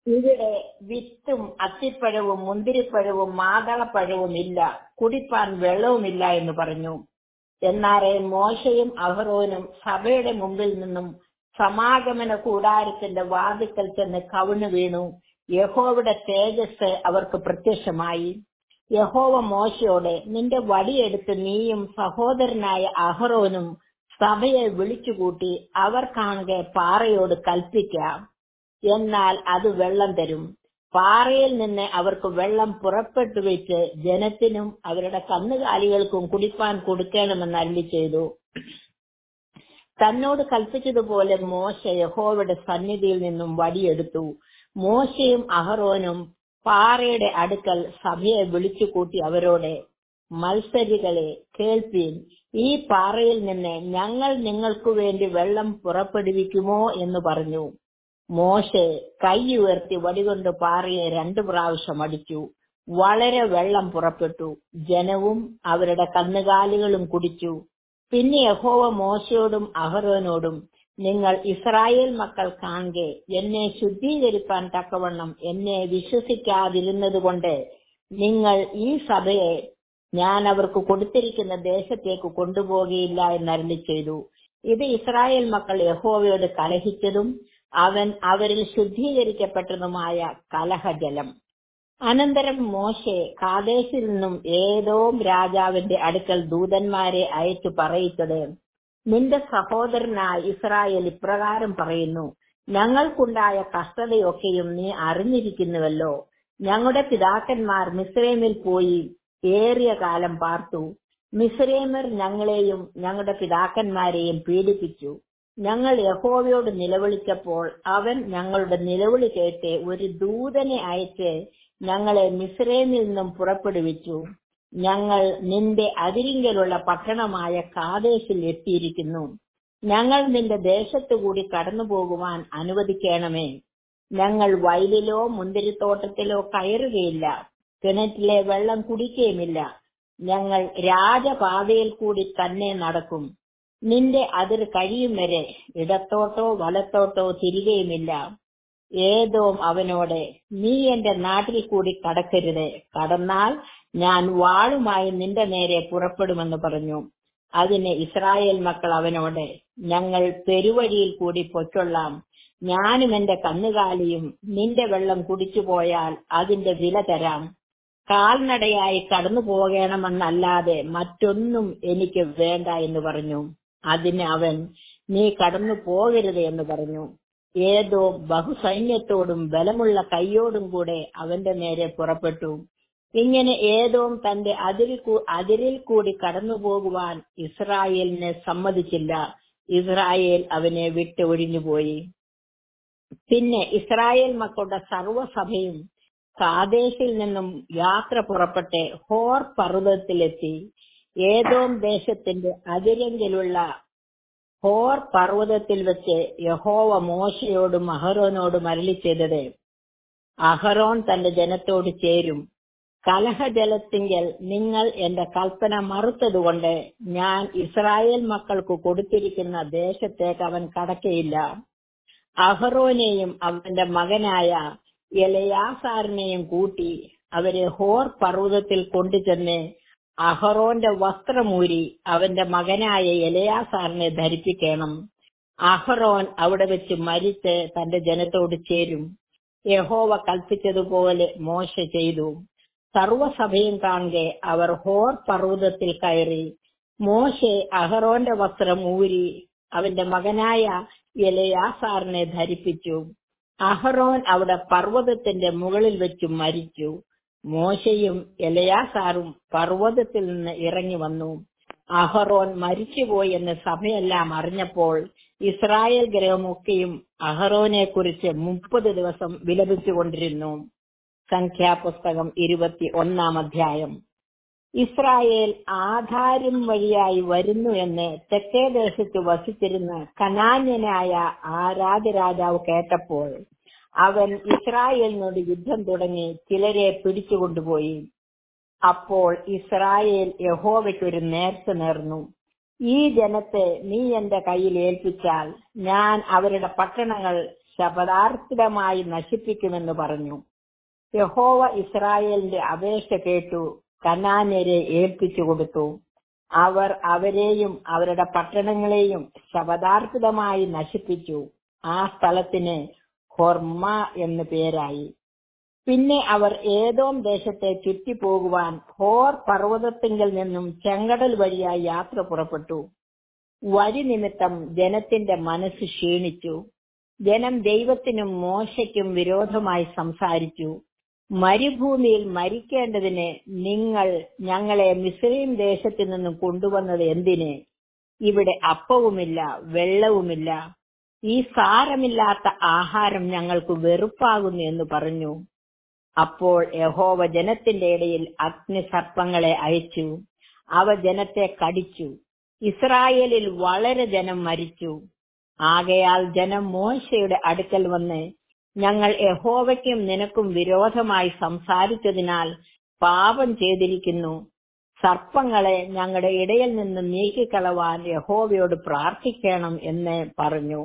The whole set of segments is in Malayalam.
ഇവിടെ വിത്തും അത്തിപ്പഴവും മുന്തിരിപ്പഴവും മാതളപ്പഴവും ഇല്ല കുടിപ്പാൻ വെള്ളവുമില്ല എന്ന് പറഞ്ഞു എന്നാറെ മോശയും അഹ്റോനും സഭയുടെ മുമ്പിൽ നിന്നും സമാഗമന കൂടാരത്തിന്റെ വാതിക്കൽ ചെന്ന് കവിണ്ണു വീണു യഹോവയുടെ തേജസ് അവർക്ക് പ്രത്യക്ഷമായി യഹോവ മോശയോടെ നിന്റെ വടിയെടുത്ത് നീയും സഹോദരനായ അഹ്റോനും സഭയെ വിളിച്ചുകൂട്ടി അവർ കാണുക പാറയോട് കൽപ്പിക്കാം എന്നാൽ അത് വെള്ളം തരും പാറയിൽ നിന്ന് അവർക്ക് വെള്ളം പുറപ്പെട്ടു വെച്ച് ജനത്തിനും അവരുടെ കന്നുകാലികൾക്കും കുടിപ്പാൻ കൊടുക്കണമെന്ന് അരുളി ചെയ്തു തന്നോട് കൽപ്പിച്ചതുപോലെ മോശ യഹോവയുടെ സന്നിധിയിൽ നിന്നും വടിയെടുത്തു മോശയും അഹറോനും പാറയുടെ അടുക്കൽ സഭയെ വിളിച്ചുകൂട്ടി അവരോട് മത്സരികളെ കേൾപ്പീൻ ഈ പാറയിൽ നിന്ന് ഞങ്ങൾ നിങ്ങൾക്കു വേണ്ടി വെള്ളം പുറപ്പെടുവിക്കുമോ എന്ന് പറഞ്ഞു മോശെ കൈ ഉയർത്തി വടികൊണ്ട് പാറയെ രണ്ടു പ്രാവശ്യം അടിച്ചു വളരെ വെള്ളം പുറപ്പെട്ടു ജനവും അവരുടെ കന്നുകാലികളും കുടിച്ചു പിന്നെ യഹോവ മോശയോടും അഹരോനോടും നിങ്ങൾ ഇസ്രായേൽ മക്കൾ കാണുക എന്നെ ശുദ്ധീകരിപ്പാൻ തക്കവണ്ണം എന്നെ വിശ്വസിക്കാതിരുന്നത് കൊണ്ട് നിങ്ങൾ ഈ സഭയെ ഞാൻ അവർക്ക് കൊടുത്തിരിക്കുന്ന ദേശത്തേക്ക് കൊണ്ടുപോകുകയില്ല എന്നരളി ചെയ്തു ഇത് ഇസ്രായേൽ മക്കൾ യഹോവയോട് കലഹിച്ചതും അവൻ അവരിൽ ശുദ്ധീകരിക്കപ്പെട്ടതുമായ കലഹജലം അനന്തരം മോശെ കാദേശിൽ നിന്നും ഏതോ രാജാവിന്റെ അടുക്കൽ ദൂതന്മാരെ അയച്ചു പറയിച്ചത് നിന്റെ സഹോദരനായ ഇസ്രായേൽ ഇപ്രകാരം പറയുന്നു ഞങ്ങൾക്കുണ്ടായ കഷ്ടതയൊക്കെയും നീ അറിഞ്ഞിരിക്കുന്നുവല്ലോ ഞങ്ങളുടെ പിതാക്കന്മാർ മിസ്രൈമിൽ പോയി ഏറിയ കാലം പാർത്തു മിസ്രൈമർ ഞങ്ങളെയും ഞങ്ങളുടെ പിതാക്കന്മാരെയും പീഡിപ്പിച്ചു ഞങ്ങൾ യഹോവയോട് നിലവിളിച്ചപ്പോൾ അവൻ ഞങ്ങളുടെ നിലവിളി കേട്ട് ഒരു ദൂതനെ അയച്ച് ഞങ്ങളെ മിസ്രൈമിൽ നിന്നും പുറപ്പെടുവിച്ചു ഞങ്ങൾ നിന്റെ അതിരിങ്കലുള്ള പട്ടണമായ കാദേശിൽ എത്തിയിരിക്കുന്നു ഞങ്ങൾ നിന്റെ ദേശത്തുകൂടി കടന്നു പോകുവാൻ അനുവദിക്കണമേ ഞങ്ങൾ വയലിലോ മുന്തിരിത്തോട്ടത്തിലോ കയറുകയില്ല കിണറ്റിലെ വെള്ളം കുടിക്കുകയുമില്ല ഞങ്ങൾ രാജപാതയിൽ കൂടി തന്നെ നടക്കും നിന്റെ അതിർ കഴിയും വരെ ഇടത്തോട്ടോ വലത്തോട്ടോ തിരികെയുമില്ല ഏതോ അവനോട് നീ എന്റെ നാട്ടിൽ കൂടി കടക്കരുത് കടന്നാൽ ഞാൻ വാളുമായി നിന്റെ നേരെ പുറപ്പെടുമെന്ന് പറഞ്ഞു അതിന് ഇസ്രായേൽ മക്കൾ അവനോട് ഞങ്ങൾ പെരുവഴിയിൽ കൂടി പൊയ്ക്കൊള്ളാം ഞാനും എന്റെ കന്നുകാലിയും നിന്റെ വെള്ളം കുടിച്ചു പോയാൽ അതിന്റെ വില തരാം കാൽനടയായി കടന്നു പോകണമെന്നല്ലാതെ മറ്റൊന്നും എനിക്ക് വേണ്ട എന്ന് പറഞ്ഞു അതിന് അവൻ നീ കടന്നു പോകരുത് എന്ന് പറഞ്ഞു ഏതോ ബഹുസൈന്യത്തോടും ബലമുള്ള കൈയോടും കൂടെ അവന്റെ നേരെ പുറപ്പെട്ടു ഇങ്ങനെ ഏതോ തന്റെ അതിരിൽ അതിരിൽ കൂടി കടന്നു പോകുവാൻ ഇസ്രായേലിനെ സമ്മതിച്ചില്ല ഇസ്രായേൽ അവനെ വിട്ട് ഒഴിഞ്ഞുപോയി പിന്നെ ഇസ്രായേൽ മക്കളുടെ സർവ്വസഭയും കാദേശിൽ നിന്നും യാത്ര പുറപ്പെട്ട് ഹോർ പർവ്വതത്തിലെത്തി ഏതോം ദേശത്തിന്റെ അതിരെങ്കിലുള്ള ഹോർ പർവ്വതത്തിൽ വെച്ച് യഹോവ മോശയോടും അഹരോനോടും അരളി ചെയ്തത് അഹരോൻ തന്റെ ജനത്തോട് ചേരും കലഹജലത്തിങ്കൽ നിങ്ങൾ എന്റെ കൽപ്പന മറുത്തതുകൊണ്ട് ഞാൻ ഇസ്രായേൽ മക്കൾക്ക് കൊടുത്തിരിക്കുന്ന ദേശത്തേക്ക് അവൻ കടക്കയില്ല അഹറോനെയും അവന്റെ മകനായ എലയാസാറിനെയും കൂട്ടി അവരെ ഹോർ പർവ്വതത്തിൽ കൊണ്ടുചെന്ന് അഹറോന്റെ വസ്ത്രമൂരി അവന്റെ മകനായ എലയാസാറിനെ ധരിപ്പിക്കണം അഹറോൻ അവിടെ വെച്ച് മരിച്ച് തന്റെ ജനത്തോട് ചേരും യഹോവ കൽപ്പിച്ചതുപോലെ മോശ ചെയ്തു സർവസഭയും കാണുക അവർ ഹോർ പർവ്വതത്തിൽ കയറി മോശെ അഹറോന്റെ വസ്ത്രം ഊരി അവന്റെ മകനായ എലയാസാറിനെ ധരിപ്പിച്ചു അഹറോൻ അവിടെ പർവ്വതത്തിന്റെ മുകളിൽ വെച്ച് മരിച്ചു മോശയും എലയാസാറും പർവ്വതത്തിൽ നിന്ന് ഇറങ്ങി വന്നു അഹറോൻ മരിച്ചുപോയി എന്ന് സഭയെല്ലാം അറിഞ്ഞപ്പോൾ ഇസ്രായേൽ ഗ്രഹമൊക്കെയും അഹറോനെ കുറിച്ച് മുപ്പത് ദിവസം വിലപിച്ചുകൊണ്ടിരുന്നു സംഖ്യാപുസ്തകം ഇരുപത്തി ഒന്നാം അധ്യായം ഇസ്രായേൽ ആധാരം വഴിയായി വരുന്നു എന്ന് തെക്കേ ദേശത്ത് വസിച്ചിരുന്ന കനാന്യനായ ആരാധ രാജാവ് കേട്ടപ്പോൾ അവൻ ഇസ്രായേലിനോട് യുദ്ധം തുടങ്ങി ചിലരെ പിടിച്ചുകൊണ്ടുപോയി അപ്പോൾ ഇസ്രായേൽ യഹോവയ്ക്കൊരു നേർച്ച നേർന്നു ഈ ജനത്തെ നീ എന്റെ കയ്യിൽ ഏൽപ്പിച്ചാൽ ഞാൻ അവരുടെ പട്ടണങ്ങൾ ശപഥാർത്ഥിതമായി നശിപ്പിക്കുമെന്ന് പറഞ്ഞു യഹോവ ഇസ്രായേലിന്റെ അപേക്ഷ കേട്ടു കനാന്യരെ ഏൽപ്പിച്ചു കൊടുത്തു അവർ അവരെയും അവരുടെ പട്ടണങ്ങളെയും ശപഥാർത്ഥിതമായി നശിപ്പിച്ചു ആ സ്ഥലത്തിന് ഹൊർമ എന്ന് പേരായി പിന്നെ അവർ ഏതോം ദേശത്തെ ചുറ്റിപ്പോകുവാൻ ഹോർ പർവ്വതത്തിങ്കിൽ നിന്നും ചെങ്കടൽ വഴിയായി യാത്ര പുറപ്പെട്ടു വഴി നിമിത്തം ജനത്തിന്റെ മനസ്സ് ക്ഷീണിച്ചു ജനം ദൈവത്തിനും മോശയ്ക്കും വിരോധമായി സംസാരിച്ചു മരുഭൂമിയിൽ മരിക്കേണ്ടതിന് നിങ്ങൾ ഞങ്ങളെ മിസ്രൈം ദേശത്തു നിന്നും കൊണ്ടുവന്നത് എന്തിന് ഇവിടെ അപ്പവുമില്ല വെള്ളവുമില്ല ഈ സാരമില്ലാത്ത ആഹാരം ഞങ്ങൾക്ക് വെറുപ്പാകുന്നു എന്ന് പറഞ്ഞു അപ്പോൾ യഹോവ ജനത്തിന്റെ ഇടയിൽ അഗ്നിസർപ്പങ്ങളെ അയച്ചു അവ ജനത്തെ കടിച്ചു ഇസ്രായേലിൽ വളരെ ജനം മരിച്ചു ആകയാൽ ജനം മോശയുടെ അടുക്കൽ വന്ന് ഞങ്ങൾ യഹോവയ്ക്കും നിനക്കും വിരോധമായി സംസാരിച്ചതിനാൽ പാപം ചെയ്തിരിക്കുന്നു സർപ്പങ്ങളെ ഞങ്ങളുടെ ഇടയിൽ നിന്ന് നീക്കിക്കളവാൻ യഹോവയോട് പ്രാർത്ഥിക്കണം എന്ന് പറഞ്ഞു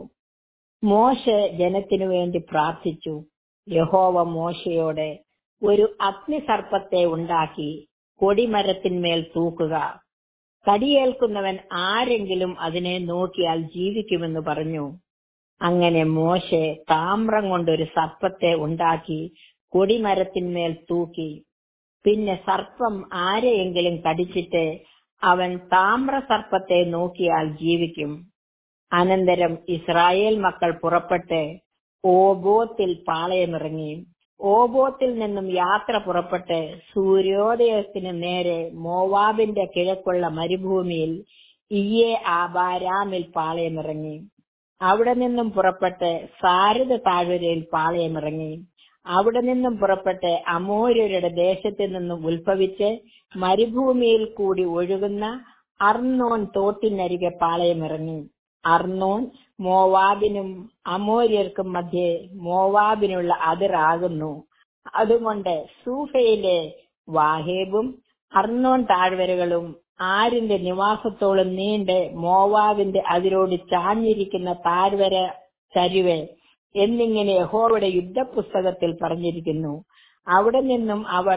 മോശ ജനത്തിനു വേണ്ടി പ്രാർത്ഥിച്ചു യഹോവ മോശയോടെ ഒരു അഗ്നിസർപ്പത്തെ ഉണ്ടാക്കി കൊടിമരത്തിന്മേൽ തൂക്കുക കടിയേൽക്കുന്നവൻ ആരെങ്കിലും അതിനെ നോക്കിയാൽ ജീവിക്കുമെന്ന് പറഞ്ഞു അങ്ങനെ മോശെ താമ്രം കൊണ്ടൊരു സർപ്പത്തെ ഉണ്ടാക്കി കൊടിമരത്തിന്മേൽ തൂക്കി പിന്നെ സർപ്പം ആരെയെങ്കിലും കടിച്ചിട്ട് അവൻ താമ്ര സർപ്പത്തെ നോക്കിയാൽ ജീവിക്കും അനന്തരം ഇസ്രായേൽ മക്കൾ പുറപ്പെട്ട് ഓബോത്തിൽ പാളയമിറങ്ങി ഓബോത്തിൽ നിന്നും യാത്ര പുറപ്പെട്ട് സൂര്യോദയത്തിന് നേരെ മോവാബിന്റെ കിഴക്കുള്ള മരുഭൂമിയിൽ ഇയെ ആബാരാമിൽ പാളയമിറങ്ങി അവിടെ നിന്നും പുറപ്പെട്ട് സാരദ താഴ്വരയിൽ പാളയമിറങ്ങി അവിടെ നിന്നും പുറപ്പെട്ട് അമോര്യരുടെ ദേശത്ത് നിന്നും ഉത്ഭവിച്ച് മരുഭൂമിയിൽ കൂടി ഒഴുകുന്ന അർണോൻ തോട്ടിനരികെ പാളയമിറങ്ങി അർണോൻ മോവാബിനും അമോര്യർക്കും മധ്യേ മോവാബിനുള്ള അതിറാകുന്നു അതുകൊണ്ട് സൂഫയിലെ വാഹേബും അർണോൻ താഴ്വരകളും ആരിന്റെ നിവാസത്തോളം നീണ്ട് മോവാബിന്റെ അതിരോട് ചാഞ്ഞിരിക്കുന്ന താഴ്വര ചരുവെ എന്നിങ്ങനെ യഹോവയുടെ യുദ്ധപുസ്തകത്തിൽ പറഞ്ഞിരിക്കുന്നു അവിടെ നിന്നും അവർ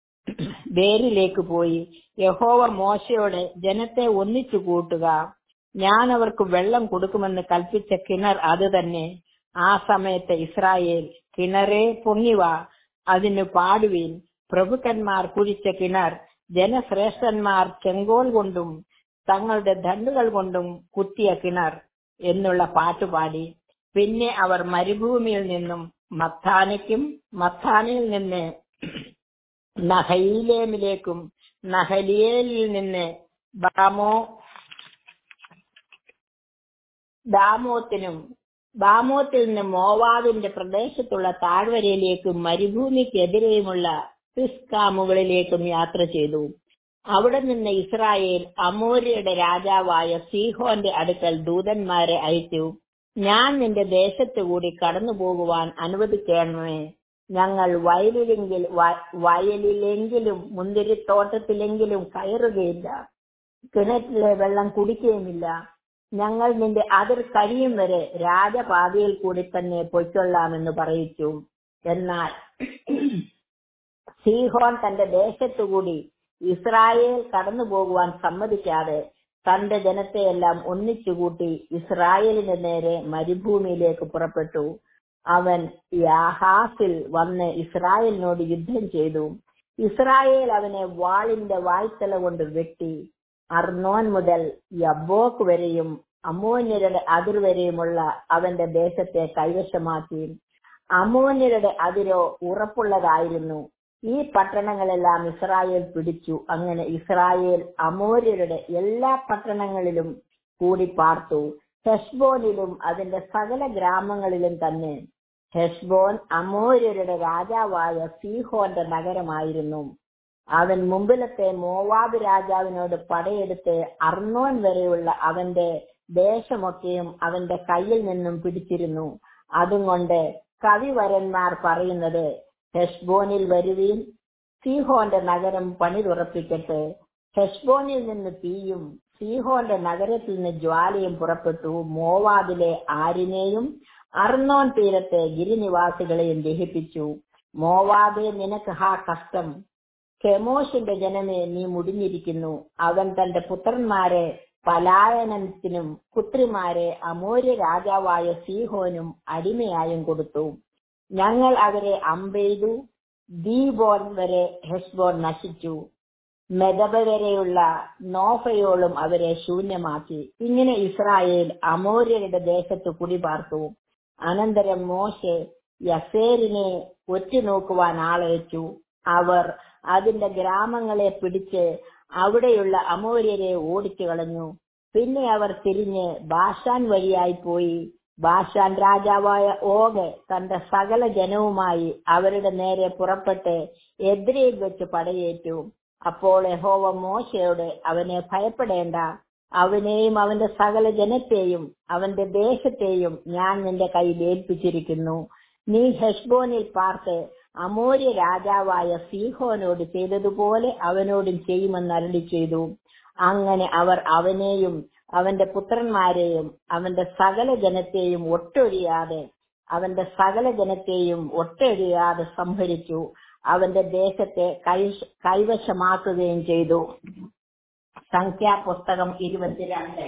ബേരിലേക്ക് പോയി യഹോവ മോശയോടെ ജനത്തെ ഒന്നിച്ചു കൂട്ടുക ഞാൻ അവർക്ക് വെള്ളം കൊടുക്കുമെന്ന് കൽപ്പിച്ച കിണർ അത് തന്നെ ആ സമയത്ത് ഇസ്രായേൽ കിണറെ പൊങ്ങിവ അതിന് പാടുവീൻ പ്രഭുക്കന്മാർ കുഴിച്ച കിണർ ജനശ്രേഷ്ഠന്മാർ ചെങ്കോൽ കൊണ്ടും തങ്ങളുടെ ദണ്ടുകൾ കൊണ്ടും കുത്തിയ കിണർ എന്നുള്ള പാട്ടുപാടി പിന്നെ അവർ മരുഭൂമിയിൽ നിന്നും മത്താനയ്ക്കും മത്താനയിൽ നിന്ന് നഹയിലേമിലേക്കും നഹലിയേലിൽ നിന്ന് ബാമോ ദാമോത്തിനും ബാമോത്തിൽ നിന്ന് മോവാബിന്റെ പ്രദേശത്തുള്ള താഴ്വരയിലേക്കും മരുഭൂമിക്കെതിരെയുമുള്ള പിസ്കാമുകളിലേക്കും യാത്ര ചെയ്തു അവിടെ നിന്ന് ഇസ്രായേൽ അമോര്യയുടെ രാജാവായ സീഹോന്റെ അടുക്കൽ ദൂതന്മാരെ അയച്ചു ഞാൻ നിന്റെ ദേശത്തു കൂടി കടന്നു പോകുവാൻ അനുവദിക്കണമേ ഞങ്ങൾ വയലിലെങ്കിൽ വയലിലെങ്കിലും മുന്തിരിത്തോട്ടത്തിലെങ്കിലും കയറുകയില്ല കിണറ്റിലെ വെള്ളം കുടിക്കുകയുമില്ല ഞങ്ങൾ നിന്റെ അതിർ കഴിയും വരെ രാജപാതയിൽ കൂടി തന്നെ പൊയ്ക്കൊള്ളാമെന്ന് പറയിച്ചു എന്നാൽ സീഹോൻ തന്റെ ദേശത്തുകൂടി ഇസ്രായേൽ കടന്നു പോകുവാൻ സമ്മതിക്കാതെ തന്റെ ജനത്തെയെല്ലാം ഒന്നിച്ചുകൂട്ടി ഇസ്രായേലിന്റെ നേരെ മരുഭൂമിയിലേക്ക് പുറപ്പെട്ടു അവൻ യാഹാസിൽ വന്ന് ഇസ്രായേലിനോട് യുദ്ധം ചെയ്തു ഇസ്രായേൽ അവനെ വാളിന്റെ വായ്ത്തല കൊണ്ട് വെട്ടി അർണോൻ മുതൽ യബോക്ക് വരെയും അമോന്യരുടെ അതിർ വരെയുമുള്ള അവന്റെ ദേശത്തെ കൈവശമാക്കി അമോന്യരുടെ അതിരോ ഉറപ്പുള്ളതായിരുന്നു ഈ പട്ടണങ്ങളെല്ലാം ഇസ്രായേൽ പിടിച്ചു അങ്ങനെ ഇസ്രായേൽ അമോര്യരുടെ എല്ലാ പട്ടണങ്ങളിലും കൂടി പാർത്തു ഹെഷ്ബോനിലും അതിന്റെ സകല ഗ്രാമങ്ങളിലും തന്നെ ഹെഷ്ബോൻ അമോര്യരുടെ രാജാവായ സീഹോന്റെ നഗരമായിരുന്നു അവൻ മുമ്പിലത്തെ മോവാബ് രാജാവിനോട് പടയെടുത്ത് അർണോൻ വരെയുള്ള അവന്റെ ദേശമൊക്കെയും അവന്റെ കയ്യിൽ നിന്നും പിടിച്ചിരുന്നു അതുകൊണ്ട് കവിവരന്മാർ പറയുന്നത് ഹെഷ്ബോനിൽ വരുവീൻ സീഹോന്റെ നഗരം പണിതുറപ്പിക്കട്ടെ ഹെഷ്ബോനിൽ നിന്ന് തീയും സീഹോന്റെ നഗരത്തിൽ നിന്ന് ജ്വാലയും പുറപ്പെട്ടു മോവാബിലെ ആരിനെയും അർന്നോൻ തീരത്തെ ഗിരിനിവാസികളെയും ദഹിപ്പിച്ചു മോവാബെ നിനക്ക് ഹാ കഷ്ടം കെമോഷിന്റെ ജനമേ നീ മുടിഞ്ഞിരിക്കുന്നു അവൻ തന്റെ പുത്രന്മാരെ പലായനത്തിനും പുത്രിമാരെ അമൂര്യ രാജാവായ സീഹോനും അടിമയായും കൊടുത്തു ഞങ്ങൾ അവരെ അമ്പെയ്തു ദീബോൻ വരെ ഹെസ്ബോൻ നശിച്ചു മെദബ വരെയുള്ള നോഫയോളും അവരെ ശൂന്യമാക്കി ഇങ്ങനെ ഇസ്രായേൽ അമോര്യരുടെ ദേശത്ത് കുടിപാർത്തു അനന്തരം മോശെ യസേരിനെ ഒറ്റുനോക്കുവാൻ ആളയച്ചു അവർ അതിന്റെ ഗ്രാമങ്ങളെ പിടിച്ച് അവിടെയുള്ള അമോര്യരെ ഓടിച്ചു കളഞ്ഞു പിന്നെ അവർ തിരിഞ്ഞ് ബാഷാൻ വഴിയായി പോയി ബാഷാൻ രാജാവായ ഓഗ് തന്റെ സകല ജനവുമായി അവരുടെ നേരെ പുറപ്പെട്ട് എദ്രയിൽ വെച്ച് പടയേറ്റു അപ്പോൾ യഹോവ മോശയോട് അവനെ ഭയപ്പെടേണ്ട അവനെയും അവന്റെ സകല ജനത്തെയും അവന്റെ ദേശത്തെയും ഞാൻ നിന്റെ കയ്യിൽ ഏൽപ്പിച്ചിരിക്കുന്നു നീ ഹെഷ്ബോനിൽ പാർത്ത് അമോര്യ രാജാവായ സീഹോനോട് ചെയ്തതുപോലെ അവനോടും ചെയ്യുമെന്ന് അരളി ചെയ്തു അങ്ങനെ അവർ അവനെയും അവന്റെ പുത്രന്മാരെയും അവന്റെ സകല ജനത്തെയും ഒട്ടൊഴിയാതെ അവന്റെ സകല ജനത്തെയും ഒട്ടൊഴിയാതെ സംഹരിച്ചു അവന്റെ ദേശത്തെ കൈ- കൈവശമാക്കുകയും ചെയ്തു സംഖ്യാപുസ്തകം ഇരുപത്തിരണ്ട്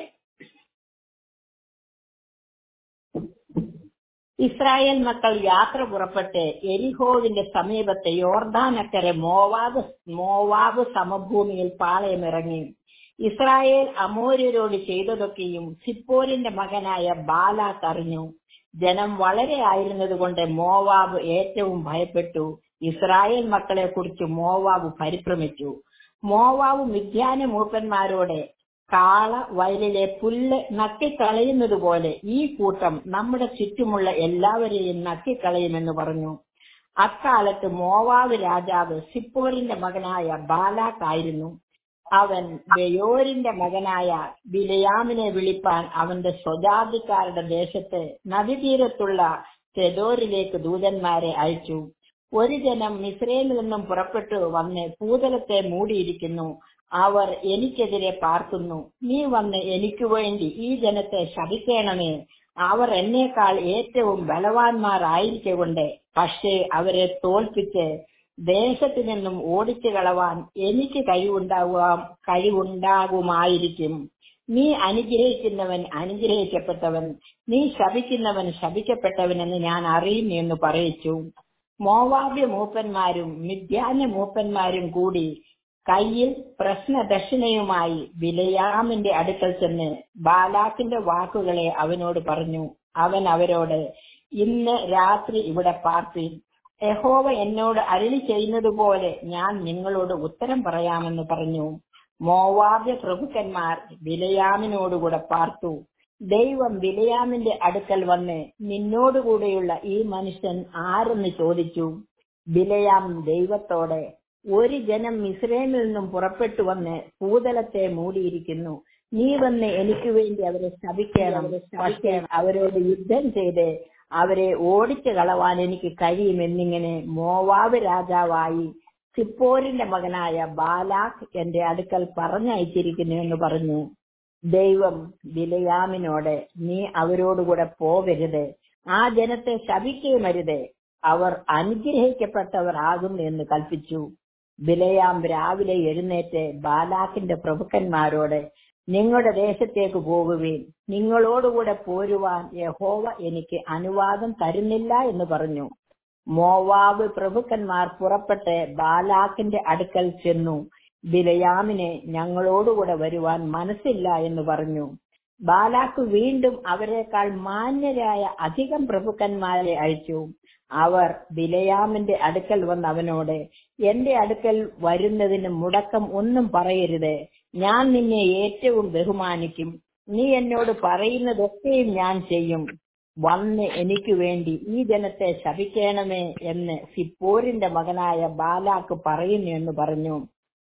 ഇസ്രായേൽ മക്കൾ യാത്ര പുറപ്പെട്ട് എരിഹോവിന്റെ സമീപത്തെ യോർദാനക്കരെ മോവാബ് മോവാബ് സമഭൂമിയിൽ പാളയമിറങ്ങി ഇസ്രായേൽ അമോര്യരോട് ചെയ്തതൊക്കെയും സിപ്പോരിന്റെ മകനായ ബാലാക്ക് അറിഞ്ഞു ജനം വളരെ ആയിരുന്നതുകൊണ്ട് മോവാബ് ഏറ്റവും ഭയപ്പെട്ടു ഇസ്രായേൽ മക്കളെ കുറിച്ച് മോവാബ് പരിഭ്രമിച്ചു മോവാബ് മിഥ്യാന മൂപ്പന്മാരോടെ കാള വയലിലെ പുല്ല് നക്കിക്കളയുന്നത് പോലെ ഈ കൂട്ടം നമ്മുടെ ചുറ്റുമുള്ള എല്ലാവരെയും നക്കിക്കളയുമെന്ന് പറഞ്ഞു അക്കാലത്ത് മോവാബ് രാജാവ് സിപ്പോരിന്റെ മകനായ ബാലാക്കായിരുന്നു അവൻ ബെയോരിന്റെ മകനായ ബിലയാമിനെ വിളിപ്പാൻ അവന്റെ സ്വജാതിക്കാരുടെ ദേശത്ത് നദീതീരത്തുള്ള തെദോരിലേക്ക് ദൂതന്മാരെ അയച്ചു ഒരു ജനം മിസ്രൈമിൽ നിന്നും പുറപ്പെട്ടു വന്ന് ഭൂതലത്തെ മൂടിയിരിക്കുന്നു അവർ എനിക്കെതിരെ പാർക്കുന്നു നീ വന്ന് എനിക്ക് വേണ്ടി ഈ ജനത്തെ ശപിക്കണമേ അവർ എന്നേക്കാൾ ഏറ്റവും ബലവാന്മാരായിരിക്കൊണ്ട് പക്ഷേ അവരെ തോൽപ്പിച്ച് ദേശത്തു നിന്നും ഓടിച്ചു കളവാൻ എനിക്ക് കഴിവുണ്ടാവാം കഴിവുണ്ടാകുമായിരിക്കും നീ അനുഗ്രഹിക്കുന്നവൻ അനുഗ്രഹിക്കപ്പെട്ടവൻ നീ ശപിക്കുന്നവൻ ശപിക്കപ്പെട്ടവനെന്ന് ഞാൻ അറിയും എന്ന് പറയിച്ചു മോവാബ്യ മൂപ്പന്മാരും മിഥ്യാന മൂപ്പന്മാരും കൂടി കയ്യിൽ പ്രശ്നദക്ഷിണയുമായി ബിലയാമിന്റെ അടുക്കൽ ചെന്ന് ബാലാക്കിന്റെ വാക്കുകളെ അവനോട് പറഞ്ഞു അവൻ അവരോട് ഇന്ന് രാത്രി ഇവിടെ പാർത്തി യഹോവ എന്നോട് അരുളി ചെയ്യുന്നത് പോലെ ഞാൻ നിങ്ങളോട് ഉത്തരം പറയാമെന്ന് പറഞ്ഞു മോവാബ്യ പ്രഭുക്കന്മാർ ബിലയാമിനോടുകൂടെ പാർത്തു ദൈവം ബിലയാമിന്റെ അടുക്കൽ വന്ന് നിന്നോടുകൂടെയുള്ള ഈ മനുഷ്യൻ ആരെന്ന് ചോദിച്ചു ബിലയാം ദൈവത്തോടെ ഒരു ജനം മിസ്രൈമിൽ നിന്നും പുറപ്പെട്ടു വന്ന് ഭൂതലത്തെ മൂടിയിരിക്കുന്നു നീ വന്ന് എനിക്ക് വേണ്ടി അവരെ ശപിക്കണം പക്ഷേ അവരോട് യുദ്ധം ചെയ്ത് അവരെ ഓടിച്ചു കളവാൻ എനിക്ക് കഴിയുമെന്നിങ്ങനെ മോവാബ് രാജാവായി സിപ്പോരിന്റെ മകനായ ബാലാഖ് എന്റെ അടുക്കൽ പറഞ്ഞയച്ചിരിക്കുന്നു എന്ന് പറഞ്ഞു ദൈവം ബിലയാമിനോട് നീ അവരോടുകൂടെ പോകരുത് ആ ജനത്തെ ശപിക്കുകയുമരുത് അവർ അനുഗ്രഹിക്കപ്പെട്ടവർ ആകുന്നു എന്ന് കൽപ്പിച്ചു ബിലയാം രാവിലെ എഴുന്നേറ്റ് ബാലാക്കിന്റെ പ്രഭുക്കന്മാരോട് നിങ്ങളുടെ ദേശത്തേക്ക് പോകുകയും നിങ്ങളോടുകൂടെ പോരുവാൻ യഹോവ എനിക്ക് അനുവാദം തരുന്നില്ല എന്ന് പറഞ്ഞു മോവാബ് പ്രഭുക്കന്മാർ പുറപ്പെട്ട് ബാലാക്കിന്റെ അടുക്കൽ ചെന്നു ബിലയാമിനെ ഞങ്ങളോടുകൂടെ വരുവാൻ മനസ്സില്ല എന്ന് പറഞ്ഞു ബാലാക്ക് വീണ്ടും അവരെക്കാൾ മാന്യരായ അധികം പ്രഭുക്കന്മാരെ അയച്ചു അവർ ബിലയാമിന്റെ അടുക്കൽ വന്ന് അവനോട് എന്റെ അടുക്കൽ വരുന്നതിന് മുടക്കം ഒന്നും പറയരുത് ഞാൻ നിന്നെ ഏറ്റവും ബഹുമാനിക്കും നീ എന്നോട് പറയുന്നതൊക്കെയും ഞാൻ ചെയ്യും വന്ന് എനിക്ക് വേണ്ടി ഈ ജനത്തെ ശപിക്കണമേ എന്ന് സിപ്പോരിന്റെ മകനായ ബാലാക്ക് പറയുന്നു എന്ന് പറഞ്ഞു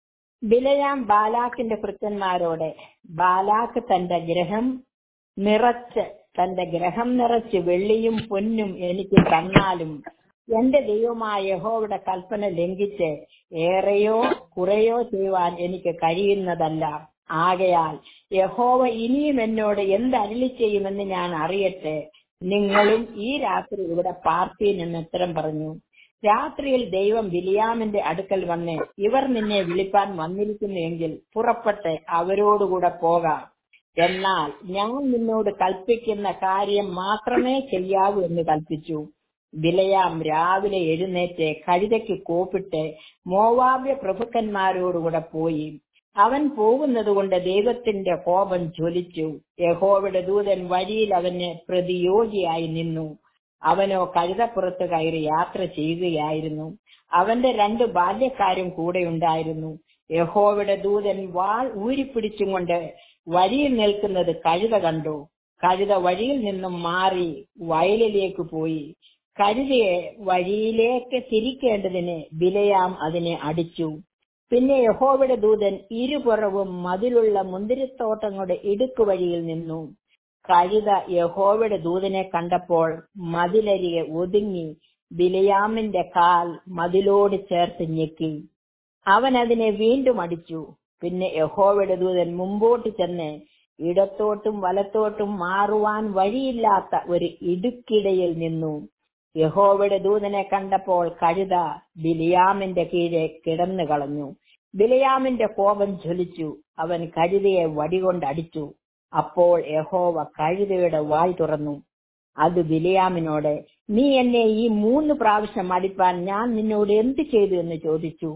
ബിലയാം ബാലാക്കിന്റെ കൃത്യന്മാരോട് ബാലാക്ക് തന്റെ ഗ്രഹം നിറച്ച് തന്റെ ഗ്രഹം നിറച്ച് വെള്ളിയും പൊന്നും എനിക്ക് തന്നാലും എന്റെ ദൈവമായ യഹോവയുടെ കൽപ്പന ലംഘിച്ച് ഏറെയോ കുറയോ ചെയ്യുവാൻ എനിക്ക് കഴിയുന്നതല്ല ആകയാൽ യഹോവ ഇനിയും എന്നോട് എന്ത് അരുളി ചെയ്യുമെന്ന് ഞാൻ അറിയട്ടെ നിങ്ങളും ഈ രാത്രി ഇവിടെ പാർപ്പീൻ എന്ന് ഉത്തരം പറഞ്ഞു രാത്രിയിൽ ദൈവം ബിലിയാമിന്റെ അടുക്കൽ വന്ന് ഇവർ നിന്നെ വിളിപ്പാൻ വന്നിരിക്കുന്നു എങ്കിൽ പുറപ്പെട്ട് അവരോടുകൂടെ പോകാം എന്നാൽ ഞാൻ നിന്നോട് കൽപ്പിക്കുന്ന കാര്യം മാത്രമേ ചെയ്യാവൂ എന്ന് കൽപ്പിച്ചു ബിലയാം രാവിലെ എഴുന്നേറ്റ് കഴുതയ്ക്ക് കോപ്പിട്ട് മോവാബ്യ പ്രഭുക്കന്മാരോടുകൂടെ പോയി അവൻ പോകുന്നത് കൊണ്ട് ദൈവത്തിന്റെ കോപം ജ്വലിച്ചു യഹോവയുടെ ദൂതൻ വഴിയിൽ അവന് പ്രതിയോഗിയായി നിന്നു അവനോ കഴുതപ്പുറത്ത് കയറി യാത്ര ചെയ്യുകയായിരുന്നു അവന്റെ രണ്ട് ബാല്യക്കാരും കൂടെ ഉണ്ടായിരുന്നു യഹോവയുടെ ദൂതൻ വാൾ ഊരിപ്പിടിച്ചും കൊണ്ട് വഴിയിൽ നിൽക്കുന്നത് കഴുത കണ്ടു കഴുത വഴിയിൽ നിന്നും മാറി വയലിലേക്ക് പോയി കഴുതയെ വഴിയിലേക്ക് തിരിക്കേണ്ടതിന് ബിലയാം അതിനെ അടിച്ചു പിന്നെ യഹോവയുടെ ദൂതൻ ഇരുപുറവും മതിലുള്ള മുന്തിരിത്തോട്ടങ്ങളുടെ ഇടുക്ക് വഴിയിൽ നിന്നു കഴുത യഹോവയുടെ ദൂതനെ കണ്ടപ്പോൾ മതിലരികെ ഒതുങ്ങി ബിലയാമിന്റെ കാൽ മതിലോട് ചേർത്ത് ഞെക്കി അവൻ അതിനെ വീണ്ടും അടിച്ചു പിന്നെ യഹോവയുടെ ദൂതൻ മുമ്പോട്ട് ചെന്ന് ഇടത്തോട്ടും വലത്തോട്ടും മാറുവാൻ വഴിയില്ലാത്ത ഒരു ഇടുക്കിടയിൽ നിന്നു യഹോവയുടെ ദൂതനെ കണ്ടപ്പോൾ കഴുത ബിലിയാമിന്റെ കീഴെ കിടന്നു കളഞ്ഞു ബിലിയാമിന്റെ കോപം ജ്വലിച്ചു അവൻ കഴുതയെ വടികൊണ്ട് അടിച്ചു അപ്പോൾ യഹോവ കഴുതയുടെ വായ് തുറന്നു അത് ബിലിയാമിനോട് നീ എന്നെ ഈ മൂന്ന് പ്രാവശ്യം അടിപ്പാൻ ഞാൻ നിന്നോട് എന്ത് ചെയ്തു എന്ന് ചോദിച്ചു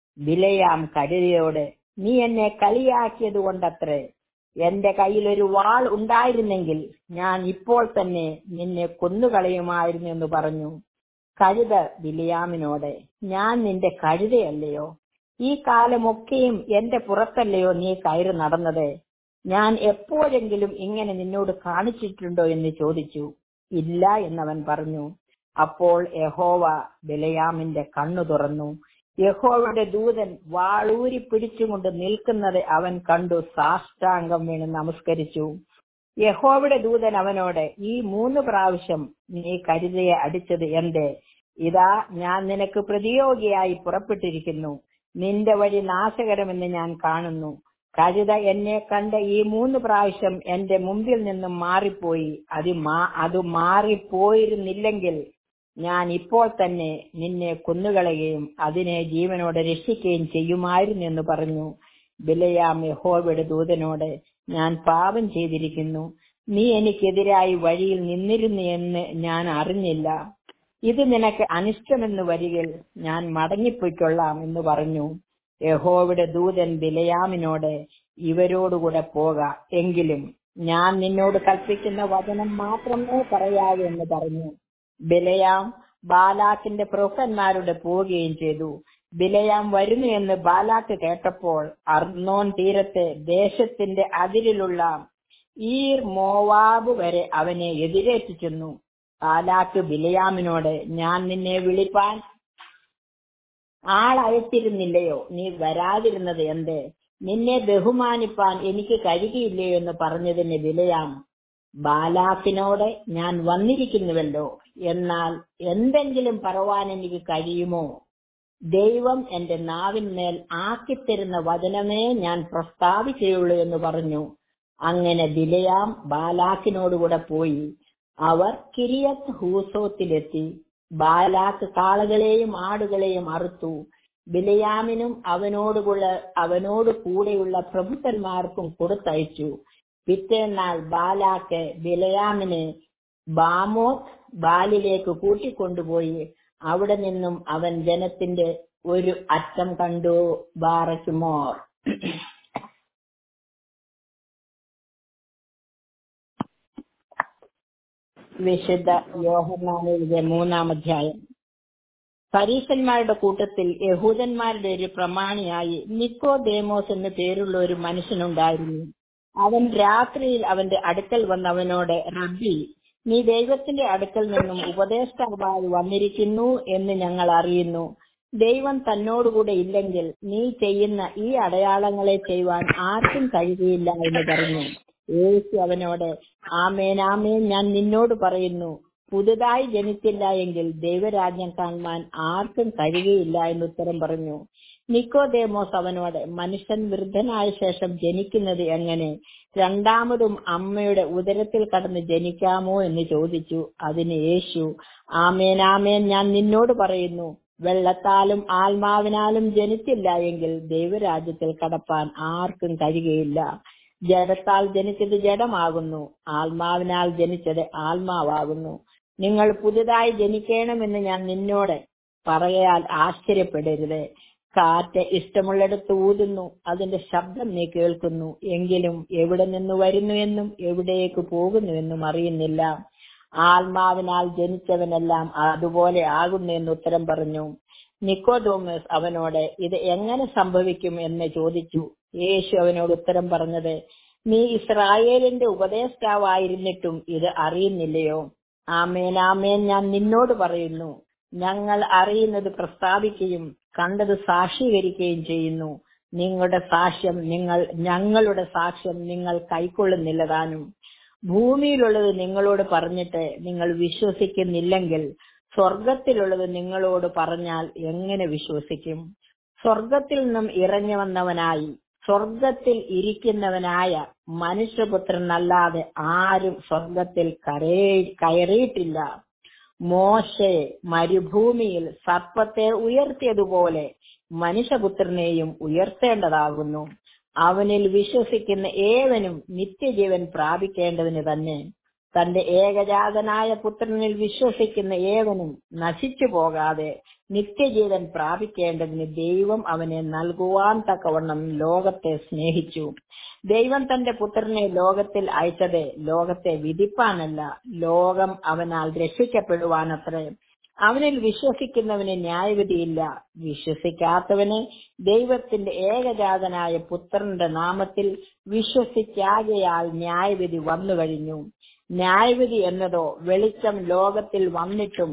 ബിലയാം കഴുതയോട് നീ എന്നെ കളിയാക്കിയത് കൊണ്ടത്രേ എന്റെ കയ്യിൽ ഒരു വാൾ ഉണ്ടായിരുന്നെങ്കിൽ ഞാൻ ഇപ്പോൾ തന്നെ നിന്നെ കൊന്നുകളയുമായിരുന്നു എന്ന് പറഞ്ഞു കഴുത ബിലിയാമിനോട് ഞാൻ നിന്റെ കഴുതയല്ലയോ ഈ കാലമൊക്കെയും എന്റെ പുറത്തല്ലയോ നീ കയറി നടന്നത് ഞാൻ എപ്പോഴെങ്കിലും ഇങ്ങനെ നിന്നോട് കാണിച്ചിട്ടുണ്ടോ എന്ന് ചോദിച്ചു ഇല്ല എന്നവൻ പറഞ്ഞു അപ്പോൾ യഹോവ ബിലയാമിന്റെ കണ്ണു തുറന്നു യഹോവയുടെ ദൂതൻ വാളൂരി പിടിച്ചുകൊണ്ട് നിൽക്കുന്നത് അവൻ കണ്ടു സാഷ്ടാംഗം വീണ് നമസ്കരിച്ചു യഹോവയുടെ ദൂതൻ അവനോട് ഈ മൂന്ന് പ്രാവശ്യം നീ കരുതയെ അടിച്ചത് എന്തേ ഇതാ ഞാൻ നിനക്ക് പ്രതിയോഗിയായി പുറപ്പെട്ടിരിക്കുന്നു നിന്റെ വഴി നാശകരമെന്ന് ഞാൻ കാണുന്നു കഴുത എന്നെ കണ്ട ഈ മൂന്ന് പ്രാവശ്യം എന്റെ മുമ്പിൽ നിന്നും മാറിപ്പോയി അത് മാ അത് മാറിപ്പോയിരുന്നില്ലെങ്കിൽ ഞാൻ ഇപ്പോൾ തന്നെ നിന്നെ കൊന്നുകളയുകയും അതിനെ ജീവനോടെ രക്ഷിക്കുകയും ചെയ്യുമായിരുന്നു എന്ന് പറഞ്ഞു ബിലയാം യഹോവയുടെ ദൂതനോട് ഞാൻ പാപം ചെയ്തിരിക്കുന്നു നീ എനിക്കെതിരായി വഴിയിൽ നിന്നിരുന്നു എന്ന് ഞാൻ അറിഞ്ഞില്ല ഇത് നിനക്ക് അനിഷ്ടമെന്ന് വരികിൽ ഞാൻ മടങ്ങിപ്പോയിക്കൊള്ളാം എന്ന് പറഞ്ഞു യഹോവയുടെ ദൂതൻ ബിലയാമിനോട് ഇവരോടുകൂടെ പോക എങ്കിലും ഞാൻ നിന്നോട് കൽപ്പിക്കുന്ന വചനം മാത്രമേ പറയാവൂ എന്ന് പറഞ്ഞു ബിലയാം ബാലാക്കിന്റെ പ്രഭുക്കന്മാരുടെ പോവുകയും ചെയ്തു ബിലയാം വരുന്നു എന്ന് ബാലാക്ക് കേട്ടപ്പോൾ അർണോൻ തീരത്തെ ദേശത്തിന്റെ അതിരിലുള്ള ഈർ മോവാബ് വരെ അവനെ എതിരേറ്റു ചെന്നു ബാലാക്ക് ബിലയാമിനോട് ഞാൻ നിന്നെ വിളിപ്പാൻ ആളയച്ചിരുന്നില്ലയോ നീ വരാതിരുന്നത് എന്ത് നിന്നെ ബഹുമാനിപ്പാൻ എനിക്ക് കഴിയുകയില്ലയോ എന്ന് പറഞ്ഞതിന് വിലയാം ബാലാക്കിനോട് ഞാൻ വന്നിരിക്കുന്നുവല്ലോ എന്നാൽ എന്തെങ്കിലും പറവാൻ എനിക്ക് കഴിയുമോ ദൈവം എന്റെ നാവിന്മേൽ ആക്കിത്തരുന്ന വചനമേ ഞാൻ പ്രസ്താവിക്കുകയുള്ളൂ എന്ന് പറഞ്ഞു അങ്ങനെ ബിലയാം ബാലാക്കിനോടുകൂടെ പോയി അവർ കിരിയത്ത് ഹൂസോത്തിലെത്തി ബാലാക്ക് കാളകളെയും ആടുകളെയും അറുത്തു ബിലയാമിനും അവനോടുള്ള അവനോട് കൂടെയുള്ള പ്രഭുക്കന്മാർക്കും കൊടുത്തയച്ചു പിറ്റേന്നാൾ ബാലാക്ക് ബിലയാമിനെ ബാമോത്ത് ബാലിലേക്ക് കൂട്ടിക്കൊണ്ടുപോയി അവിടെ നിന്നും അവൻ ജനത്തിന്റെ ഒരു അറ്റം കണ്ടു ബാറയ്ക്കുമോർ വിശുദ്ധ യോഹന്നാനിലെ മൂന്നാം അധ്യായം പരീശന്മാരുടെ കൂട്ടത്തിൽ യഹൂദന്മാരുടെ ഒരു പ്രമാണിയായി നിക്കോദേമോസ് എന്നു പേരുള്ള ഒരു മനുഷ്യനുണ്ടായിരുന്നു അവൻ രാത്രിയിൽ അവന്റെ അടുക്കൽ വന്ന് അവനോട് റബ്ബി നീ ദൈവത്തിന്റെ അടുക്കൽ നിന്നും ഉപദേഷ്ടാവായി വന്നിരിക്കുന്നു എന്ന് ഞങ്ങൾ അറിയുന്നു ദൈവം തന്നോടുകൂടെ ഇല്ലെങ്കിൽ നീ ചെയ്യുന്ന ഈ അടയാളങ്ങളെ ചെയ്യുവാൻ ആർക്കും കഴിയുകയില്ല എന്ന് പറഞ്ഞു യേശു അവനോട് ആമേൻ ആമേൻ ഞാൻ നിന്നോട് പറയുന്നു പുതുതായി ജനിച്ചില്ല എങ്കിൽ ദൈവരാജ്യം കാണുവാൻ ആർക്കും കഴിയുകയില്ല എന്ന് ഉത്തരം പറഞ്ഞു നിക്കോദേമോസ് അവനോട് മനുഷ്യൻ വൃദ്ധനായ ശേഷം ജനിക്കുന്നത് എങ്ങനെ രണ്ടാമതും അമ്മയുടെ ഉദരത്തിൽ കടന്ന് ജനിക്കാമോ എന്ന് ചോദിച്ചു അതിന് യേശു ആമേൻ ആമേൻ ഞാൻ നിന്നോട് പറയുന്നു വെള്ളത്താലും ആത്മാവിനാലും ജനിച്ചില്ല എങ്കിൽ ദൈവരാജ്യത്തിൽ കടപ്പാൻ ആർക്കും കഴിയുകയില്ല ജഡത്താൽ ജനിച്ചത് ജഡമാകുന്നു ആത്മാവിനാൽ ജനിച്ചത് ആത്മാവാകുന്നു നിങ്ങൾ പുതുതായി ജനിക്കണമെന്ന് ഞാൻ നിന്നോട് പറയാൽ ആശ്ചര്യപ്പെടരുത് കാറ്റ് ഇഷ്ടമുള്ളിടത്ത് ഊതുന്നു അതിന്റെ ശബ്ദം നീ കേൾക്കുന്നു എങ്കിലും എവിടെ നിന്ന് വരുന്നു എന്നും എവിടേക്ക് പോകുന്നു എന്നും അറിയുന്നില്ല ആത്മാവിനാൽ ജനിച്ചവനെല്ലാം അതുപോലെ ആകുന്നു എന്ന് ഉത്തരം പറഞ്ഞു നിക്കോദോമസ് അവനോട് ഇത് എങ്ങനെ സംഭവിക്കും എന്ന് ചോദിച്ചു യേശു അവനോട് ഉത്തരം പറഞ്ഞത് നീ ഇസ്രായേലിന്റെ ഉപദേഷ്ടാവായിരുന്നിട്ടും ഇത് അറിയുന്നില്ലയോ ആമേൻ ആമേൻ ഞാൻ നിന്നോട് പറയുന്നു ഞങ്ങൾ അറിയുന്നത് പ്രസ്താവിക്കുകയും കണ്ടത് സാക്ഷീകരിക്കുകയും ചെയ്യുന്നു നിങ്ങളുടെ സാക്ഷ്യം നിങ്ങൾ ഞങ്ങളുടെ സാക്ഷ്യം നിങ്ങൾ കൈക്കൊള്ളുന്നില്ലതാനും ഭൂമിയിലുള്ളത് നിങ്ങളോട് പറഞ്ഞിട്ട് നിങ്ങൾ വിശ്വസിക്കുന്നില്ലെങ്കിൽ സ്വർഗത്തിലുള്ളത് നിങ്ങളോട് പറഞ്ഞാൽ എങ്ങനെ വിശ്വസിക്കും സ്വർഗത്തിൽ നിന്നും ഇറങ്ങി വന്നവനായി സ്വർഗത്തിൽ ഇരിക്കുന്നവനായ മനുഷ്യപുത്രനല്ലാതെ ആരും സ്വർഗത്തിൽ കരേ- കയറിയിട്ടില്ല മോശെ മരുഭൂമിയിൽ സർപ്പത്തെ ഉയർത്തിയതുപോലെ മനുഷ്യപുത്രനെയും ഉയർത്തേണ്ടതാകുന്നു അവനിൽ വിശ്വസിക്കുന്ന ഏവനും നിത്യജീവൻ പ്രാപിക്കേണ്ടതിന് തന്നെ തന്റെ ഏകജാതനായ പുത്രനിൽ വിശ്വസിക്കുന്ന ഏവനും നശിച്ചു പോകാതെ നിത്യജീവൻ പ്രാപിക്കേണ്ടതിന് ദൈവം അവനെ നൽകുവാൻ തക്കവണ്ണം ലോകത്തെ സ്നേഹിച്ചു ദൈവം തന്റെ പുത്രനെ ലോകത്തിൽ അയച്ചത് ലോകത്തെ വിധിപ്പാനല്ല ലോകം അവനാൽ രക്ഷിക്കപ്പെടുവാനത്രേ അവനിൽ വിശ്വസിക്കുന്നവന് ന്യായവിധിയില്ല വിശ്വസിക്കാത്തവന് ദൈവത്തിന്റെ ഏകജാതനായ പുത്രന്റെ നാമത്തിൽ വിശ്വസിക്കാകയാൽ ന്യായവിധി വന്നു കഴിഞ്ഞു ന്യായവിധി എന്നതോ വെളിച്ചം ലോകത്തിൽ വന്നിട്ടും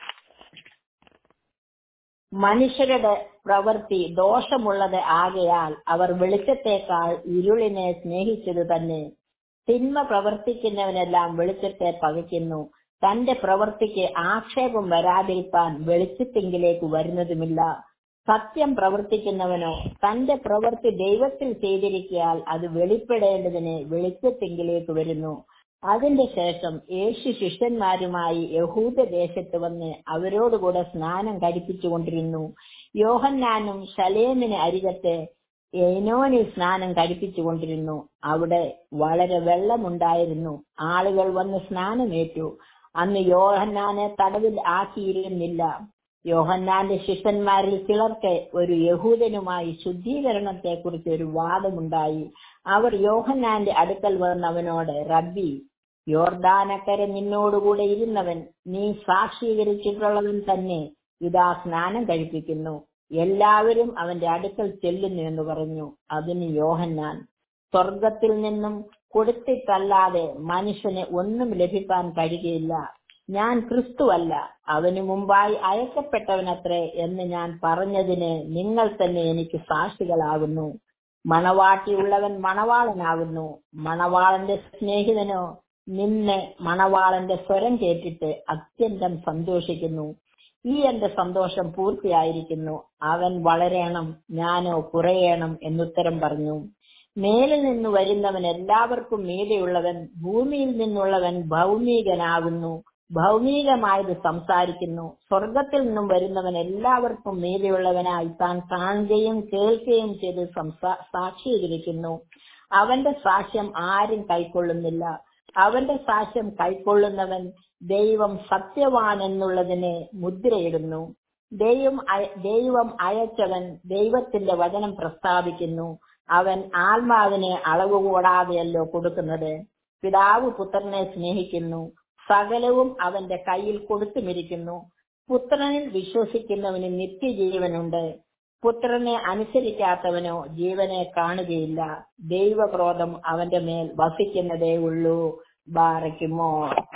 മനുഷ്യരുടെ പ്രവൃത്തി ദോഷമുള്ളത് ആകയാൽ അവർ വെളിച്ചത്തേക്കാൾ ഇരുളിനെ സ്നേഹിച്ചത് തന്നെ തിന്മ പ്രവർത്തിക്കുന്നവനെല്ലാം വെളിച്ചത്തെ പകയ്ക്കുന്നു തന്റെ പ്രവൃത്തിക്ക് ആക്ഷേപം വരാതിരിക്കാൻ വെളിച്ചത്തെങ്കിലേക്ക് വരുന്നതുമില്ല സത്യം പ്രവർത്തിക്കുന്നവനോ തന്റെ പ്രവൃത്തി ദൈവത്തിൽ ചെയ്തിരിക്കാൽ അത് വെളിപ്പെടേണ്ടതിന് വെളിച്ചത്തെങ്കിലേക്ക് വരുന്നു അതിന്റെ ശേഷം യേശു ശിഷ്യന്മാരുമായി യഹൂദ ദേശത്ത് വന്ന് അവരോടുകൂടെ സ്നാനം കഴിപ്പിച്ചുകൊണ്ടിരുന്നു യോഹന്നാനും ശലേമിന് അരികത്തെ എയ്നോനിൽ സ്നാനം കഴിപ്പിച്ചുകൊണ്ടിരുന്നു അവിടെ വളരെ വെള്ളമുണ്ടായിരുന്നു ആളുകൾ വന്ന് സ്നാനമേറ്റു അന്ന് യോഹന്നാനെ തടവിൽ ആക്കിയിരുന്നില്ല യോഹന്നാന്റെ ശിഷ്യന്മാരിൽ ചിലർക്ക് ഒരു യഹൂദനുമായി ശുദ്ധീകരണത്തെക്കുറിച്ച് ഒരു വാദമുണ്ടായി അവർ യോഹന്നാന്റെ അടുക്കൽ വന്ന് അവനോട് റബ്ബി യോർദാനക്കര നിന്നോടുകൂടെ ഇരുന്നവൻ നീ സാക്ഷീകരിച്ചിട്ടുള്ളവൻ തന്നെ ഇതാ സ്നാനം കഴിപ്പിക്കുന്നു എല്ലാവരും അവന്റെ അടുക്കൽ ചെല്ലുന്നു എന്ന് പറഞ്ഞു അതിന് യോഹന്നാൻ സ്വർഗത്തിൽ നിന്നും കൊടുത്തിട്ടല്ലാതെ മനുഷ്യന് ഒന്നും ലഭിക്കാൻ കഴിയുകയില്ല ഞാൻ ക്രിസ്തുവല്ല അവന് മുമ്പായി അയക്കപ്പെട്ടവനത്രേ എന്ന് ഞാൻ പറഞ്ഞതിന് നിങ്ങൾ തന്നെ എനിക്ക് സാക്ഷികളാകുന്നു മണവാട്ടിയുള്ളവൻ മണവാളനാകുന്നു മണവാളന്റെ സ്നേഹിതനോ നിന്നെ മണവാളന്റെ സ്വരം കേട്ടിട്ട് അത്യന്തം സന്തോഷിക്കുന്നു ഈ എന്റെ സന്തോഷം പൂർത്തിയായിരിക്കുന്നു അവൻ വളരണം ഞാനോ കുറയണം എന്നുത്തരം പറഞ്ഞു മേലിൽ നിന്ന് വരുന്നവൻ എല്ലാവർക്കും മീതെയുള്ളവൻ ഭൂമിയിൽ നിന്നുള്ളവൻ ഭൗമികനാകുന്നു ഭൗമികമായത് സംസാരിക്കുന്നു സ്വർഗത്തിൽ നിന്നും വരുന്നവൻ എല്ലാവർക്കും മീതെയുള്ളവനായി താൻ കാണുകയും കേൾക്കുകയും ചെയ്ത് സംസാ സാക്ഷീകരിക്കുന്നു അവന്റെ സാക്ഷ്യം ആരും കൈക്കൊള്ളുന്നില്ല അവന്റെ സാക്ഷ്യം കൈക്കൊള്ളുന്നവൻ ദൈവം സത്യവാൻ എന്നുള്ളതിനെ മുദ്രയിടുന്നു ദൈവം അയ- ദൈവം അയച്ചവൻ ദൈവത്തിന്റെ വചനം പ്രസ്താവിക്കുന്നു അവൻ ആത്മാവിനെ അളവ് കൂടാതെയല്ലോ കൊടുക്കുന്നത് പിതാവ് പുത്രനെ സ്നേഹിക്കുന്നു സകലവും അവന്റെ കയ്യിൽ കൊടുത്തുമിരിക്കുന്നു പുത്രനിൽ വിശ്വസിക്കുന്നവന് നിത്യജീവനുണ്ട് പുത്രനെ അനുസരിക്കാത്തവനോ ജീവനെ കാണുകയില്ല ദൈവക്രോധം അവന്റെ മേൽ വസിക്കുന്നതേ ഉള്ളൂ ബാറയ്ക്കുമോ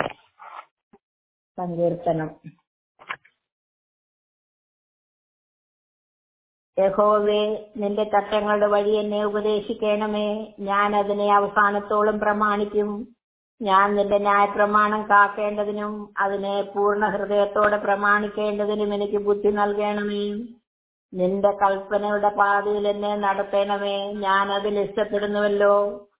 സങ്കീർത്തനം യഹോവേ നിന്റെ ചട്ടങ്ങളുടെ വഴി എന്നെ ഉപദേശിക്കണമേ ഞാൻ അതിനെ അവസാനത്തോളം പ്രമാണിക്കും ഞാൻ നിന്റെ ന്യായപ്രമാണം കാക്കേണ്ടതിനും അതിനെ പൂർണ്ണ ഹൃദയത്തോടെ പ്രമാണിക്കേണ്ടതിനും എനിക്ക് ബുദ്ധി നൽകണമേ നിന്റെ കൽപ്പനയുടെ പാതയിൽ എന്നെ നടത്തണമേ ഞാൻ അതിൽ ഇഷ്ടപ്പെടുന്നുവല്ലോ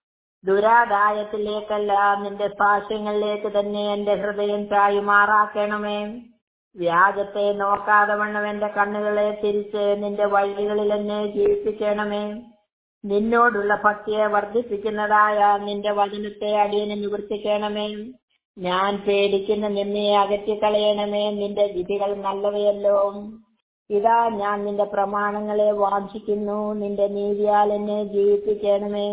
ദുരാദായത്തിലേക്കല്ല നിന്റെ സാക്ഷ്യങ്ങളിലേക്ക് തന്നെ എന്റെ ഹൃദയം ചായുമാറാക്കണമേ വ്യാജത്തെ നോക്കാതെ വണ്ണം എന്റെ കണ്ണുകളെ തിരിച്ച് നിന്റെ വഴികളിൽ എന്നെ ജീവിപ്പിക്കണമേ നിന്നോടുള്ള ഭക്തിയെ വർദ്ധിപ്പിക്കുന്നതായ നിന്റെ വചനത്തെ അടിയനെ നിവർത്തിക്കണമേ ഞാൻ പേടിക്കുന്ന നിന്നെ അകറ്റിക്കളയണമേ നിന്റെ വിധികൾ നല്ലവയല്ലോ ഇതാ ഞാൻ നിന്റെ പ്രമാണങ്ങളെ വാഞ്ചിക്കുന്നു നിന്റെ നീതിയാൽ എന്നെ ജീവിപ്പിക്കണമേ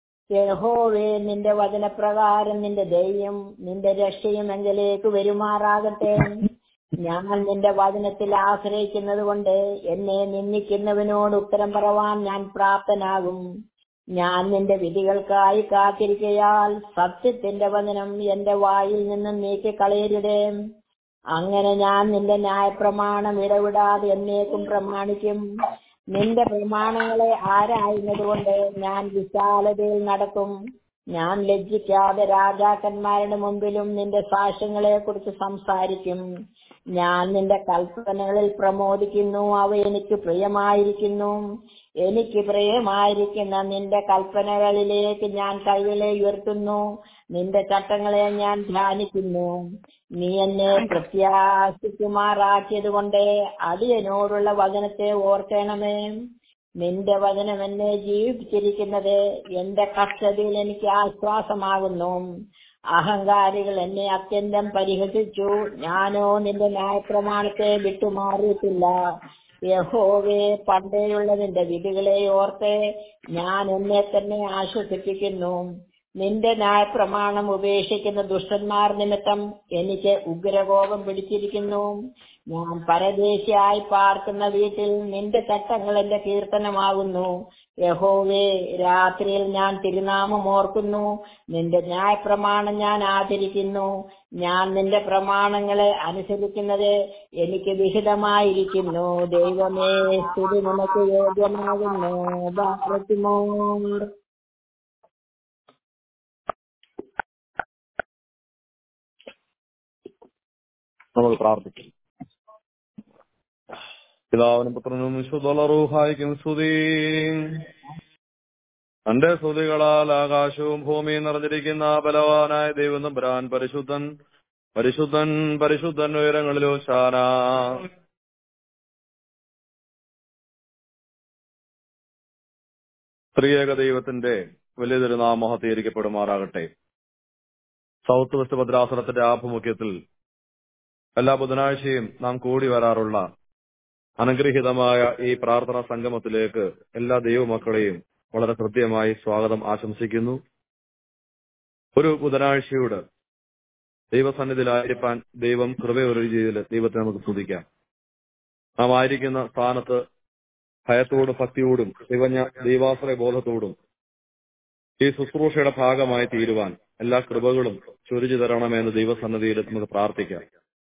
യഹോവേ നിന്റെ വചനപ്രകാരം നിന്റെ ദൈവം നിന്റെ രക്ഷയും എങ്കിലേക്ക് വരുമാറാകട്ടെ ഞാൻ നിന്റെ വചനത്തിൽ ആശ്രയിക്കുന്നത് കൊണ്ട് എന്നെ നിന്ദിക്കുന്നവനോട് ഉത്തരം പറവാൻ ഞാൻ പ്രാപ്തനാകും ഞാൻ നിന്റെ വിധികൾക്കായി കാത്തിരിക്കയാൽ സത്യത്തിന്റെ വചനം എന്റെ വായിൽ നിന്നും നീക്കിക്കളയരുതേ അങ്ങനെ ഞാൻ നിന്റെ ന്യായപ്രമാണം ഇടവിടാതെ എന്നേക്കും പ്രമാണിക്കും നിന്റെ പ്രമാണങ്ങളെ ആരായുന്നതുകൊണ്ട് ഞാൻ വിശാലതയിൽ നടക്കും ഞാൻ ലജ്ജിക്കാതെ രാജാക്കന്മാരുടെ മുമ്പിലും നിന്റെ സാക്ഷ്യങ്ങളെ കുറിച്ച് സംസാരിക്കും ഞാൻ നിന്റെ കൽപ്പനകളിൽ പ്രമോദിക്കുന്നു അവ എനിക്ക് പ്രിയമായിരിക്കുന്നു എനിക്ക് പ്രിയമായിരിക്കുന്ന നിന്റെ കൽപ്പനകളിലേക്ക് ഞാൻ കൈകളെ ഉയർത്തുന്നു നിന്റെ ചട്ടങ്ങളെ ഞാൻ ധ്യാനിക്കുന്നു നീ എന്നെ പ്രത്യാശിക്കുമാറാക്കിയത് കൊണ്ട് അടിയനോടുള്ള വചനത്തെ ഓർക്കണമേ നിന്റെ വചനം എന്നെ ജീവിപ്പിച്ചിരിക്കുന്നത് എന്റെ കഷ്ടതയിൽ എനിക്ക് ആശ്വാസമാകുന്നു അഹങ്കാരികൾ എന്നെ അത്യന്തം പരിഹസിച്ചു ഞാനോ നിന്റെ ന്യായപ്രമാണത്തെ വിട്ടുമാറിയിട്ടില്ല യഹോവേ പണ്ടേയുള്ള നിന്റെ വിധികളെ ഓർത്ത് ഞാൻ എന്നെ തന്നെ ആശ്വസിപ്പിക്കുന്നു നിന്റെ ന്യായപ്രമാണം ഉപേക്ഷിക്കുന്ന ദുഷ്ടന്മാർ നിമിത്തം എനിക്ക് ഉഗ്രകോപം പിടിച്ചിരിക്കുന്നു ഞാൻ പരദേശിയായി പാർക്കുന്ന വീട്ടിൽ നിന്റെ ചട്ടങ്ങൾ എന്റെ കീർത്തനമാകുന്നു യഹോവേ രാത്രിയിൽ ഞാൻ തിരുനാമം ഓർക്കുന്നു നിന്റെ ന്യായപ്രമാണം ഞാൻ ആചരിക്കുന്നു ഞാൻ നിന്റെ പ്രമാണങ്ങളെ അനുസരിക്കുന്നത് എനിക്ക് വിഹിതമായിരിക്കുന്നു ദൈവമേ സ്തുതി നിനക്ക് യോഗ്യമാകുന്നു ഭാരതിമോർ നമുക്ക് പ്രാർത്ഥിക്കാം പിതാവിനും പുത്രനും വിശുദ്ധറൂഹായിക്കും സ്തുതി തന്റെ സ്തുതികളാൽ ആകാശവും ഭൂമിയും നിറഞ്ഞിരിക്കുന്ന ബലവാനായ ദൈവം തമ്പുരാൻ പരിശുദ്ധൻ പരിശുദ്ധൻ പരിശുദ്ധൻ ഉയരങ്ങളിലോ ശാന സ്ത്രീയേക ദൈവത്തിന്റെ വലിയ തിരുനാമം മഹത്തീകരിക്കപ്പെടുമാറാകട്ടെ സൗത്ത് വെസ്റ്റ് ഭദ്രാസനത്തിന്റെ ആഭിമുഖ്യത്തിൽ എല്ലാ ബുധനാഴ്ചയും നാം കൂടി വരാറുള്ള അനുഗ്രഹീതമായ ഈ പ്രാർത്ഥനാ സംഗമത്തിലേക്ക് എല്ലാ ദൈവമക്കളെയും വളരെ കൃത്യമായി സ്വാഗതം ആശംസിക്കുന്നു ഒരു ബുധനാഴ്ചയോട് ദൈവസന്നിധിയിലായിരിക്കാൻ ദൈവം കൃപയൊരു രീതിയിൽ ദൈവത്തെ നമുക്ക് സ്തുതിക്കാം നാം ആയിരിക്കുന്ന സ്ഥാനത്ത് ഭയത്തോടും ഭക്തിയോടും തികഞ്ഞ ദൈവാശ്രയ ബോധത്തോടും ഈ ശുശ്രൂഷയുടെ ഭാഗമായി തീരുവാൻ എല്ലാ കൃപകളും ചൊരിഞ്ഞു തരണമെന്ന് ദൈവസന്നിധിയിൽ നമുക്ക് പ്രാർത്ഥിക്കാം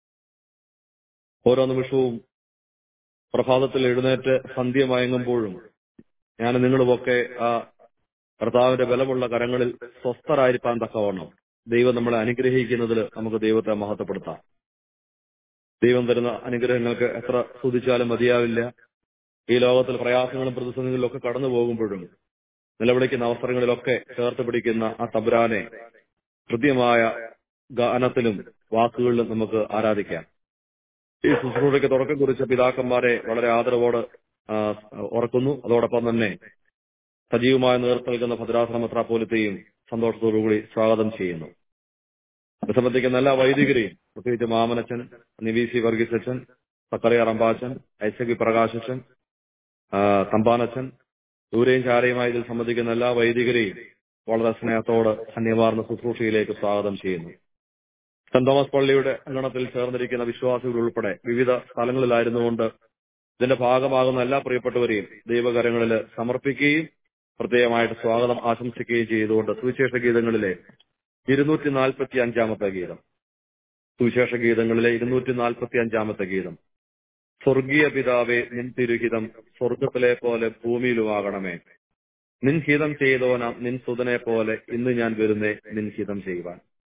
ഓരോ നിമിഷവും പ്രഭാതത്തിൽ എഴുന്നേറ്റ് സന്ധ്യ മയങ്ങുമ്പോഴും ഞാൻ നിങ്ങളുമൊക്കെ ആ കർത്താവിന്റെ ബലമുള്ള കരങ്ങളിൽ സ്വസ്ഥരായിരിക്കാൻ തക്കവണ്ണം ദൈവം നമ്മളെ അനുഗ്രഹിക്കുന്നതിൽ നമുക്ക് ദൈവത്തെ മഹത്വപ്പെടുത്താം ദൈവം തരുന്ന അനുഗ്രഹങ്ങൾക്ക് എത്ര സ്തുതിച്ചാലും മതിയാവില്ല ഈ ലോകത്തിൽ പ്രയാസങ്ങളും പ്രതിസന്ധികളിലും ഒക്കെ കടന്നു പോകുമ്പോഴും നിലവിളിക്കുന്ന അവസരങ്ങളിലൊക്കെ ചേർത്ത് പിടിക്കുന്ന ആ തബ്രാനെ കൃത്യമായ ഗാനത്തിലും വാക്കുകളിലും നമുക്ക് ആരാധിക്കാം ഈ ശുശ്രൂഷയ്ക്ക് തുടക്കം കുറിച്ച പിതാക്കന്മാരെ വളരെ ആദരവോട് ആ, ഓർക്കുന്നു അതോടൊപ്പം തന്നെ സജീവമായ നേതൃത്വം നൽകുന്ന ഭദ്രാശ്രമ മെത്രാപ്പോലത്തെയും സന്തോഷത്തോടുകൂടി സ്വാഗതം ചെയ്യുന്നു ഇത് സംബന്ധിക്കുന്ന എല്ലാ വൈദികരെയും പ്രത്യേകിച്ച് മാമനച്ചൻ നിവീസി വർഗീസ് അച്ഛൻ സക്കറിയ റമ്പാച്ചൻ ഐസകി പ്രകാശച്ചൻ ആ, തമ്പാനച്ചൻ ദൂരെയും ചാരയുമായി ഇതിൽ സംബന്ധിക്കുന്ന എല്ലാ വൈദികരെയും വളരെ സ്നേഹത്തോട് ധന്യമാർന്ന ശുശ്രൂഷയിലേക്ക് സ്വാഗതം ചെയ്യുന്നു സെന്റ് തോമസ് പള്ളിയുടെ അങ്കണത്തിൽ ചേർന്നിരിക്കുന്ന വിശ്വാസികൾ ഉൾപ്പെടെ വിവിധ സ്ഥലങ്ങളിലായിരുന്നുകൊണ്ട് ഇതിന്റെ ഭാഗമാകുന്ന എല്ലാ പ്രിയപ്പെട്ടവരെയും ദൈവകരങ്ങളിൽ സമർപ്പിക്കുകയും പ്രത്യേകമായിട്ട് സ്വാഗതം ആശംസിക്കുകയും ചെയ്തുകൊണ്ട് സുവിശേഷ ഗീതങ്ങളിലെ ഇരുന്നൂറ്റി നാൽപ്പത്തി അഞ്ചാമത്തെ ഗീതം സുവിശേഷ ഗീതങ്ങളിലെ ഇരുന്നൂറ്റി നാൽപ്പത്തി അഞ്ചാമത്തെ ഗീതം സ്വർഗീയ പിതാവേ നിൻ തിരുഹിതം സ്വർഗത്തിലെ പോലെ ഭൂമിയിലുമാകണമേ നിൻ ഹിതം ചെയ്തോന നിൻ സുതനെ പോലെ ഇന്ന് ഞാൻ വരുന്നേ നിൻ ഹിതം ചെയ്യുവാൻ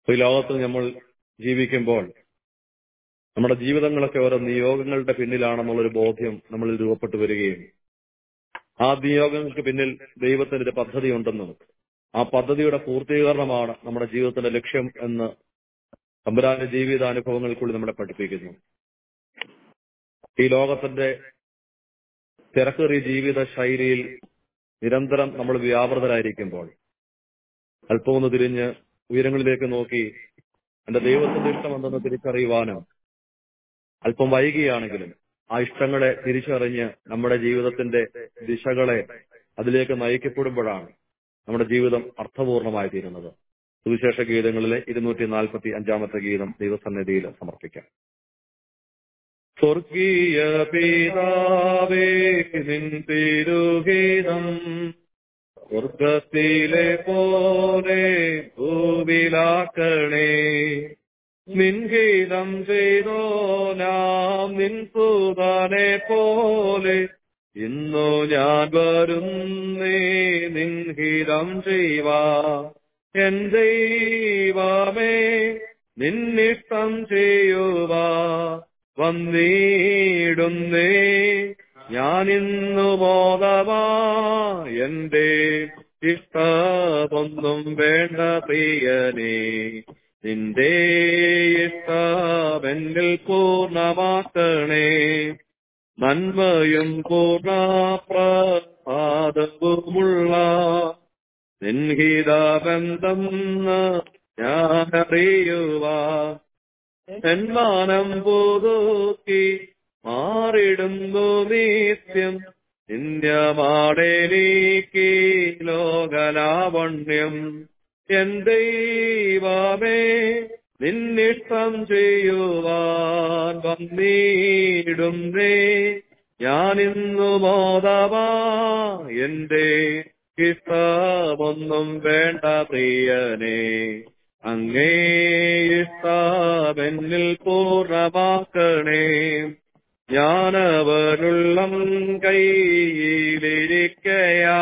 ഈ ലോകത്തിൽ നമ്മൾ ജീവിക്കുമ്പോൾ നമ്മുടെ ജീവിതങ്ങളൊക്കെ ഓരോ നിയോഗങ്ങളുടെ പിന്നിലാണെന്നുള്ളൊരു ബോധ്യം നമ്മളിൽ രൂപപ്പെട്ടു വരികയും ആ നിയോഗങ്ങൾക്ക് പിന്നിൽ ദൈവത്തിന്റെ ഒരു പദ്ധതി ഉണ്ടെന്നും ആ പദ്ധതിയുടെ പൂർത്തീകരണമാണ് നമ്മുടെ ജീവിതത്തിന്റെ ലക്ഷ്യം എന്ന് തമ്പുരാന്റെ ജീവിതാനുഭവങ്ങൾക്കുള്ളിൽ നമ്മളെ പഠിപ്പിക്കുന്നു ഈ ലോകത്തിന്റെ തിരക്കേറിയ ജീവിത ശൈലിയിൽ നിരന്തരം നമ്മൾ വ്യാപൃതരായിരിക്കുമ്പോൾ അല്പം ഒന്ന് തിരിഞ്ഞ് ഉയരങ്ങളിലേക്ക് നോക്കി എന്റെ ദൈവത്തിന്റെ ഇഷ്ടം എന്തെന്ന് തിരിച്ചറിയുവാനും അല്പം വൈകിയാണെങ്കിലും ആ ഇഷ്ടങ്ങളെ തിരിച്ചറിഞ്ഞ് നമ്മുടെ ജീവിതത്തിന്റെ ദിശകളെ അതിലേക്ക് നയിക്കപ്പെടുമ്പോഴാണ് നമ്മുടെ ജീവിതം അർത്ഥപൂർണമായി തീരുന്നത് സുവിശേഷ ഗീതങ്ങളിലെ ഇരുന്നൂറ്റി നാൽപ്പത്തി അഞ്ചാമത്തെ ഗീതം ദൈവസന്നിധിയിൽ സമർപ്പിക്കാം സ്വർഗീയ പിതാവേ നിൻ തിരുഗീതം സ്വർഗത്തിലെ പോലെ ഭൂവിലാക്കണേ നിൻഗീതം ചെയ്തോ നാം നിൻ സുതാനെ പോലെ ഇന്നു ഞാൻ വരുന്നേ നിൻഹിതം ചെയ്യുവാ എൻ ദൈവമേ നിന്നിഷ്ടം ചെയ്യുവാ വന്നിടുന്നേ ഞാനിന്നു ബോധമാ എന്റെ ഇഷ്ടമൊന്നും വേണ്ട പ്രിയനേ നിന്റെ ഇഷ്ടമെന്നിൽ പൂർണ്ണമാക്കണേ നന്മയും പൂർണ്ണ പ്രസാദവുമുള്ള നിൻഹിതബന്ധം ഞാൻ അറിയുവാ എന്മാനം പുതുക്കി മാറിടുന്നു നിത്യം നിന്യമാടേക്ക് ലോകലാവണ്യം എൻ ദൈവമേ നിന്നിഷ്ടം ചെയ്യുവാൻ വന്നിടുന്നേ ഞാനിന്നു മോദവാ എന്റെ ഇഷ്ടമൊന്നും വേണ്ട പ്രിയനേ അങ്ങേ ഇഷ്ടമെന്നിൽ പൂർണ്ണമാക്കണേ ഞാനവനുള്ളം കൈയിലിരിക്കയാ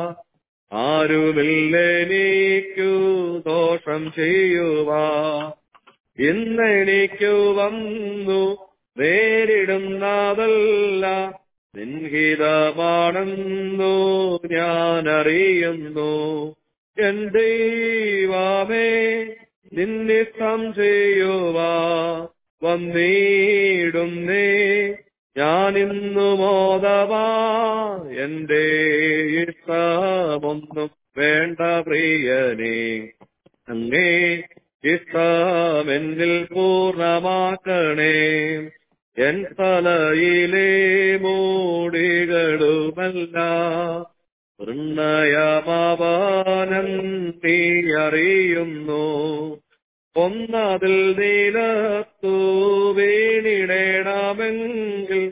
ആരുമില്ലെനിക്കു ദോഷം ചെയ്യുവാ ഇന്നെനിക്കു വന്നു നേരിടുന്നതല്ല നിൻഹിതമാണെന്നു ഞാൻ അറിയുന്നു എൻ ദൈവമേ നിന്നിഷ്ടം ചെയ്യുവാ വന്നിടുന്നേ ഞാനിന്നു മോദവാ എന്റെ ഇഷ്ടമൊന്നും വേണ്ട പ്രിയനേ അങ്ങേ ഇഷ്ടമെന്നിൽ പൂർണ്ണമാക്കണേ എൻ തലയിലെ മൂടികളുമല്ല നിർണയമാവാനം നീ അറിയുന്നു ഒന്നതിൽ നീലത്തു വീണിടണമെങ്കിൽ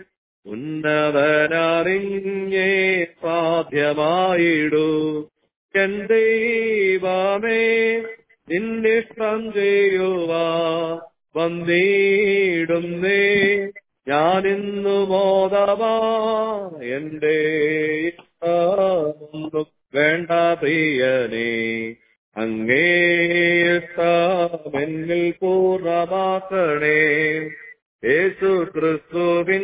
ഉന്നതനറിഞ്ഞേ സാധ്യമായിടൂ എൻ ദൈവമേ നിന്നിഷ്ടം ചെയ്യുവാ വന്നിടുന്നേ ഞാനിന്നു മോദവാ എന്റെ ഇഷ്ടമൊന്നും വേണ്ട പ്രിയനേ അങ്ങേ ഇഷ്ടമെന്നിൽ പൂർണ്ണമാക്കണേ യേശു ക്രിസ്തുവിൻ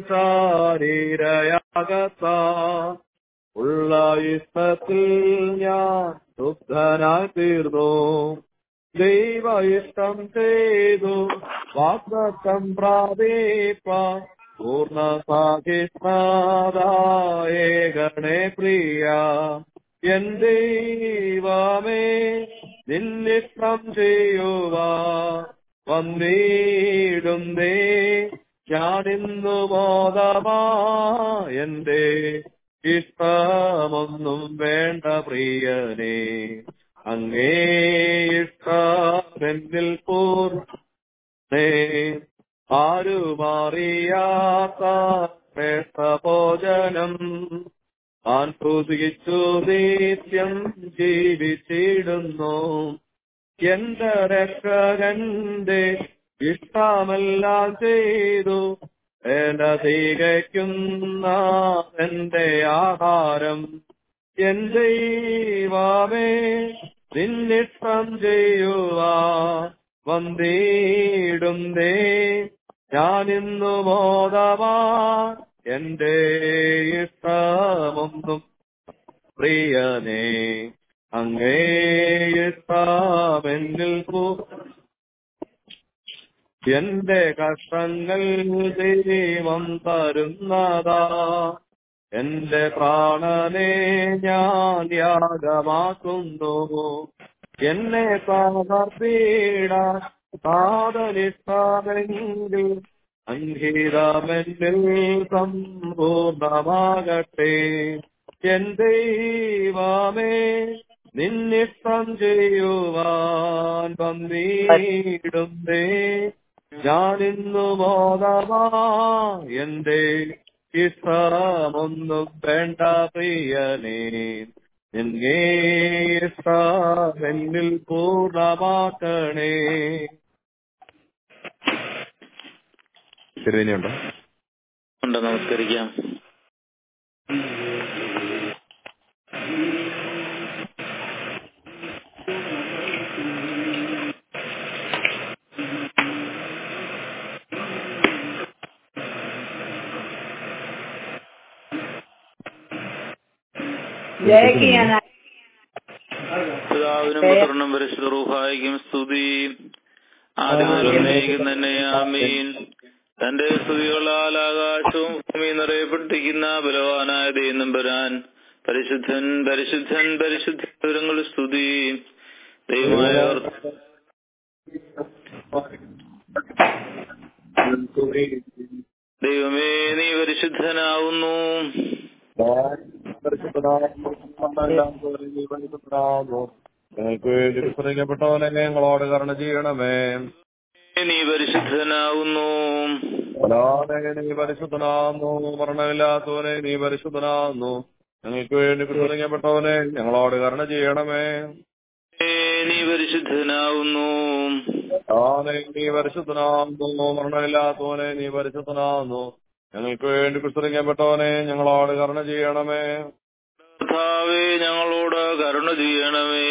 ശാരീരയാകത്താ ഉള്ള ഇഷ്ടത്തിൽ ഞാൻ ശുദ്ധനായി തീർന്നു ദൈവ ഇഷ്ടം ചെയ്തു വാഗ്ദത്തം പ്രാപിപ്പ പൂർണ്ണ സാഹിഷ്ണാദായകണേ പ്രിയ എൻ ദൈവമേ നിന്നിഷ്ടം ചെയ്യുവാ വന്നിടുന്നേ ഞാനിന്നു ബോധമാ എന്റെ ഇഷ്ടമൊന്നും വേണ്ട പ്രിയനേ അങ്ങേ ഇഷ്ടമെന്നിൽ പൂർണ്ണേ ആരുമറിയാത്ത ശ്രേഷ്ഠ ഭോജനം താൻ പുതിച്ചു നിത്യം ജീവിച്ചിടുന്നു എന്റെ രക്ഷകന്റെ ഇഷ്ടമെല്ലാം ചെയ്തു എന്റെ തികയ്ക്കുന്ന എന്റെ ആഹാരം എൻ ദൈവമേ നിന്നിഷ്ടം ചെയ്യുവാ വന്നിടുന്നേ ഞാനിന്നു മോദമാ എന്റെ ഇഷ്ടമൊന്നും പ്രിയനേ അങ്ങേ ഇഷ്ടമെന്നിൽ പോ എന്റെ കഷ്ടങ്ങൾ ദൈവം തരുന്നതാ എന്റെ പ്രാണനെ ഞാൻ യാഗമാക്കുന്നു എന്നെ സമർപ്പീട സാധനിഷ്ഠമെങ്കിൽ അംഗീതമെന്നിൽ സമ്പൂർണമാകട്ടെ എൻ ദൈവമേ നിന്നിഷ്ടം ചെയ്യുവാൻ വന്നിടുന്നേ ഞാനിന്നു ബോധമാ എന്റെ ഇഷ്ടമൊന്നും വേണ്ട പ്രിയനേ നിന്നെ ഇഷ്ടമെന്നിൽ പൂർണ്ണമാക്കണേ തിരുവേനിയുണ്ടോ ഉണ്ട് നമസ്കരിക്കാം ജയക്ക് ഞാൻ പിതാവിനും പുത്രനും പരിശുദ്ധ റൂഹായിക്കും സ്തുതി ആദ്യം തന്നെ ആമീൻ തന്റെ സ്തുതികളാൽ ആകാശവും ഭൂമിയും നിറയപ്പെട്ടിരിക്കുന്ന ബലവാനായ ദൈവം വരാൻ പരിശുദ്ധൻ പരിശുദ്ധൻ പരിശുദ്ധ സ്തുതി ദൈവമായ ദൈവമേ നീ പരിശുദ്ധനാവുന്നു ഞങ്ങൾക്ക് വേണ്ടി വിസ്മരിക്കപ്പെട്ടവനെ ഞങ്ങളോട് കരുണ ചെയ്യണമേ നീ പരിശുദ്ധനാവുന്നു ഒരാളെ നീ പരിശുദ്ധനാകുന്നു മരണമില്ലാത്തവനെ നീ പരിശുദ്ധനാകുന്നു ഞങ്ങൾക്ക് വേണ്ടി വിസ്മരിക്കപ്പെട്ടവനെ ഞങ്ങളോട് കരുണ ചെയ്യണമേ നീ പരിശുദ്ധനാവുന്നു ആനെ നീ പരിശുദ്ധനാകുന്നു മരണമില്ലാത്തവനെ നീ പരിശുദ്ധനാകുന്നു ഞങ്ങൾക്ക് വേണ്ടി വിസ്മരിക്കപ്പെട്ടവനെ ഞങ്ങളോട് കരുണ ചെയ്യണമേ കർത്താവേ ഞങ്ങളോട് കരുണ ചെയ്യണമേ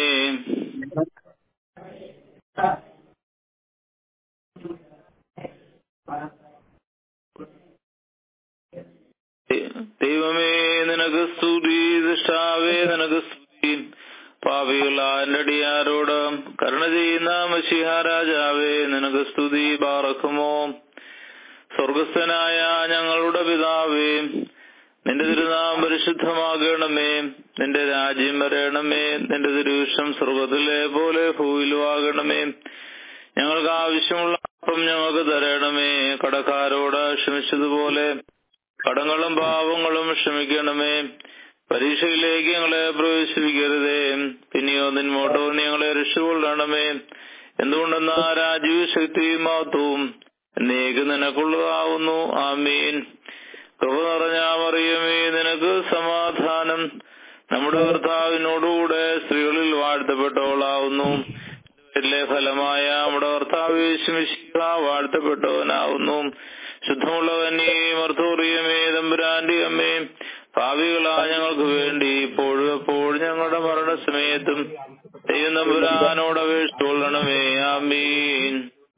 ദൈവമേ നിനക്ക് സ്തുതി ദുഷ്ടാവേ നിനക്ക് സ്തുതി പാപിയുള്ള എന്റെ അടിയാരോട് കരുണ ചെയ്യുന്ന മഷിഹ രാജാവേ നിനക്ക് സ്തുതി പാറക്കുമോ സ്വർഗസ്ഥനായ ഞങ്ങളുടെ പിതാവേ നിന്റെ തിരുനാം പരിശുദ്ധമാകണമേ നിന്റെ രാജ്യം വരണമേ നിന്റെ തിരുവിഷം സ്വർഗത്തിലെ പോലെ ഭൂവിലുമാകണമേ ഞങ്ങൾക്ക് ആവശ്യമുള്ള അപ്പം ഞങ്ങൾക്ക് തരണമേ കടക്കാരോട് ക്ഷമിച്ചതുപോലെ കടങ്ങളും പാവങ്ങളും ക്ഷമിക്കണമേ പരീക്ഷയിലേക്ക് ഞങ്ങളെ പ്രവേശിപ്പിക്കരുതേ പിന്നെയോ നിന്മോട്ടോ ഞങ്ങളെ രക്ഷകൊള്ളണമേ എന്തുകൊണ്ടെന്നാ രാജീവ് ശക്തിയും മഹത്വവും എന്നേക്ക് നിനക്കുള്ളതാവുന്നു ആമീൻ കൃപ നിറഞ്ഞ മറിയമേ നിനക്ക് സമാധാനം നമ്മുടെ കർത്താവിനോടുകൂടെ സ്ത്രീകളിൽ വാഴ്ത്തപ്പെട്ടവളാവുന്നു ഇതിലെ ഫലമായ നമ്മുടെ കർത്താവ് യേശുമിശിഹ വാഴ്ത്തപ്പെട്ടവനാവുന്നു ശുദ്ധമുള്ളവനീ മർത്തോറിയമേ തമ്പുരാന്റെ അമ്മേ ഭാവികളാ ഞങ്ങൾക്ക് വേണ്ടി ഇപ്പോഴും എപ്പോഴും ഞങ്ങളുടെ മരണസമയത്തും ദൈവം തമ്പുരാനോട് അപേക്ഷിച്ചുകൊള്ളണമേ ആമീൻ